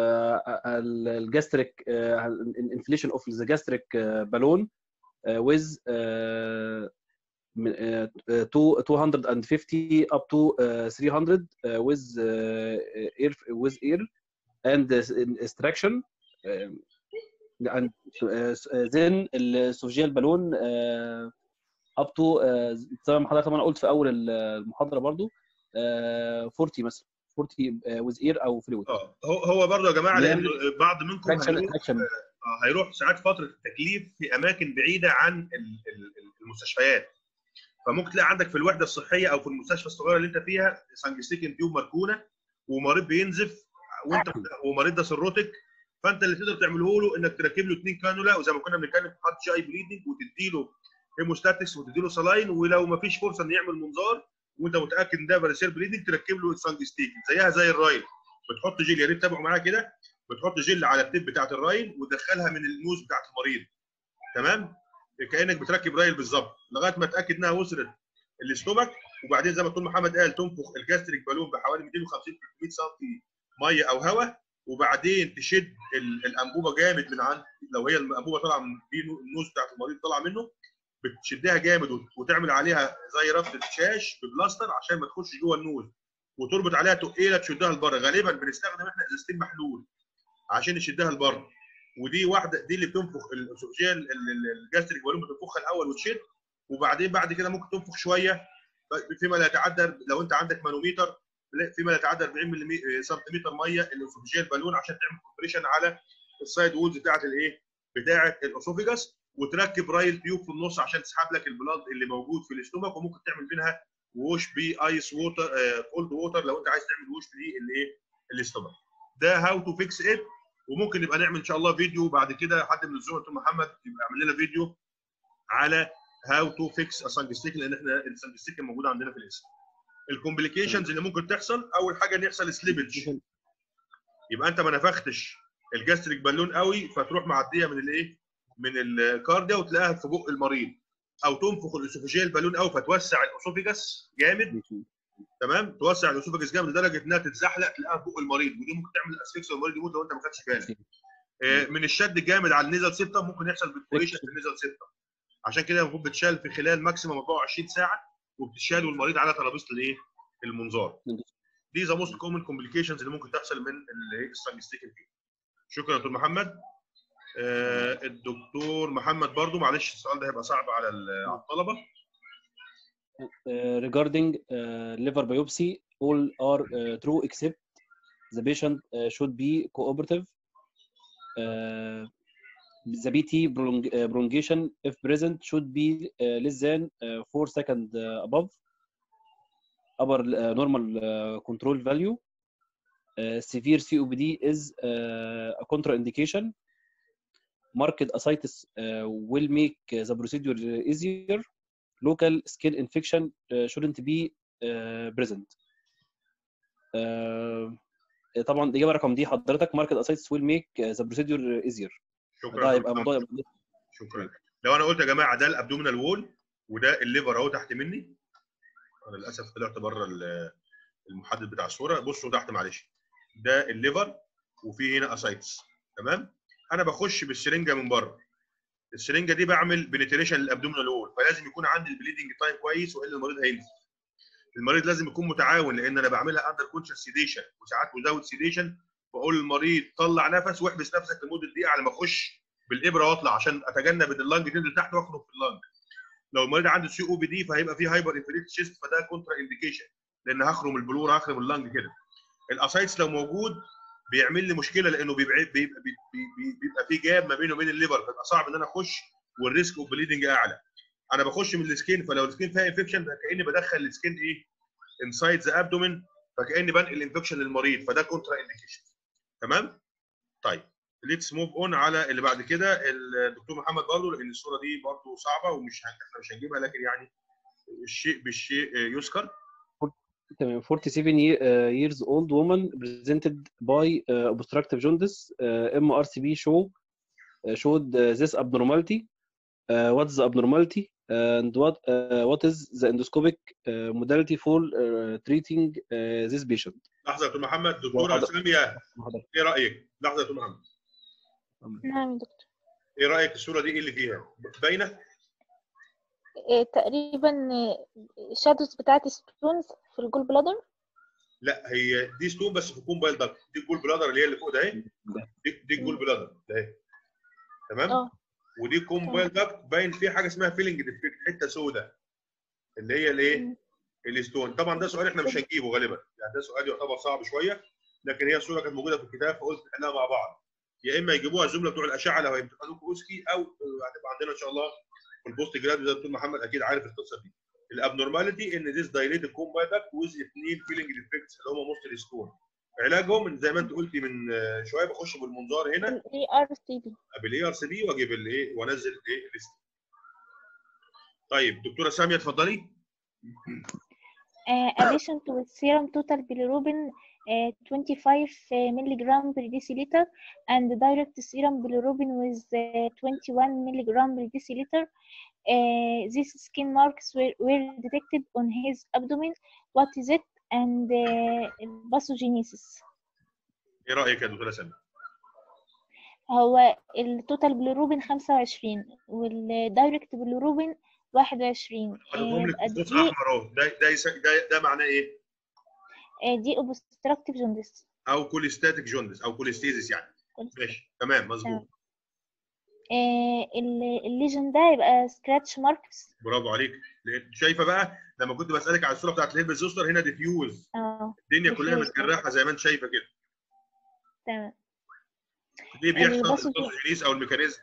الجاستريك الانفليشن اوف ذا جاستريك بالون with uh, من- uh, to 250 up to uh, 300 uh, with uh, air with air and uh, extraction uh, and uh, then السوفجيال بالون uh, up to uh, زي ما حضرتك طبعا قلت في اول المحاضره برضو uh, 40 مثلا 40 uh, with air او fluid اه هو هو برضه يا جماعه لان نعمل بعض منكم traction هيروح traction آه، هيروح ساعات فتره التكليف في اماكن بعيده عن ال- ال- المستشفيات فممكن تلاقي عندك في الوحده الصحيه او في المستشفى الصغيره اللي انت فيها سانجستيكن تيوب مركونه ومريض بينزف وانت ومريض ده سيروتك فانت اللي تقدر تعمله له انك تركب له اثنين كانولا وزي ما كنا بنتكلم في حد جي بليدنج وتدي له هيموستاتكس وتدي له سلاين ولو ما فيش فرصه انه يعمل منظار وانت متاكد ان ده فاريسيل بليدنج تركب له سانجستيكن زيها زي الرايل بتحط جيل يا ريت تتابعوا معايا كده بتحط جل على التيب بتاعت الرايل وتدخلها من النوز بتاعت المريض تمام كانك بتركب رايل بالظبط لغايه ما تاكد انها وصلت الاستومك وبعدين زي ما دكتور محمد قال تنفخ الجاستريك بالون بحوالي 250 300 سم ميه او هواء وبعدين تشد ال- الانبوبه جامد من عند لو هي الانبوبه طالعه من دي النوز بتاعت المريض طالعه منه بتشدها جامد وت- وتعمل عليها زي ربطه شاش ببلاستر عشان ما تخش جوه النوز وتربط عليها تقيله تشدها لبره غالبا بنستخدم احنا ازازتين محلول عشان نشدها لبره ودي واحده دي اللي بتنفخ الاسوفجيال الجاستريك بالون بتنفخها الاول وتشد وبعدين بعد كده ممكن تنفخ شويه فيما لا يتعدى لو انت عندك مانوميتر فيما لا يتعدى 40 ملم سنتيمتر ميه الاسوفجيال بالون عشان تعمل كومبريشن على السايد وولز بتاعت الايه؟ بتاعت الاسوفيجاس وتركب رايل تيوب في النص عشان تسحب لك البلاد اللي موجود في الاستومك وممكن تعمل منها ووش بي ايس ووتر كولد ووتر لو انت عايز تعمل ووش دي الايه؟ الاستومك. ده هاو تو فيكس ات وممكن نبقى نعمل ان شاء الله فيديو بعد كده حد من الزملاء محمد يبقى يعمل لنا فيديو على هاو تو فيكس اسانجستيك لان احنا السانجستيك موجوده عندنا في الاسم. الكومبليكيشنز اللي ممكن تحصل اول حاجه ان يحصل سليبج يبقى انت ما نفختش الجاستريك بالون قوي فتروح معديه من الايه؟ من الكارديا وتلاقيها في بق المريض او تنفخ الاسوفيجيال بالون قوي فتوسع الاسوفيجاس جامد تمام توسع الاسوفيجاس جامد لدرجه انها تتزحلق تلاقيها في بق المريض ودي ممكن تعمل اسفكسيا والمريض يموت لو انت ما خدتش بالك آه، من الشد الجامد على النيزل سيبتم ممكن يحصل فيبريشن في النيزل سيبتم عشان كده المفروض بتشال في خلال ماكسيمم 24 ساعه وبتشال والمريض على ترابيزه الايه؟ المنظار دي ذا موست كومن كومبليكيشنز اللي ممكن تحصل من الستانجستيك شكرا يا دكتور محمد آه، الدكتور محمد برضو معلش السؤال ده هيبقى صعب على ال- على الطلبه uh, regarding uh, liver biopsy, all are uh, true except the patient uh, should be cooperative. Uh, the BT prolong- uh, prolongation, if present, should be uh, less than uh, 4 seconds uh, above upper uh, normal uh, control value. Uh, severe COPD is uh, a contraindication. Marked ascites uh, will make uh, the procedure easier local skin infection uh, shouldn't be uh, present. Uh, طبعا الاجابه رقم دي حضرتك market ascites will make uh, the procedure easier. شكرا ده يا يبقى دكتور موضوع شكرا لو انا قلت يا جماعه ده الابدومينال وول وده الليفر اهو تحت مني انا للاسف طلعت بره ال- المحدد بتاع الصوره بصوا تحت معلش ده الليفر وفي هنا اسايتس تمام انا بخش بالسرنجه من بره السرنجه دي بعمل بنتريشن للابدومينال وول فلازم يكون عندي البليدنج تايم كويس والا المريض هينزل المريض لازم يكون متعاون لان انا بعملها اندر كونشس سيديشن وساعات وزاوت سيديشن بقول للمريض طلع نفس واحبس نفسك لمده دقيقه على ما اخش بالابره واطلع عشان اتجنب ان اللنج تنزل تحت واخرج في اللنج لو المريض عنده سي او بي دي فهيبقى فيه هايبر انفليت شيست فده كونترا انديكيشن لان هخرم البلور هخرم اللنج كده الاسايتس لو موجود بيعمل لي مشكله لانه بيبقى بيبقى, بيبقى, بيبقى, بيبقى في جاب ما بينه وبين الليفر فيبقى صعب ان انا اخش والريسك اوف بليدنج اعلى انا بخش من السكين فلو السكين فيها انفكشن كاني بدخل السكين ايه انسايد ذا ابدومين فكاني بنقل انفكشن للمريض فده كونترا انديكيشن تمام طيب ليتس موف اون على اللي بعد كده الدكتور محمد برضه لان الصوره دي برضه صعبه ومش هن- احنا مش هنجيبها لكن يعني الشيء بالشيء يذكر تمام 47 ye- uh, years old woman presented by uh, obstructive jaundice uh, MRCP show uh, showed uh, this abnormality uh, what is the abnormality and what uh, what is the endoscopic uh, modality for uh, treating uh, this patient لحظه يا دكتور محمد دكتوره وحضر- ساميه ايه رايك؟ لحظه يا دكتور محمد نعم يا دكتور ايه رايك الصوره دي ايه اللي فيها؟ باينه؟ إيه تقريبا شادوز بتاعت ستونز في الجول بلادر لا هي دي ستون بس في كومبايل داكت دي الجول بلادر اللي هي اللي فوق ده اهي دي, دي الجول بلادر ده اهي تمام؟ اه ودي كومبايل داكت باين فيه حاجه اسمها فيلنج ديفكت حته سوداء اللي هي الايه؟ مم. الستون طبعا ده سؤال احنا مش هنجيبه غالبا يعني ده سؤال يعتبر صعب شويه لكن هي الصوره كانت موجوده في الكتاب فقلت نحلها مع بعض يا اما يجيبوها الزملاء بتوع الاشعه لو هيمتحنوك اوسكي او هتبقى عندنا ان شاء الله في البوست جراد ده الدكتور محمد اكيد عارف القصه دي الابنورماليتي ان ذيس دايليتد كومبايدكت ويز اثنين فيلنج ديفكتس اللي هم موست ستون علاجهم زي ما انت قلتي من آه، شويه بخش بالمنظار هنا الاي ار سي بي بالاي ار سي بي واجيب الايه وانزل الايه الليست طيب دكتوره ساميه اتفضلي uh, addition to serum total bilirubin uh, 25 milligram per deciliter and direct serum bilirubin with uh, 21 milligram per deciliter. Uh, these skin marks were, were detected on his abdomen. What is it? And uh, pathogenesis. ايه رايك يا دكتوره ساميه هو التوتال بلوروبين 25 والدايركت بلوروبين 21 حاططهم لك يبقى بخطوط دي احمر اهو ده ده يس- ده ده معناه ايه؟ آه، دي obstructive jaundice او كوليستاتيك جوندس او كوليستيزيس يعني ماشي تمام مظبوط آه، ال- الليجن ده يبقى سكراتش ماركس برافو عليك لأن- شايفه بقى لما كنت بسالك على الصوره بتاعت الهيب زوستر هنا ديفيوز اه الدنيا كلها diffuse. متجرحه زي ما انت شايفه كده تمام ليه بيحصل الباسج- الباثوجينيز او الميكانيزم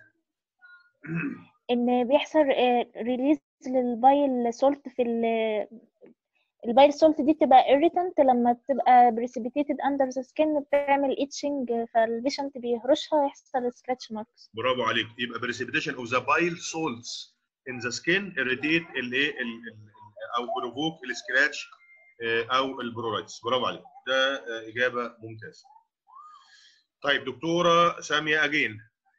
ان بيحصل ريليز للبايل سولت في ال البايل سولت دي بتبقى irritant لما بتبقى precipitated under the skin بتعمل itching فالبيشنت بيهرشها يحصل scratch marks برافو عليك يبقى precipitation of the bile salts in the skin irritate الايه ال- ال- او provoke السكراتش او البرورايتس برافو عليك ده آه، اجابه ممتازه طيب دكتوره ساميه اجين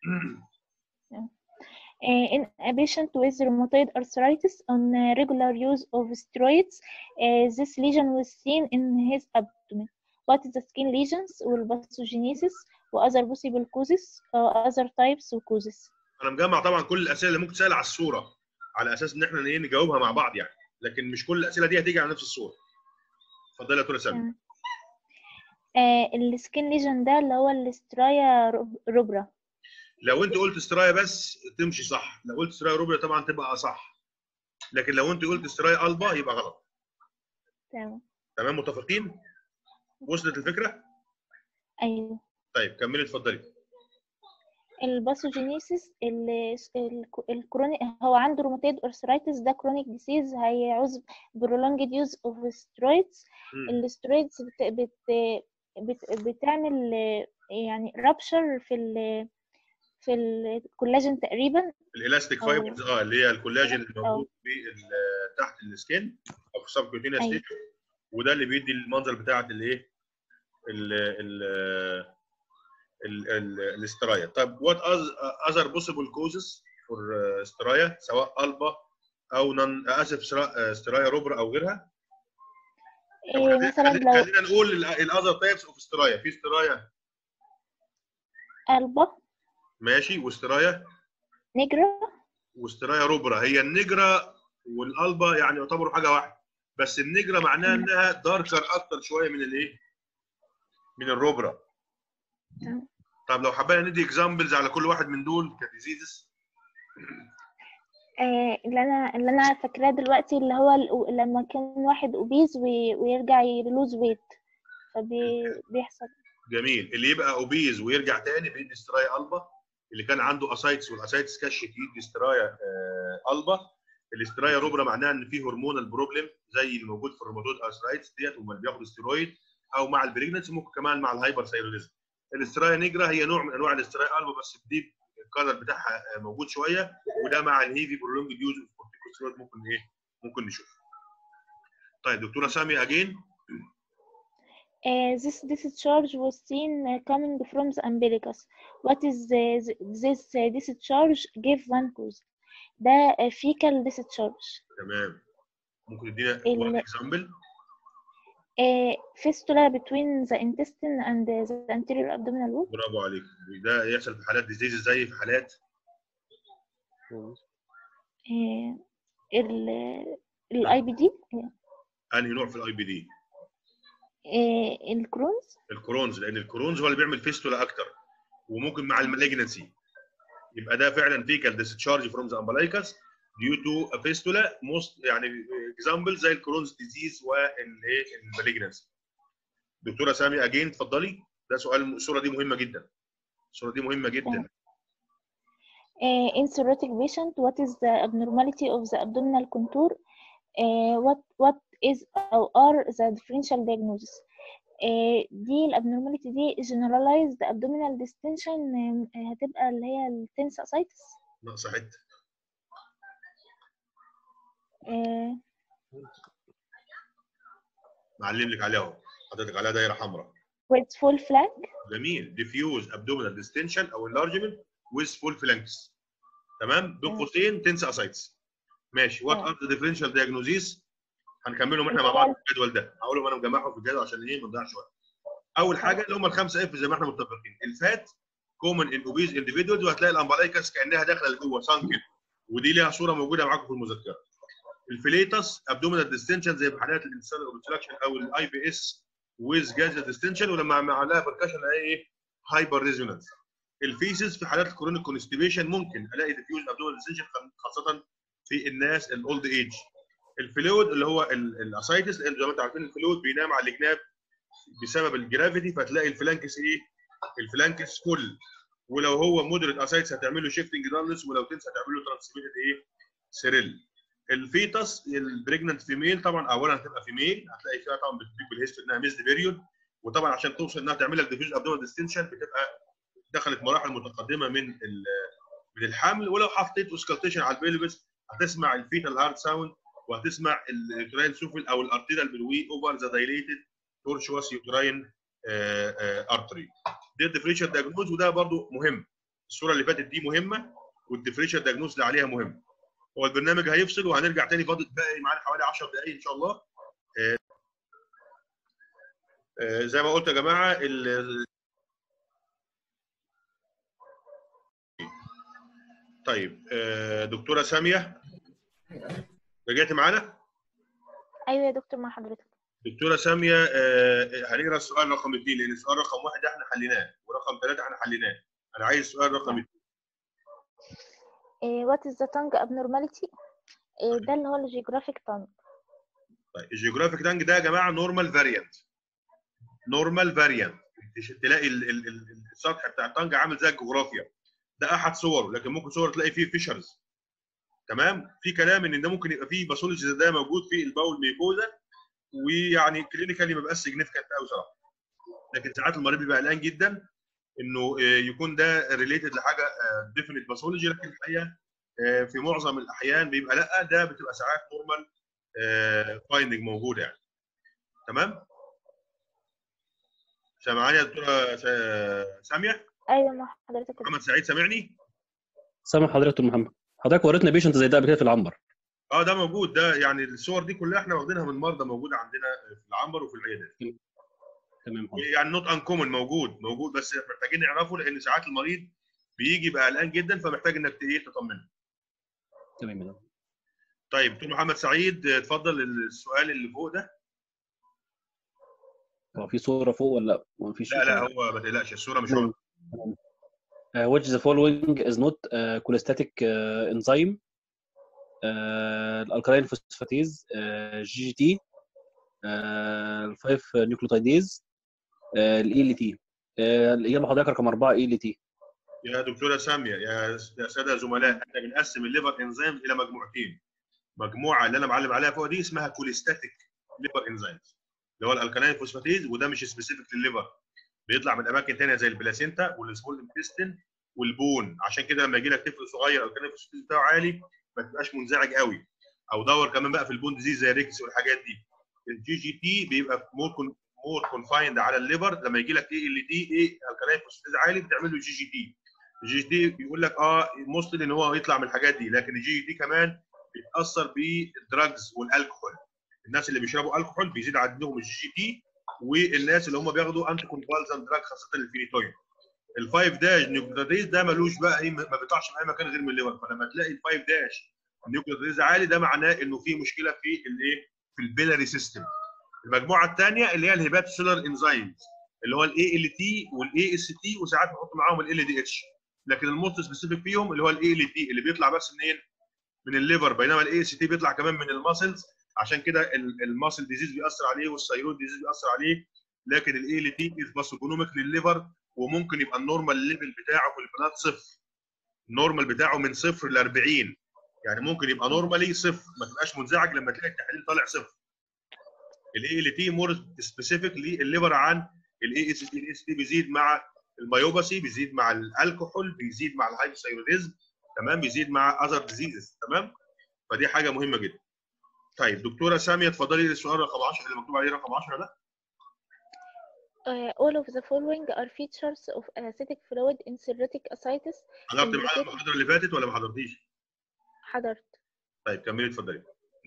Uh, in a patient with rheumatoid arthritis on uh, regular use of steroids, uh, this lesion was seen in his abdomen. What is the skin lesions والpathogenesis وother possible causes uh, other types of causes. انا مجمع طبعا كل الاسئله اللي ممكن تسال على الصوره على اساس ان احنا ايه نجاوبها مع بعض يعني لكن مش كل الاسئله دي هتيجي على نفس الصوره اتفضلي يا دكتوره ساميه تمام. Uh, السكين ليجن ده اللي هو الاسترايا روبرا لو انت قلت استرايا بس تمشي صح لو قلت استرايا روبيا طبعا تبقى صح لكن لو انت قلت استرايا البا يبقى غلط تمام تمام متفقين وصلت الفكره ايوه طيب كملي اتفضلي الباثوجينيسيس الكرونيك هو عنده روماتيد ارثرايتس ده كرونيك ديسيز هيعوز prolonged use of steroids مم. الاسترويدز بت... بت... بت... بتعمل آه، يعني رابشر في ال... في الكولاجين تقريبا الالاستيك أو- فايبرز اه اللي هي الكولاجين اللي أو- موجود في ال- تحت السكين او في السبكوتينيوس أيوة. تيشو وده اللي بيدي المنظر بتاعت الايه ال ال ال- ال- الاسترايا طب وات اذر بوسيبل كوزز فور استرايا سواء البا او نون اسف استرا- استرايا روبرا او غيرها طب إيه خلينا- مثلا خلينا لو خلينا نقول الاذر تايبس اوف استرايا في استرايا قلبة ماشي واسترايا نجرة واسترايا روبرا هي النجرة والقلبة يعني يعتبروا حاجة واحدة بس النجرة معناها مم. انها داركر اكتر شوية من الايه؟ من الروبرا تمام. طب لو حبينا ندي اكزامبلز على كل واحد من دول كديزيزز آه، اللي انا اللي انا فاكراه دلوقتي اللي هو ال- لما كان واحد اوبيز ويرجع يلوز ويت فبيحصل جميل اللي يبقى اوبيز ويرجع تاني بيدي استرايا قلبة اللي كان عنده اسايتس والاسايتس كشت يدي استرايا آه، قلبة الاسترايا روبرا معناها ان في هرمونال بروبلم زي اللي موجود في الروماتويد ارثرايتس ديت وما بياخد استرويد او مع البريجنسي ممكن كمان مع الهايبر ثايروديزم الاسترايا نيجرا هي نوع من انواع الاسترايا قلبة بس الديب الكالر بتاعها آه، موجود شويه وده مع الهيفي برولونج يوز اوف كورتيكوستيرويد ممكن ايه ممكن نشوف طيب دكتوره سامي اجين Uh, this discharge was seen uh, coming from the umbilicus. What is uh, th- this uh, discharge? Give one cause. ده uh, fecal discharge. تمام ممكن تدينا ال- واحد اكزامبل Uh, fistula between the intestine and uh, the anterior abdominal wall. برافو عليك ده يحصل في حالات ديزيز زي في حالات Uh, ال ال IBD انهي نوع في الاي بي دي uh, الكرونز الكرونز لان الكرونز هو اللي بيعمل فيستولا اكتر وممكن مع المالجنسي يبقى ده فعلا فيكال ديسشارج فروم ذا امبلايكس ديو تو فيستولا موست يعني اكزامبل زي الكرونز ديزيز والايه المالجنسي دكتوره سامي اجين اتفضلي ده سؤال الصوره دي مهمه جدا الصوره دي مهمه جدا Uh, in cirrhotic patient, what is the abnormality of the abdominal contour? Uh, what what is or are the differential diagnosis? Uh, دي الابنورماليتي دي generalized abdominal distension um, هتبقى اللي هي التنس اسايتس ناقصه حته uh, معلم لك عليها اهو حضرتك عليها دايره حمراء with full flank جميل diffuse abdominal distension او enlargement with full flanks تمام بين تمام. قوسين تنسى اسايتس ماشي وات تمام. ار ذا differential diagnoses هنكملهم احنا مع بعض في الجدول ده هقولهم انا مجمعهم في الجدول عشان ايه ما نضيعش وقت اول حاجه اللي هم الخمسه اف زي ما احنا متفقين الفات كومن ان اوبيز individuals وهتلاقي الامبلايكس كانها داخله لجوه سانكن ودي ليها صوره موجوده معاكم في المذكره الفليتس ابدومينال ديستنشن زي في حالات الانسان اوبستراكشن او الاي بي اس ويز جاز ديستنشن ولما عمل لها بركشن ايه هايبر ريزونانس الفيسز في حالات الكرونيك كونستيبيشن ممكن الاقي ديفيوز ابدومينال ديستنشن خاصه في الناس الاولد ايج الفلويد اللي هو ال- الاسايتس لان زي ما انتم عارفين الفلويد بينام على الجناب بسبب الجرافيتي فتلاقي الفلانكس ايه الفلانكس فل ولو هو مودريت اسايتس هتعمل له شيفتنج دارنس ولو تنس هتعمل له ترانسميتد ايه سيريل الفيتس البريجننت فيميل طبعا اولا هتبقى فيميل هتلاقي فيها طبعا بتجيب بالهيستوري انها ميزد بيريود وطبعا عشان توصل انها تعمل لك ديفيوز ابدومينال ديستنشن بتبقى دخلت مراحل متقدمه من ال- من الحمل ولو حطيت اوسكالتيشن على البيلبس هتسمع الفيتال هارت ساوند وهتسمع اليوتراين سوفل او الارتيريال بالوي اوفر ذا دايليتد تورشوس يوتراين ارتري دي الديفريشال دايجنوز وده برضو مهم الصوره اللي فاتت دي مهمه والديفريشال دايجنوز اللي عليها مهم هو البرنامج هيفصل وهنرجع تاني فاضل باقي معانا حوالي 10 دقائق ان شاء الله آه، آه، زي ما قلت يا جماعه ال- طيب آه، دكتوره ساميه رجعت معانا ايوه يا دكتور مع حضرتك دكتوره ساميه آه، هنقرا السؤال رقم اثنين لان السؤال رقم واحد احنا حليناه ورقم ثلاثه احنا حليناه انا عايز السؤال رقم اثنين إيه what is the tongue abnormality إيه ده اللي هو الجيوغرافيك tongue طيب الجيوغرافيك دانج ده يا جماعه نورمال فاريانت نورمال فاريانت تلاقي ال- ال- ال- السطح بتاع الطنج عامل زي الجغرافيا ده احد صوره لكن ممكن صور تلاقي فيه فيشرز تمام في كلام ان ده ممكن يبقى فيه باثولوجي زي ده موجود في الباول ميكوزا ويعني كلينيكالي ما بيبقاش سيجنيفيكانت قوي صراحه لكن ساعات المريض بيبقى قلقان جدا انه آه، يكون ده ريليتد لحاجه ديفينيت باثولوجي لكن الحقيقه آه، في معظم الاحيان بيبقى لا ده بتبقى ساعات نورمال فايندنج موجوده يعني تمام سامعاني يا دكتوره سا- ساميه ايوه مع حضرتك يا محمد سعيد سامعني سامع حضرتك دكتور محمد حضرتك وريتنا بيشنت زي ده قبل كده في العنبر اه ده موجود ده يعني الصور دي كلها احنا واخدينها من مرضى موجوده عندنا في العنبر وفي العيادات تمام حاضر. يعني نوت انكومن موجود موجود بس محتاجين نعرفه لان ساعات المريض بيجي يبقى قلقان جدا فمحتاج انك ايه تطمنه تمام يا دكتور. طيب دكتور محمد سعيد اتفضل السؤال اللي فوق ده هو في صوره فوق ولا ما فيش لا لا هو ما تقلقش الصوره مش واضحه Uh, which the following is not uh, cholestatic uh, enzyme uh, الالكالين فوسفاتيز جي جي تي الفايف نيوكليوتيديز الاي ال تي الاجابه حضرتك رقم اربعه اي ال تي يا دكتوره ساميه يا يا ساده زملاء احنا بنقسم الليفر انزيم الى مجموعتين مجموعه اللي انا معلم عليها فوق دي اسمها كوليستاتيك ليفر انزيمز اللي هو الالكالين فوسفاتيز وده مش سبيسيفيك للليفر بيطلع من اماكن ثانيه زي البلاسينتا والسمول انتستين والبون عشان كده لما يجي لك طفل صغير او الالكالين فوسفاتيز بتاعه عالي ما تبقاش منزعج قوي او دور كمان بقى في البون ديزيز زي ريكس والحاجات دي الجي جي تي بيبقى مور مور كونفايند على الليفر لما يجي لك ايه ال تي ايه الكالين فوسفاتيز عالي بتعمل له جي جي تي الجي جي تي بيقول لك اه موستلي ان هو يطلع من الحاجات دي لكن الجي جي تي كمان بيتاثر بالدراجز والالكحول الناس اللي بيشربوا الكحول بيزيد عندهم الجي جي تي والناس اللي هم بياخدوا انتي كونفالسنت دراج خاصه الفينيتوين الفايف داش نيوكليوتيز ده ملوش بقى ايه ما بيطلعش من اي مكان غير من الليفر فلما تلاقي الفايف داش نيوكليوتيز عالي ده معناه انه في مشكله في الايه في البيلاري سيستم المجموعه الثانيه اللي هي الهيبات سيلر انزيمز اللي هو الاي ال تي والاي اس تي وساعات بنحط معاهم ال دي اتش لكن الموست سبيسيفيك فيهم اللي هو الاي ال تي اللي بيطلع بس منين من الليفر بينما الاي اس تي بيطلع كمان من الماسلز عشان كده الماسل ديزيز بيأثر عليه والثيرويد ديزيز بيأثر عليه لكن الاي ال تي از باثوجونوميك للليفر وممكن يبقى النورمال ليفل بتاعه في البلاد صفر النورمال بتاعه من صفر ل 40 يعني ممكن يبقى نورمالي صفر ما تبقاش منزعج لما تلاقي التحليل طالع صفر الاي ال تي مور سبيسيفيك للليفر عن الاي اس تي الاي اس تي بيزيد مع الميوباثي بيزيد مع الكحول بيزيد مع الهايبوثايروديزم تمام بيزيد مع اذر ديزيزز تمام فدي حاجه مهمه جدا طيب دكتوره ساميه اتفضلي للسؤال رقم 10 اللي مكتوب عليه رقم 10 ده Uh, all of the following are features of acidic fluid in cirrhotic ascites حضرت معانا المحاضره اللي فاتت ولا ما حضرتيش؟ حضرت طيب كملي اتفضلي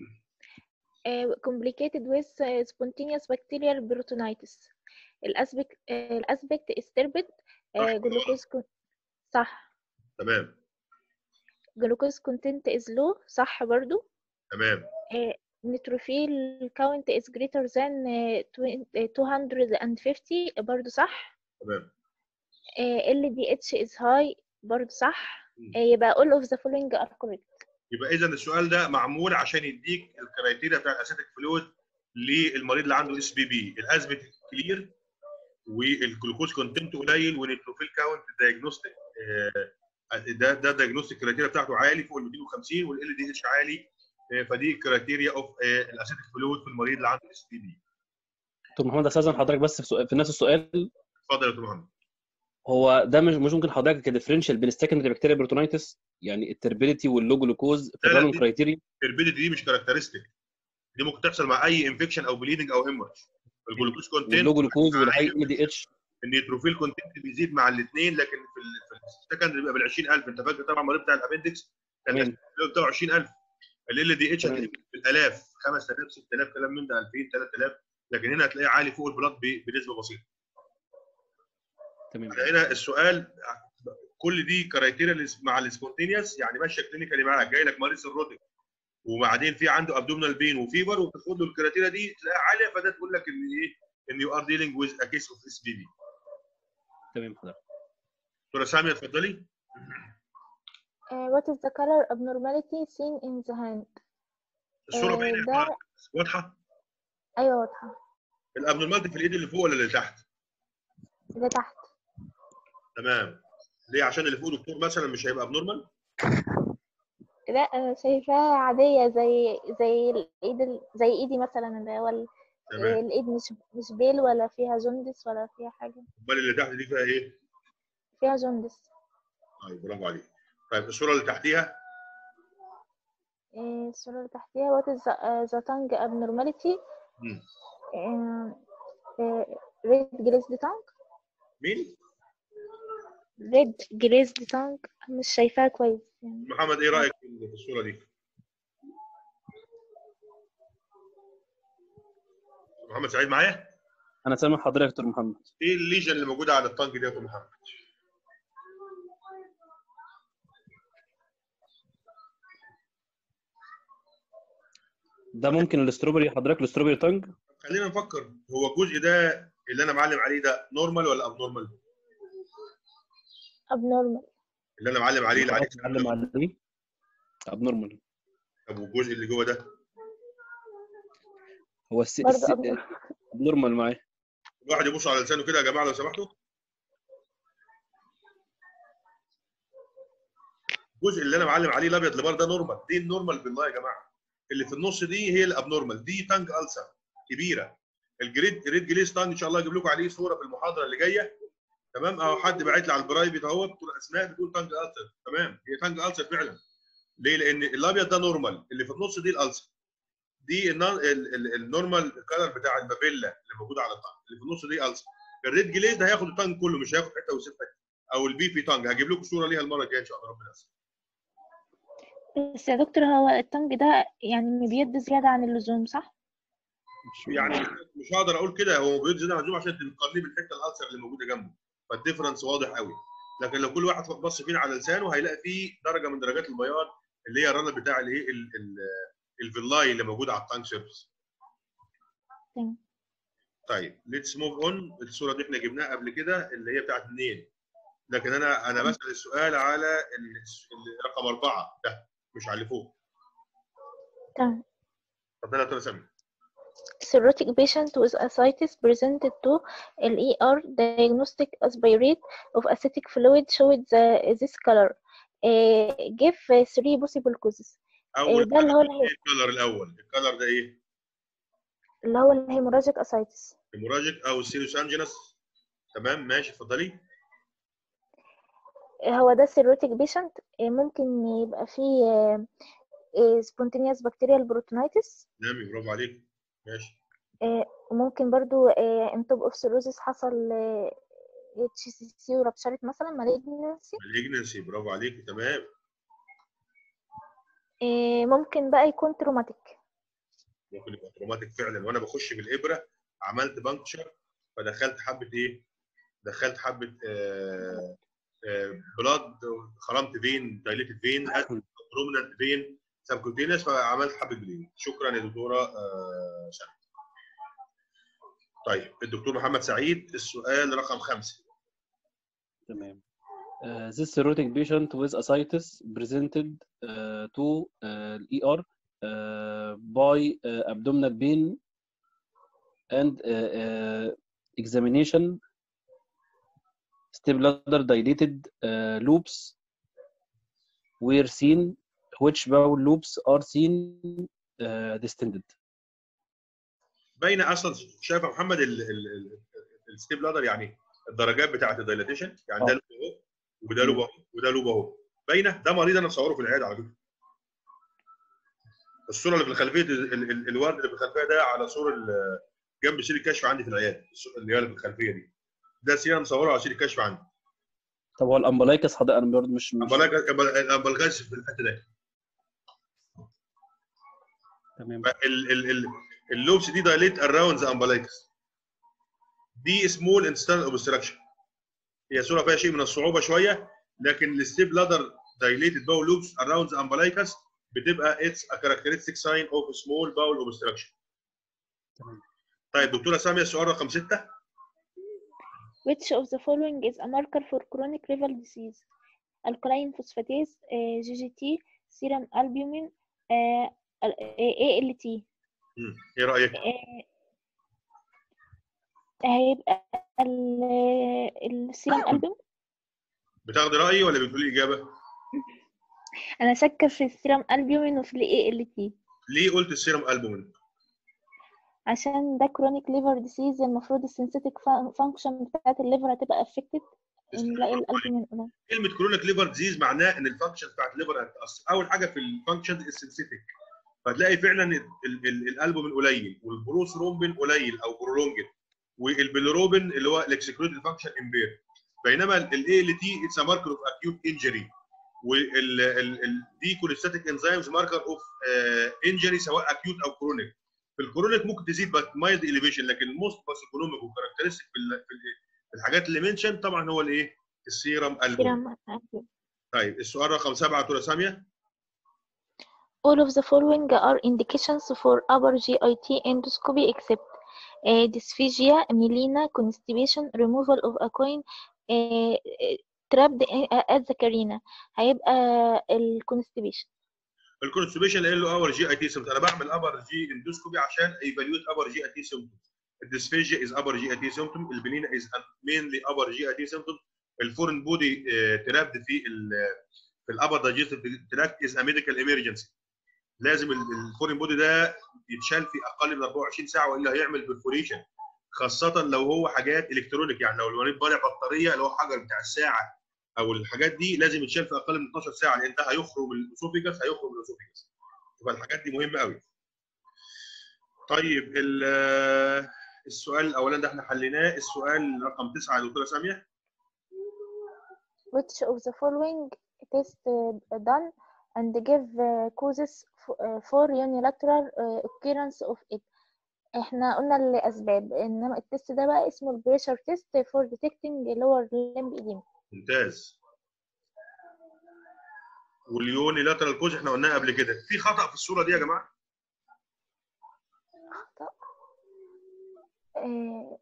uh, complicated with uh, spontaneous bacterial peritonitis الاسبكت uh, الاسبكت is turbid uh, صح. glucose con- صح تمام glucose content is low صح برضو تمام uh, neutrophil count is greater than uh, 20 uh, 250 برضو صح تمام ال دي اتش از هاي برضه صح مم. آه، يبقى all of the following are correct يبقى اذا السؤال ده معمول عشان يديك الكرايتيريا بتاع الاسيتيك فلويد للمريض اللي عنده اس بي بي الازمه كلير والجلوكوز كونتنت قليل والنيتروفيل كاونت دايجنوستيك ده ده دايجنوستيك كرايتيريا بتاعته عالي فوق ال 250 والال دي اتش عالي آه، فدي كرايتيريا اوف الاسيتيك فلويد في المريض اللي عنده اس بي بي دكتور محمد استاذن حضرتك بس في, سؤال في نفس السؤال اتفضل يا دكتور محمد هو ده مش مش ممكن حضرتك كديفرنشال بين السكندري بكتيريا بروتونايتس يعني التربيليتي واللو جلوكوز في لا، لا، الرانون دي- كرايتيريا التربيديتي دي مش كاركترستيك دي ممكن تحصل مع اي انفكشن او بليدنج او هيمورج الجلوكوز واللو كونتنت جلوكوز مع والهاي أي ال دي اتش النيتروفيل كونتنت بيزيد مع الاثنين لكن في ال- في السكندري بيبقى بال 20000 انت فاكر طبعا المريض بتاع الابندكس كان تمام. الاسبوع بتاعه 20000 ال دي اتش تمام. هتلاقيه بالالاف 5000 6000 كلام من ده 2000 3000 لكن هنا هتلاقيه عالي فوق البلاد ب- بنسبه بسيطه تمام هنا السؤال كل دي كرايتيريا مع السبونتينيوس يعني ماشيه كلينيكالي معاك جاي لك مريض الروتك وبعدين في عنده ابدومينال بين وفيفر وتاخد له الكرياتيريا دي تلاقيها عاليه فده تقول لك ان ايه ان يو ار ديلينج ويز ا كيس اوف اس بي بي تمام حضرتك دكتوره ساميه اتفضلي آه، what is the color abnormality seen in the hand الصوره آه، باينه يا ده- جماعة؟ واضحه ايوه واضحه الابنورمالتي في الايد اللي فوق ولا اللي تحت اللي تحت تمام ليه عشان اللي فوق دكتور مثلا مش هيبقى ابنورمال لا أنا شايفاها عادية زي زي الإيد ال- زي إيدي مثلا اللي هو ال- تمام الإيد مش مش بيل ولا فيها جوندس ولا فيها حاجة امال اللي تحت دي فيها ايه فيها جوندس طيب برافو عليك طيب الصوره اللي تحتيها إيه، الصورة اللي تحتيها what is the, uh, the tongue abnormality مم. إيه، إيه، red glazed tongue مين red glazed tongue مش شايفاها كويس يعني محمد ايه رايك في في الصوره دي محمد سعيد معايا انا سامع حضرتك يا دكتور محمد ايه الليجن اللي موجوده على الطنج دي يا دكتور محمد ده ممكن الاستروبري حضرتك الاستروبري تانج خلينا نفكر هو الجزء ده اللي انا معلم عليه ده نورمال ولا ابنورمال abnormal اللي انا معلم عليه اللي عليه معلم عليه ابنورمال طب والجزء اللي جوه ده هو الس... برضه الس... abnormal. ابنورمال معايا الواحد يبص على لسانه كده يا جماعه لو سمحتوا الجزء اللي انا معلم عليه الابيض اللي بره ده نورمال دي النورمال بالله يا جماعه اللي في النص دي هي الابنورمال دي تانج السر كبيره الجريد جريد جليس تانج ان شاء الله اجيب لكم عليه صوره في المحاضره اللي جايه تمام او حد باعت لي على البرايفت اهو بتقول اسماء بتقول تانج السر تمام هي تانج السر فعلا ليه؟ لان الابيض ده نورمال اللي في النص دي الالسر دي النا- ال- ال- النورمال كلر بتاع المابيلا اللي موجوده على التانج اللي في النص دي السر الريد جليز ده هياخد التانج كله مش هياخد حته ويسيب حته او البي في تانج هجيب لكم صوره ليها المره الجايه ان شاء الله ربنا يسر بس يا دكتور هو التانج ده يعني بيد زيادة عن اللزوم صح؟ يعني مش هقدر اقول كده هو بيد زياده معزوم عشان تقارنيه بالحته الالسر اللي موجوده جنبه فالديفرنس واضح قوي لكن لو كل واحد بص فينا على لسانه هيلاقي فيه درجه من درجات البياض اللي هي الرنر بتاع الايه ال- ال- الفيلاي اللي موجوده على التانك سيرفس تمام. طيب ليتس موف اون الصوره دي احنا جبناها قبل كده اللي هي بتاعت النيل لكن انا انا بسال السؤال على ال- ال- رقم اربعه ده مش على اللي فوق تمام اتفضل يا دكتور سامي cirrhotic patient with ascites presented to الER diagnostic aspirate of acetic fluid showed the, this color uh, give uh, three possible causes اول ده اللي هو حاجة الهي- ايه الكلر الاول الكلر ده ايه اللي هو الهيموراجيك ascites هيموراجيك او السيروس انجينس تمام ماشي اتفضلي هو ده cirrhotic patient uh, ممكن يبقى فيه uh, uh, spontaneous bacterial peritonitis نامي برافو عليك ماشي uh, وممكن برضو uh, in top of cirrhosis حصل uh, HCC ورابشرت مثلا malignancy مالجنسي برافو عليك تمام uh, ممكن بقى يكون traumatic ممكن يبقى تروماتيك فعلا وانا بخش بالابره عملت بانكشر فدخلت حبه ايه؟ دخلت حبه آه آه بلاد خرمت فين دايليتد فين برومننت فين سبكوتينس فعملت حبه بلين شكرا يا دكتوره آه سامي طيب الدكتور محمد سعيد السؤال رقم خمسه تمام Uh, this cirrhotic patient with ascites presented uh, to uh, ER uh, by uh, abdominal pain and uh, uh, examination stepladder dilated uh, loops were seen which bowel loops are seen uh, distended باينه اصلا شايف يا محمد الستيب لادر يعني الدرجات بتاعه الدايلاتيشن يعني ده آه. لوب اهو وده لوب اهو وده لوب اهو باينه ده مريض انا مصوره في العياده على فكره الصوره اللي في الخلفيه ال- ال- الورد اللي في الخلفيه ده على صور ال- جنب سرير الكشف عندي في العياده الصو- اللي هي اللي في الخلفيه دي ده سرير أنا مصوره على سرير الكشف عندي طب هو الامبلايكس حضرتك انا برضه مش مش الامبلغاز في الحته ده تمام ال- ال- ال- اللوبس دي دايليت اراوند ذا امبلايكس دي سمول انستانت اوبستراكشن هي صوره فيها شيء من الصعوبه شويه لكن الستيب لادر دايليتد باول لوبس اراوند ذا امبلايكس بتبقى اتس ا كاركترستيك ساين اوف سمول باول اوبستراكشن تمام. طيب دكتوره ساميه السؤال رقم 6 Which of the following is a marker for chronic liver disease? Alkaline phosphatase, uh, GGT, serum albumin, uh, ALT. مم. ايه رايك؟ آه، هيبقى ال- السيرم ألبوم بتاخدي رايي ولا بتقولي اجابه؟ أنا شاكة في السيرم ألبومين وفي ال ALT ليه قلت السيرم البومين؟ عشان ده كرونيك ليفر ديسيز المفروض السنسيتك فانكشن بتاعت الليفر هتبقى افكتد نلاقي الألبومين قليل كلمه كرونيك ليفر ديزيز معناه ان الفانكشن بتاعت الليفر هتتاثر اول حاجه في الفانكشن السنسيتك فتلاقي فعلا ال- ال- الالبومين قليل والبروثرومبين قليل او برولونجن والبيلروبين اللي هو الاكسكلود فانكشن امبير بينما الاي ال تي اتس ماركر اوف اكيوت انجري والدي كوليستاتيك انزيمز ماركر اوف انجري سواء اكيوت او كرونيك في الكرونيك ممكن تزيد بس مايلد اليفيشن لكن الموست باس ايكونوميك وكاركترستيك في ال- في ال- في الحاجات اللي منشن طبعا هو الايه؟ السيرم البوم سيرم ألبوم طيب السؤال رقم سبعه دكتوره ساميه All of the following are indications for upper GIT endoscopy except uh, dysphagia, melena, constipation, removal of a coin, uh, uh, trapped at the carina هيبقى ال constipation الكونستيبيشن قال له اور جي اي تي سيمتوم انا بعمل ابر جي اندوسكوبي عشان ايفاليوت ابر جي اي تي سيمتوم الديسفيجيا از ابر جي اي تي سيمتوم البلينا از مينلي ابر جي اي تي سيمتوم الفورن بودي ترابد في ال في الابر دايجستيف تراكت از ا ميديكال ايمرجنسي لازم الفورن بودي ده يتشال في اقل من 24 ساعه والا هيعمل برفوريشن خاصه لو هو حاجات الكترونيك يعني لو المريض بالع بطاريه اللي هو حجر بتاع الساعه او الحاجات دي لازم يتشال في اقل من 12 ساعه لان ده هيخرج من الاسوفيجاس هيخرج من الاسوفيجاس يبقى الحاجات دي مهمه قوي طيب ال- السؤال الاولاني ده احنا حليناه السؤال رقم 9 يا دكتوره ساميه which of the following test uh, done and give uh, causes f- uh, for unilateral uh, occurrence of it احنا قلنا الاسباب انما التست ده بقى اسمه البريشر تيست for detecting lower limb edema ممتاز واليوني لاترال كوز احنا قلناها قبل كده في خطا في الصوره دي يا جماعه آه،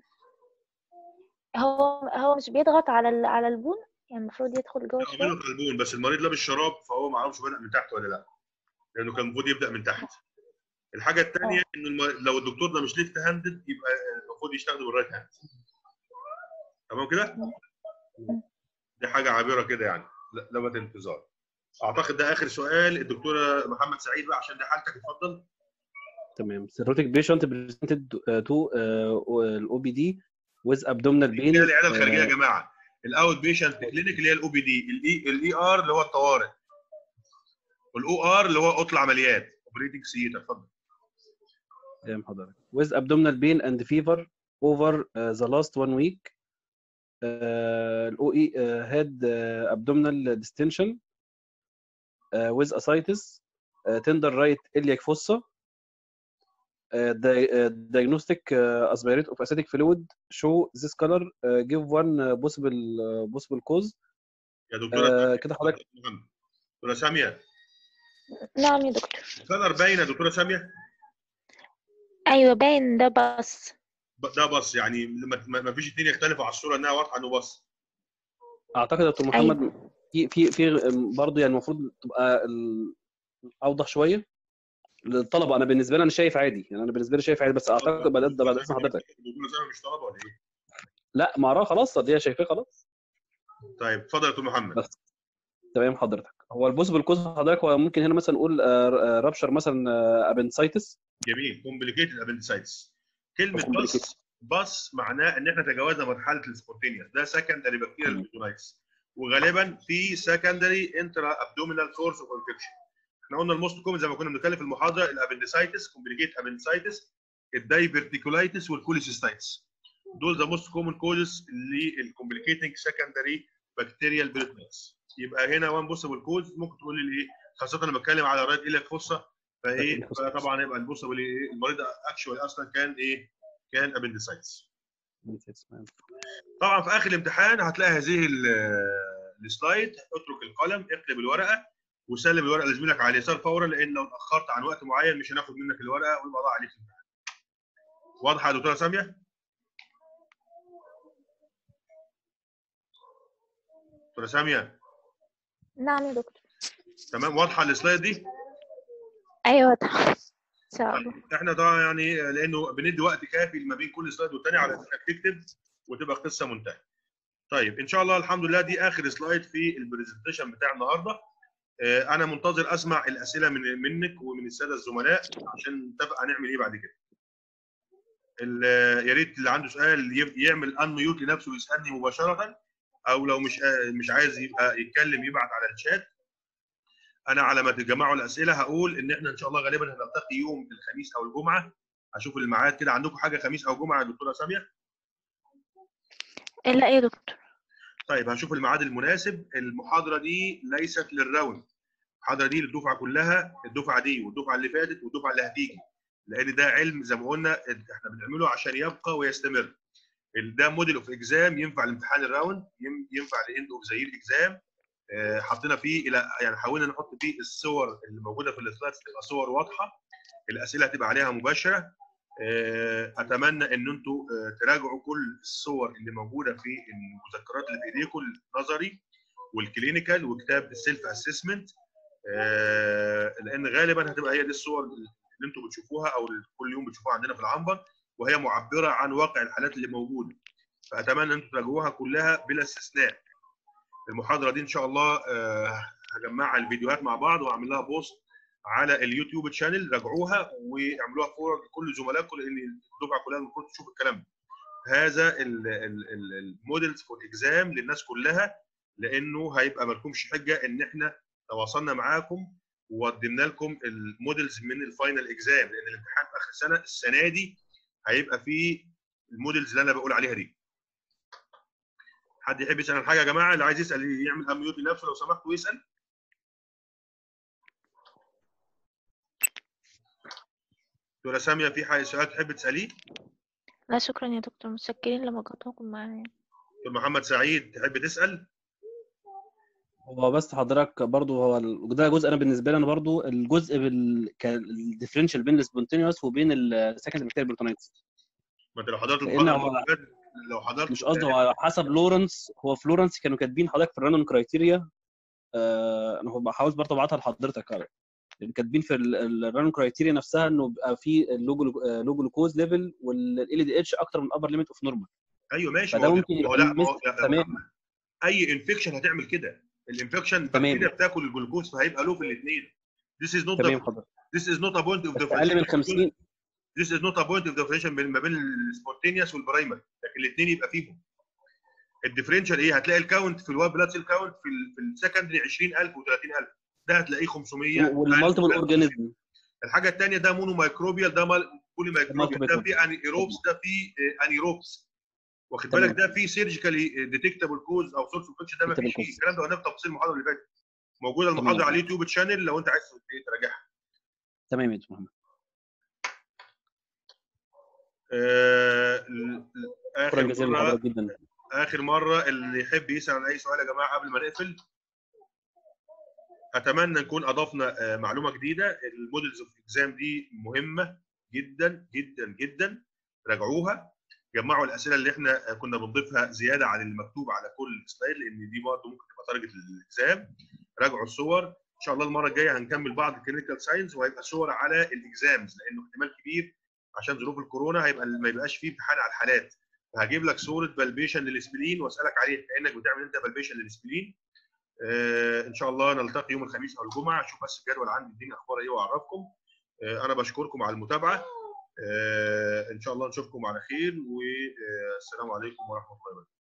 هو هو مش بيضغط على ال- على البون يعني المفروض يدخل جوه هو شويه بينه قلبون بس المريض لابس شراب فهو ما اعرفش بدا من تحت ولا لا لانه كان المفروض يبدا من تحت الحاجه الثانيه انه الم- لو الدكتور ده مش ليفت هاندد يبقى المفروض يشتغل بالرايت هاند تمام كده دي حاجه عابره كده يعني لا- لغه انتظار اعتقد ده اخر سؤال الدكتوره محمد سعيد بقى عشان ده حالتك اتفضل تمام cirrhotic patient presented uh, to uh, OPD with abdominal pain اللي هي العياده الخارجيه يا uh, جماعه الاوت بيشنت كلينيك اللي هي الاو بي دي الاي الاي ار اللي هو الطوارئ والاو ار اللي هو اوضه العمليات اوبريتنج سيتا اتفضل تمام حضرتك with abdominal pain and fever over uh, the last one week uh, الOE uh, had uh, abdominal distension uh, with ascites uh, tender right iliac fossa uh, di- uh, diagnostic uh, aspirate of acidic fluid show this color uh, give one uh, possible uh, possible cause يا دكتوره uh, كده حضرتك محمد. دكتوره ساميه نعم يا دكتور الكلر باين يا دكتوره ساميه ايوه باين ده بس ب- ده بص يعني ما- ما ما فيش اتنين يختلفوا على الصوره انها واضحه انه بص اعتقد يا دكتور محمد في في في برضه يعني المفروض تبقى ال- اوضح شويه للطلبه انا بالنسبه لي انا شايف عادي يعني انا بالنسبه لي شايف عادي بس اعتقد بعد بعد اذن حضرتك الدكتور اسامه مش طلبه ولا ايه؟ لا ما اعرفها خلاص دي هي شايفاه خلاص طيب اتفضل يا دكتور محمد بس تمام حضرتك هو البوسبل كوز حضرتك هو ممكن هنا مثلا نقول رابشر مثلا ابنسايتس جميل كومبليكيتد ابندسايتس كلمه Complicated. بس بس معناه ان احنا تجاوزنا مرحله السبونتينيوس ده سكندري بكتيريال مم. بيتونايتس وغالبا في سكندري انترا ابدومينال سورس اوف انفكشن احنا قلنا الموست كومن زي ما كنا بنتكلم في المحاضره الابندسايتس كومبليكيت ابندسايتس الدايفرتيكولايتس والكوليسيستايتس دول ذا موست كومن كوزز للكومبليكيتنج سكندري بكتيريال بيتونايتس يبقى هنا وان بوسيبل كوز ممكن تقول لي ايه خاصه لما بتكلم على رايت ايلك فصه فايه فطبعا يبقى البوسيبل ايه المريض اكشوال اصلا كان ايه كان ابندسايتس طبعا في اخر الامتحان هتلاقي هذه ال- السلايد اترك القلم اقلب الورقه وسلم الورقه لزميلك على اليسار فورا لان لو اتاخرت عن وقت معين مش هناخد منك الورقه ويبقى ضاع عليك الامتحان. واضحه يا دكتوره ساميه؟ دكتوره ساميه نعم يا دكتور تمام واضحه السلايد دي؟ ايوه طبعا ان شاء الله احنا طبعا يعني لانه بندي وقت كافي ما بين كل سلايد والتاني على انك تكتب وتبقى قصه منتهيه. طيب ان شاء الله الحمد لله دي اخر سلايد في البرزنتيشن بتاع النهارده. آه، انا منتظر اسمع الاسئله من منك ومن الساده الزملاء عشان نتفق هنعمل ايه بعد كده. ال- يا ريت اللي عنده سؤال ي- يعمل ان ميوت لنفسه ويسالني مباشره او لو مش آه، مش عايز يبقى يتكلم يبعت على الشات. انا على ما تجمعوا الاسئله هقول ان احنا ان شاء الله غالبا هنلتقي يوم الخميس او الجمعه هشوف الميعاد كده عندكم حاجه خميس او جمعه يا دكتوره ساميه لا يا دكتور طيب هشوف الميعاد المناسب المحاضره دي ليست للراوند المحاضره دي للدفعه كلها الدفعه دي والدفعه اللي فاتت والدفعه اللي هتيجي لان ده علم زي ما قلنا احنا بنعمله عشان يبقى ويستمر ال- ده موديل اوف اكزام ينفع لامتحان الراوند يم- ينفع لاند اوف زير اكزام حطينا فيه الى يعني حاولنا نحط فيه الصور اللي موجوده في السلايدز تبقى صور واضحه الاسئله هتبقى عليها مباشره آه، اتمنى ان انتم تراجعوا كل الصور اللي موجوده في المذكرات اللي في ايديكم النظري والكلينيكال وكتاب السيلف اسسمنت لان غالبا هتبقى هي دي الصور اللي انتم بتشوفوها او اللي كل يوم بتشوفوها عندنا في العنبر وهي معبره عن واقع الحالات اللي موجوده فاتمنى ان انتم تراجعوها كلها بلا استثناء المحاضره دي ان شاء الله آه، هجمعها الفيديوهات مع بعض واعمل لها بوست على اليوتيوب تشانل راجعوها واعملوها فورا لكل زملائكم لان الدفعه كلها المفروض تشوف الكلام ده. هذا المودلز فور اكزام للناس كلها لانه هيبقى مالكمش حجه ان احنا تواصلنا معاكم وقدمنا لكم المودلز من الفاينل اكزام لان الامتحان في اخر السنه السنه دي هيبقى فيه المودلز اللي انا بقول عليها دي. حد يحب يسال عن حاجه يا جماعه اللي عايز يسال يعمل اميوت لنفسه لو سمحت ويسال دكتوره ساميه في حاجه سؤال تحب تساليه لا شكرا يا دكتور متشكرين لمجهودكم معايا دكتور محمد سعيد تحب تسال هو بس حضرتك برضو هو ال- ده جزء انا بالنسبه لي انا برضو الجزء بال الديفرنشال بين السبونتينيوس وبين السكند بكتيريال بيرتونايتس ما انت لو حضرت لأن المحاضره هو- اللي فاتت لو حضرت مش قصدي هو حسب لورنس هو في لورنس كانوا كاتبين حضرتك في الرانون كرايتيريا آه انا هو بحاول برضه ابعتها لحضرتك يعني. كاتبين في الرانون كرايتيريا نفسها انه بيبقى في اللو لو جلوكوز ليفل والال دي اتش اكتر من ابر ليميت اوف نورمال ايوه ماشي فده هو- ممكن هو يبقى لا ما مس- هو- لا، تمام. اي انفكشن هتعمل كده الانفكشن تمام. البكتيريا بتاكل الجلوكوز فهيبقى له في الاثنين This is not تمام the, حضرتك this is not a point of بس اقل من differentiation 50 This is not a point of differentiation بين ما بين السبونتينيوس والبرايمر لكن الاثنين يبقى فيهم الديفرنشال ايه هتلاقي الكاونت في الواد بلاد سيل كاونت في ال في السكندري 20000 و30000 ده هتلاقيه 500 والمالتيبل 1000. اورجانيزم الحاجه الثانيه ده مونو مايكروبيال ده بولي مايكروبيال ده في انيروبس ده في انيروبس واخد تمام. بالك ده في سيرجيكالي ديتكتابل كوز او سورس انفكشن ده ما فيش Detectable فيه cause. الكلام ده قلناه في تفاصيل المحاضره اللي فاتت موجوده المحاضره تمام. على اليوتيوب تشانل لو انت عايز تراجعها تمام يا دكتور محمد آه، ال- ال- شكرا اخر جزيلا مره لحضرتك جدا اخر مره اللي يحب يسال عن اي سؤال يا جماعه قبل ما نقفل اتمنى نكون اضفنا آه، معلومه جديده المودلز اوف اكزام دي مهمه جدا جدا جدا راجعوها جمعوا الاسئله اللي احنا كنا بنضيفها زياده عن اللي مكتوب على كل سلايد لان دي برضه ممكن تبقى درجه الاكزام راجعوا الصور ان شاء الله المره الجايه هنكمل بعض الكلينيكال ساينس وهيبقى صور على الاكزامز لانه احتمال كبير عشان ظروف الكورونا هيبقى ما يبقاش فيه امتحان على الحالات فهجيب لك صوره بالبيشن للسبلين واسالك عليه كانك بتعمل انت بالبيشن للسبلين آه ان شاء الله نلتقي يوم الخميس او الجمعه اشوف بس الجدول عندي الدنيا اخبار ايه واعرفكم آه انا بشكركم على المتابعه آه ان شاء الله نشوفكم على خير والسلام عليكم ورحمه الله وبركاته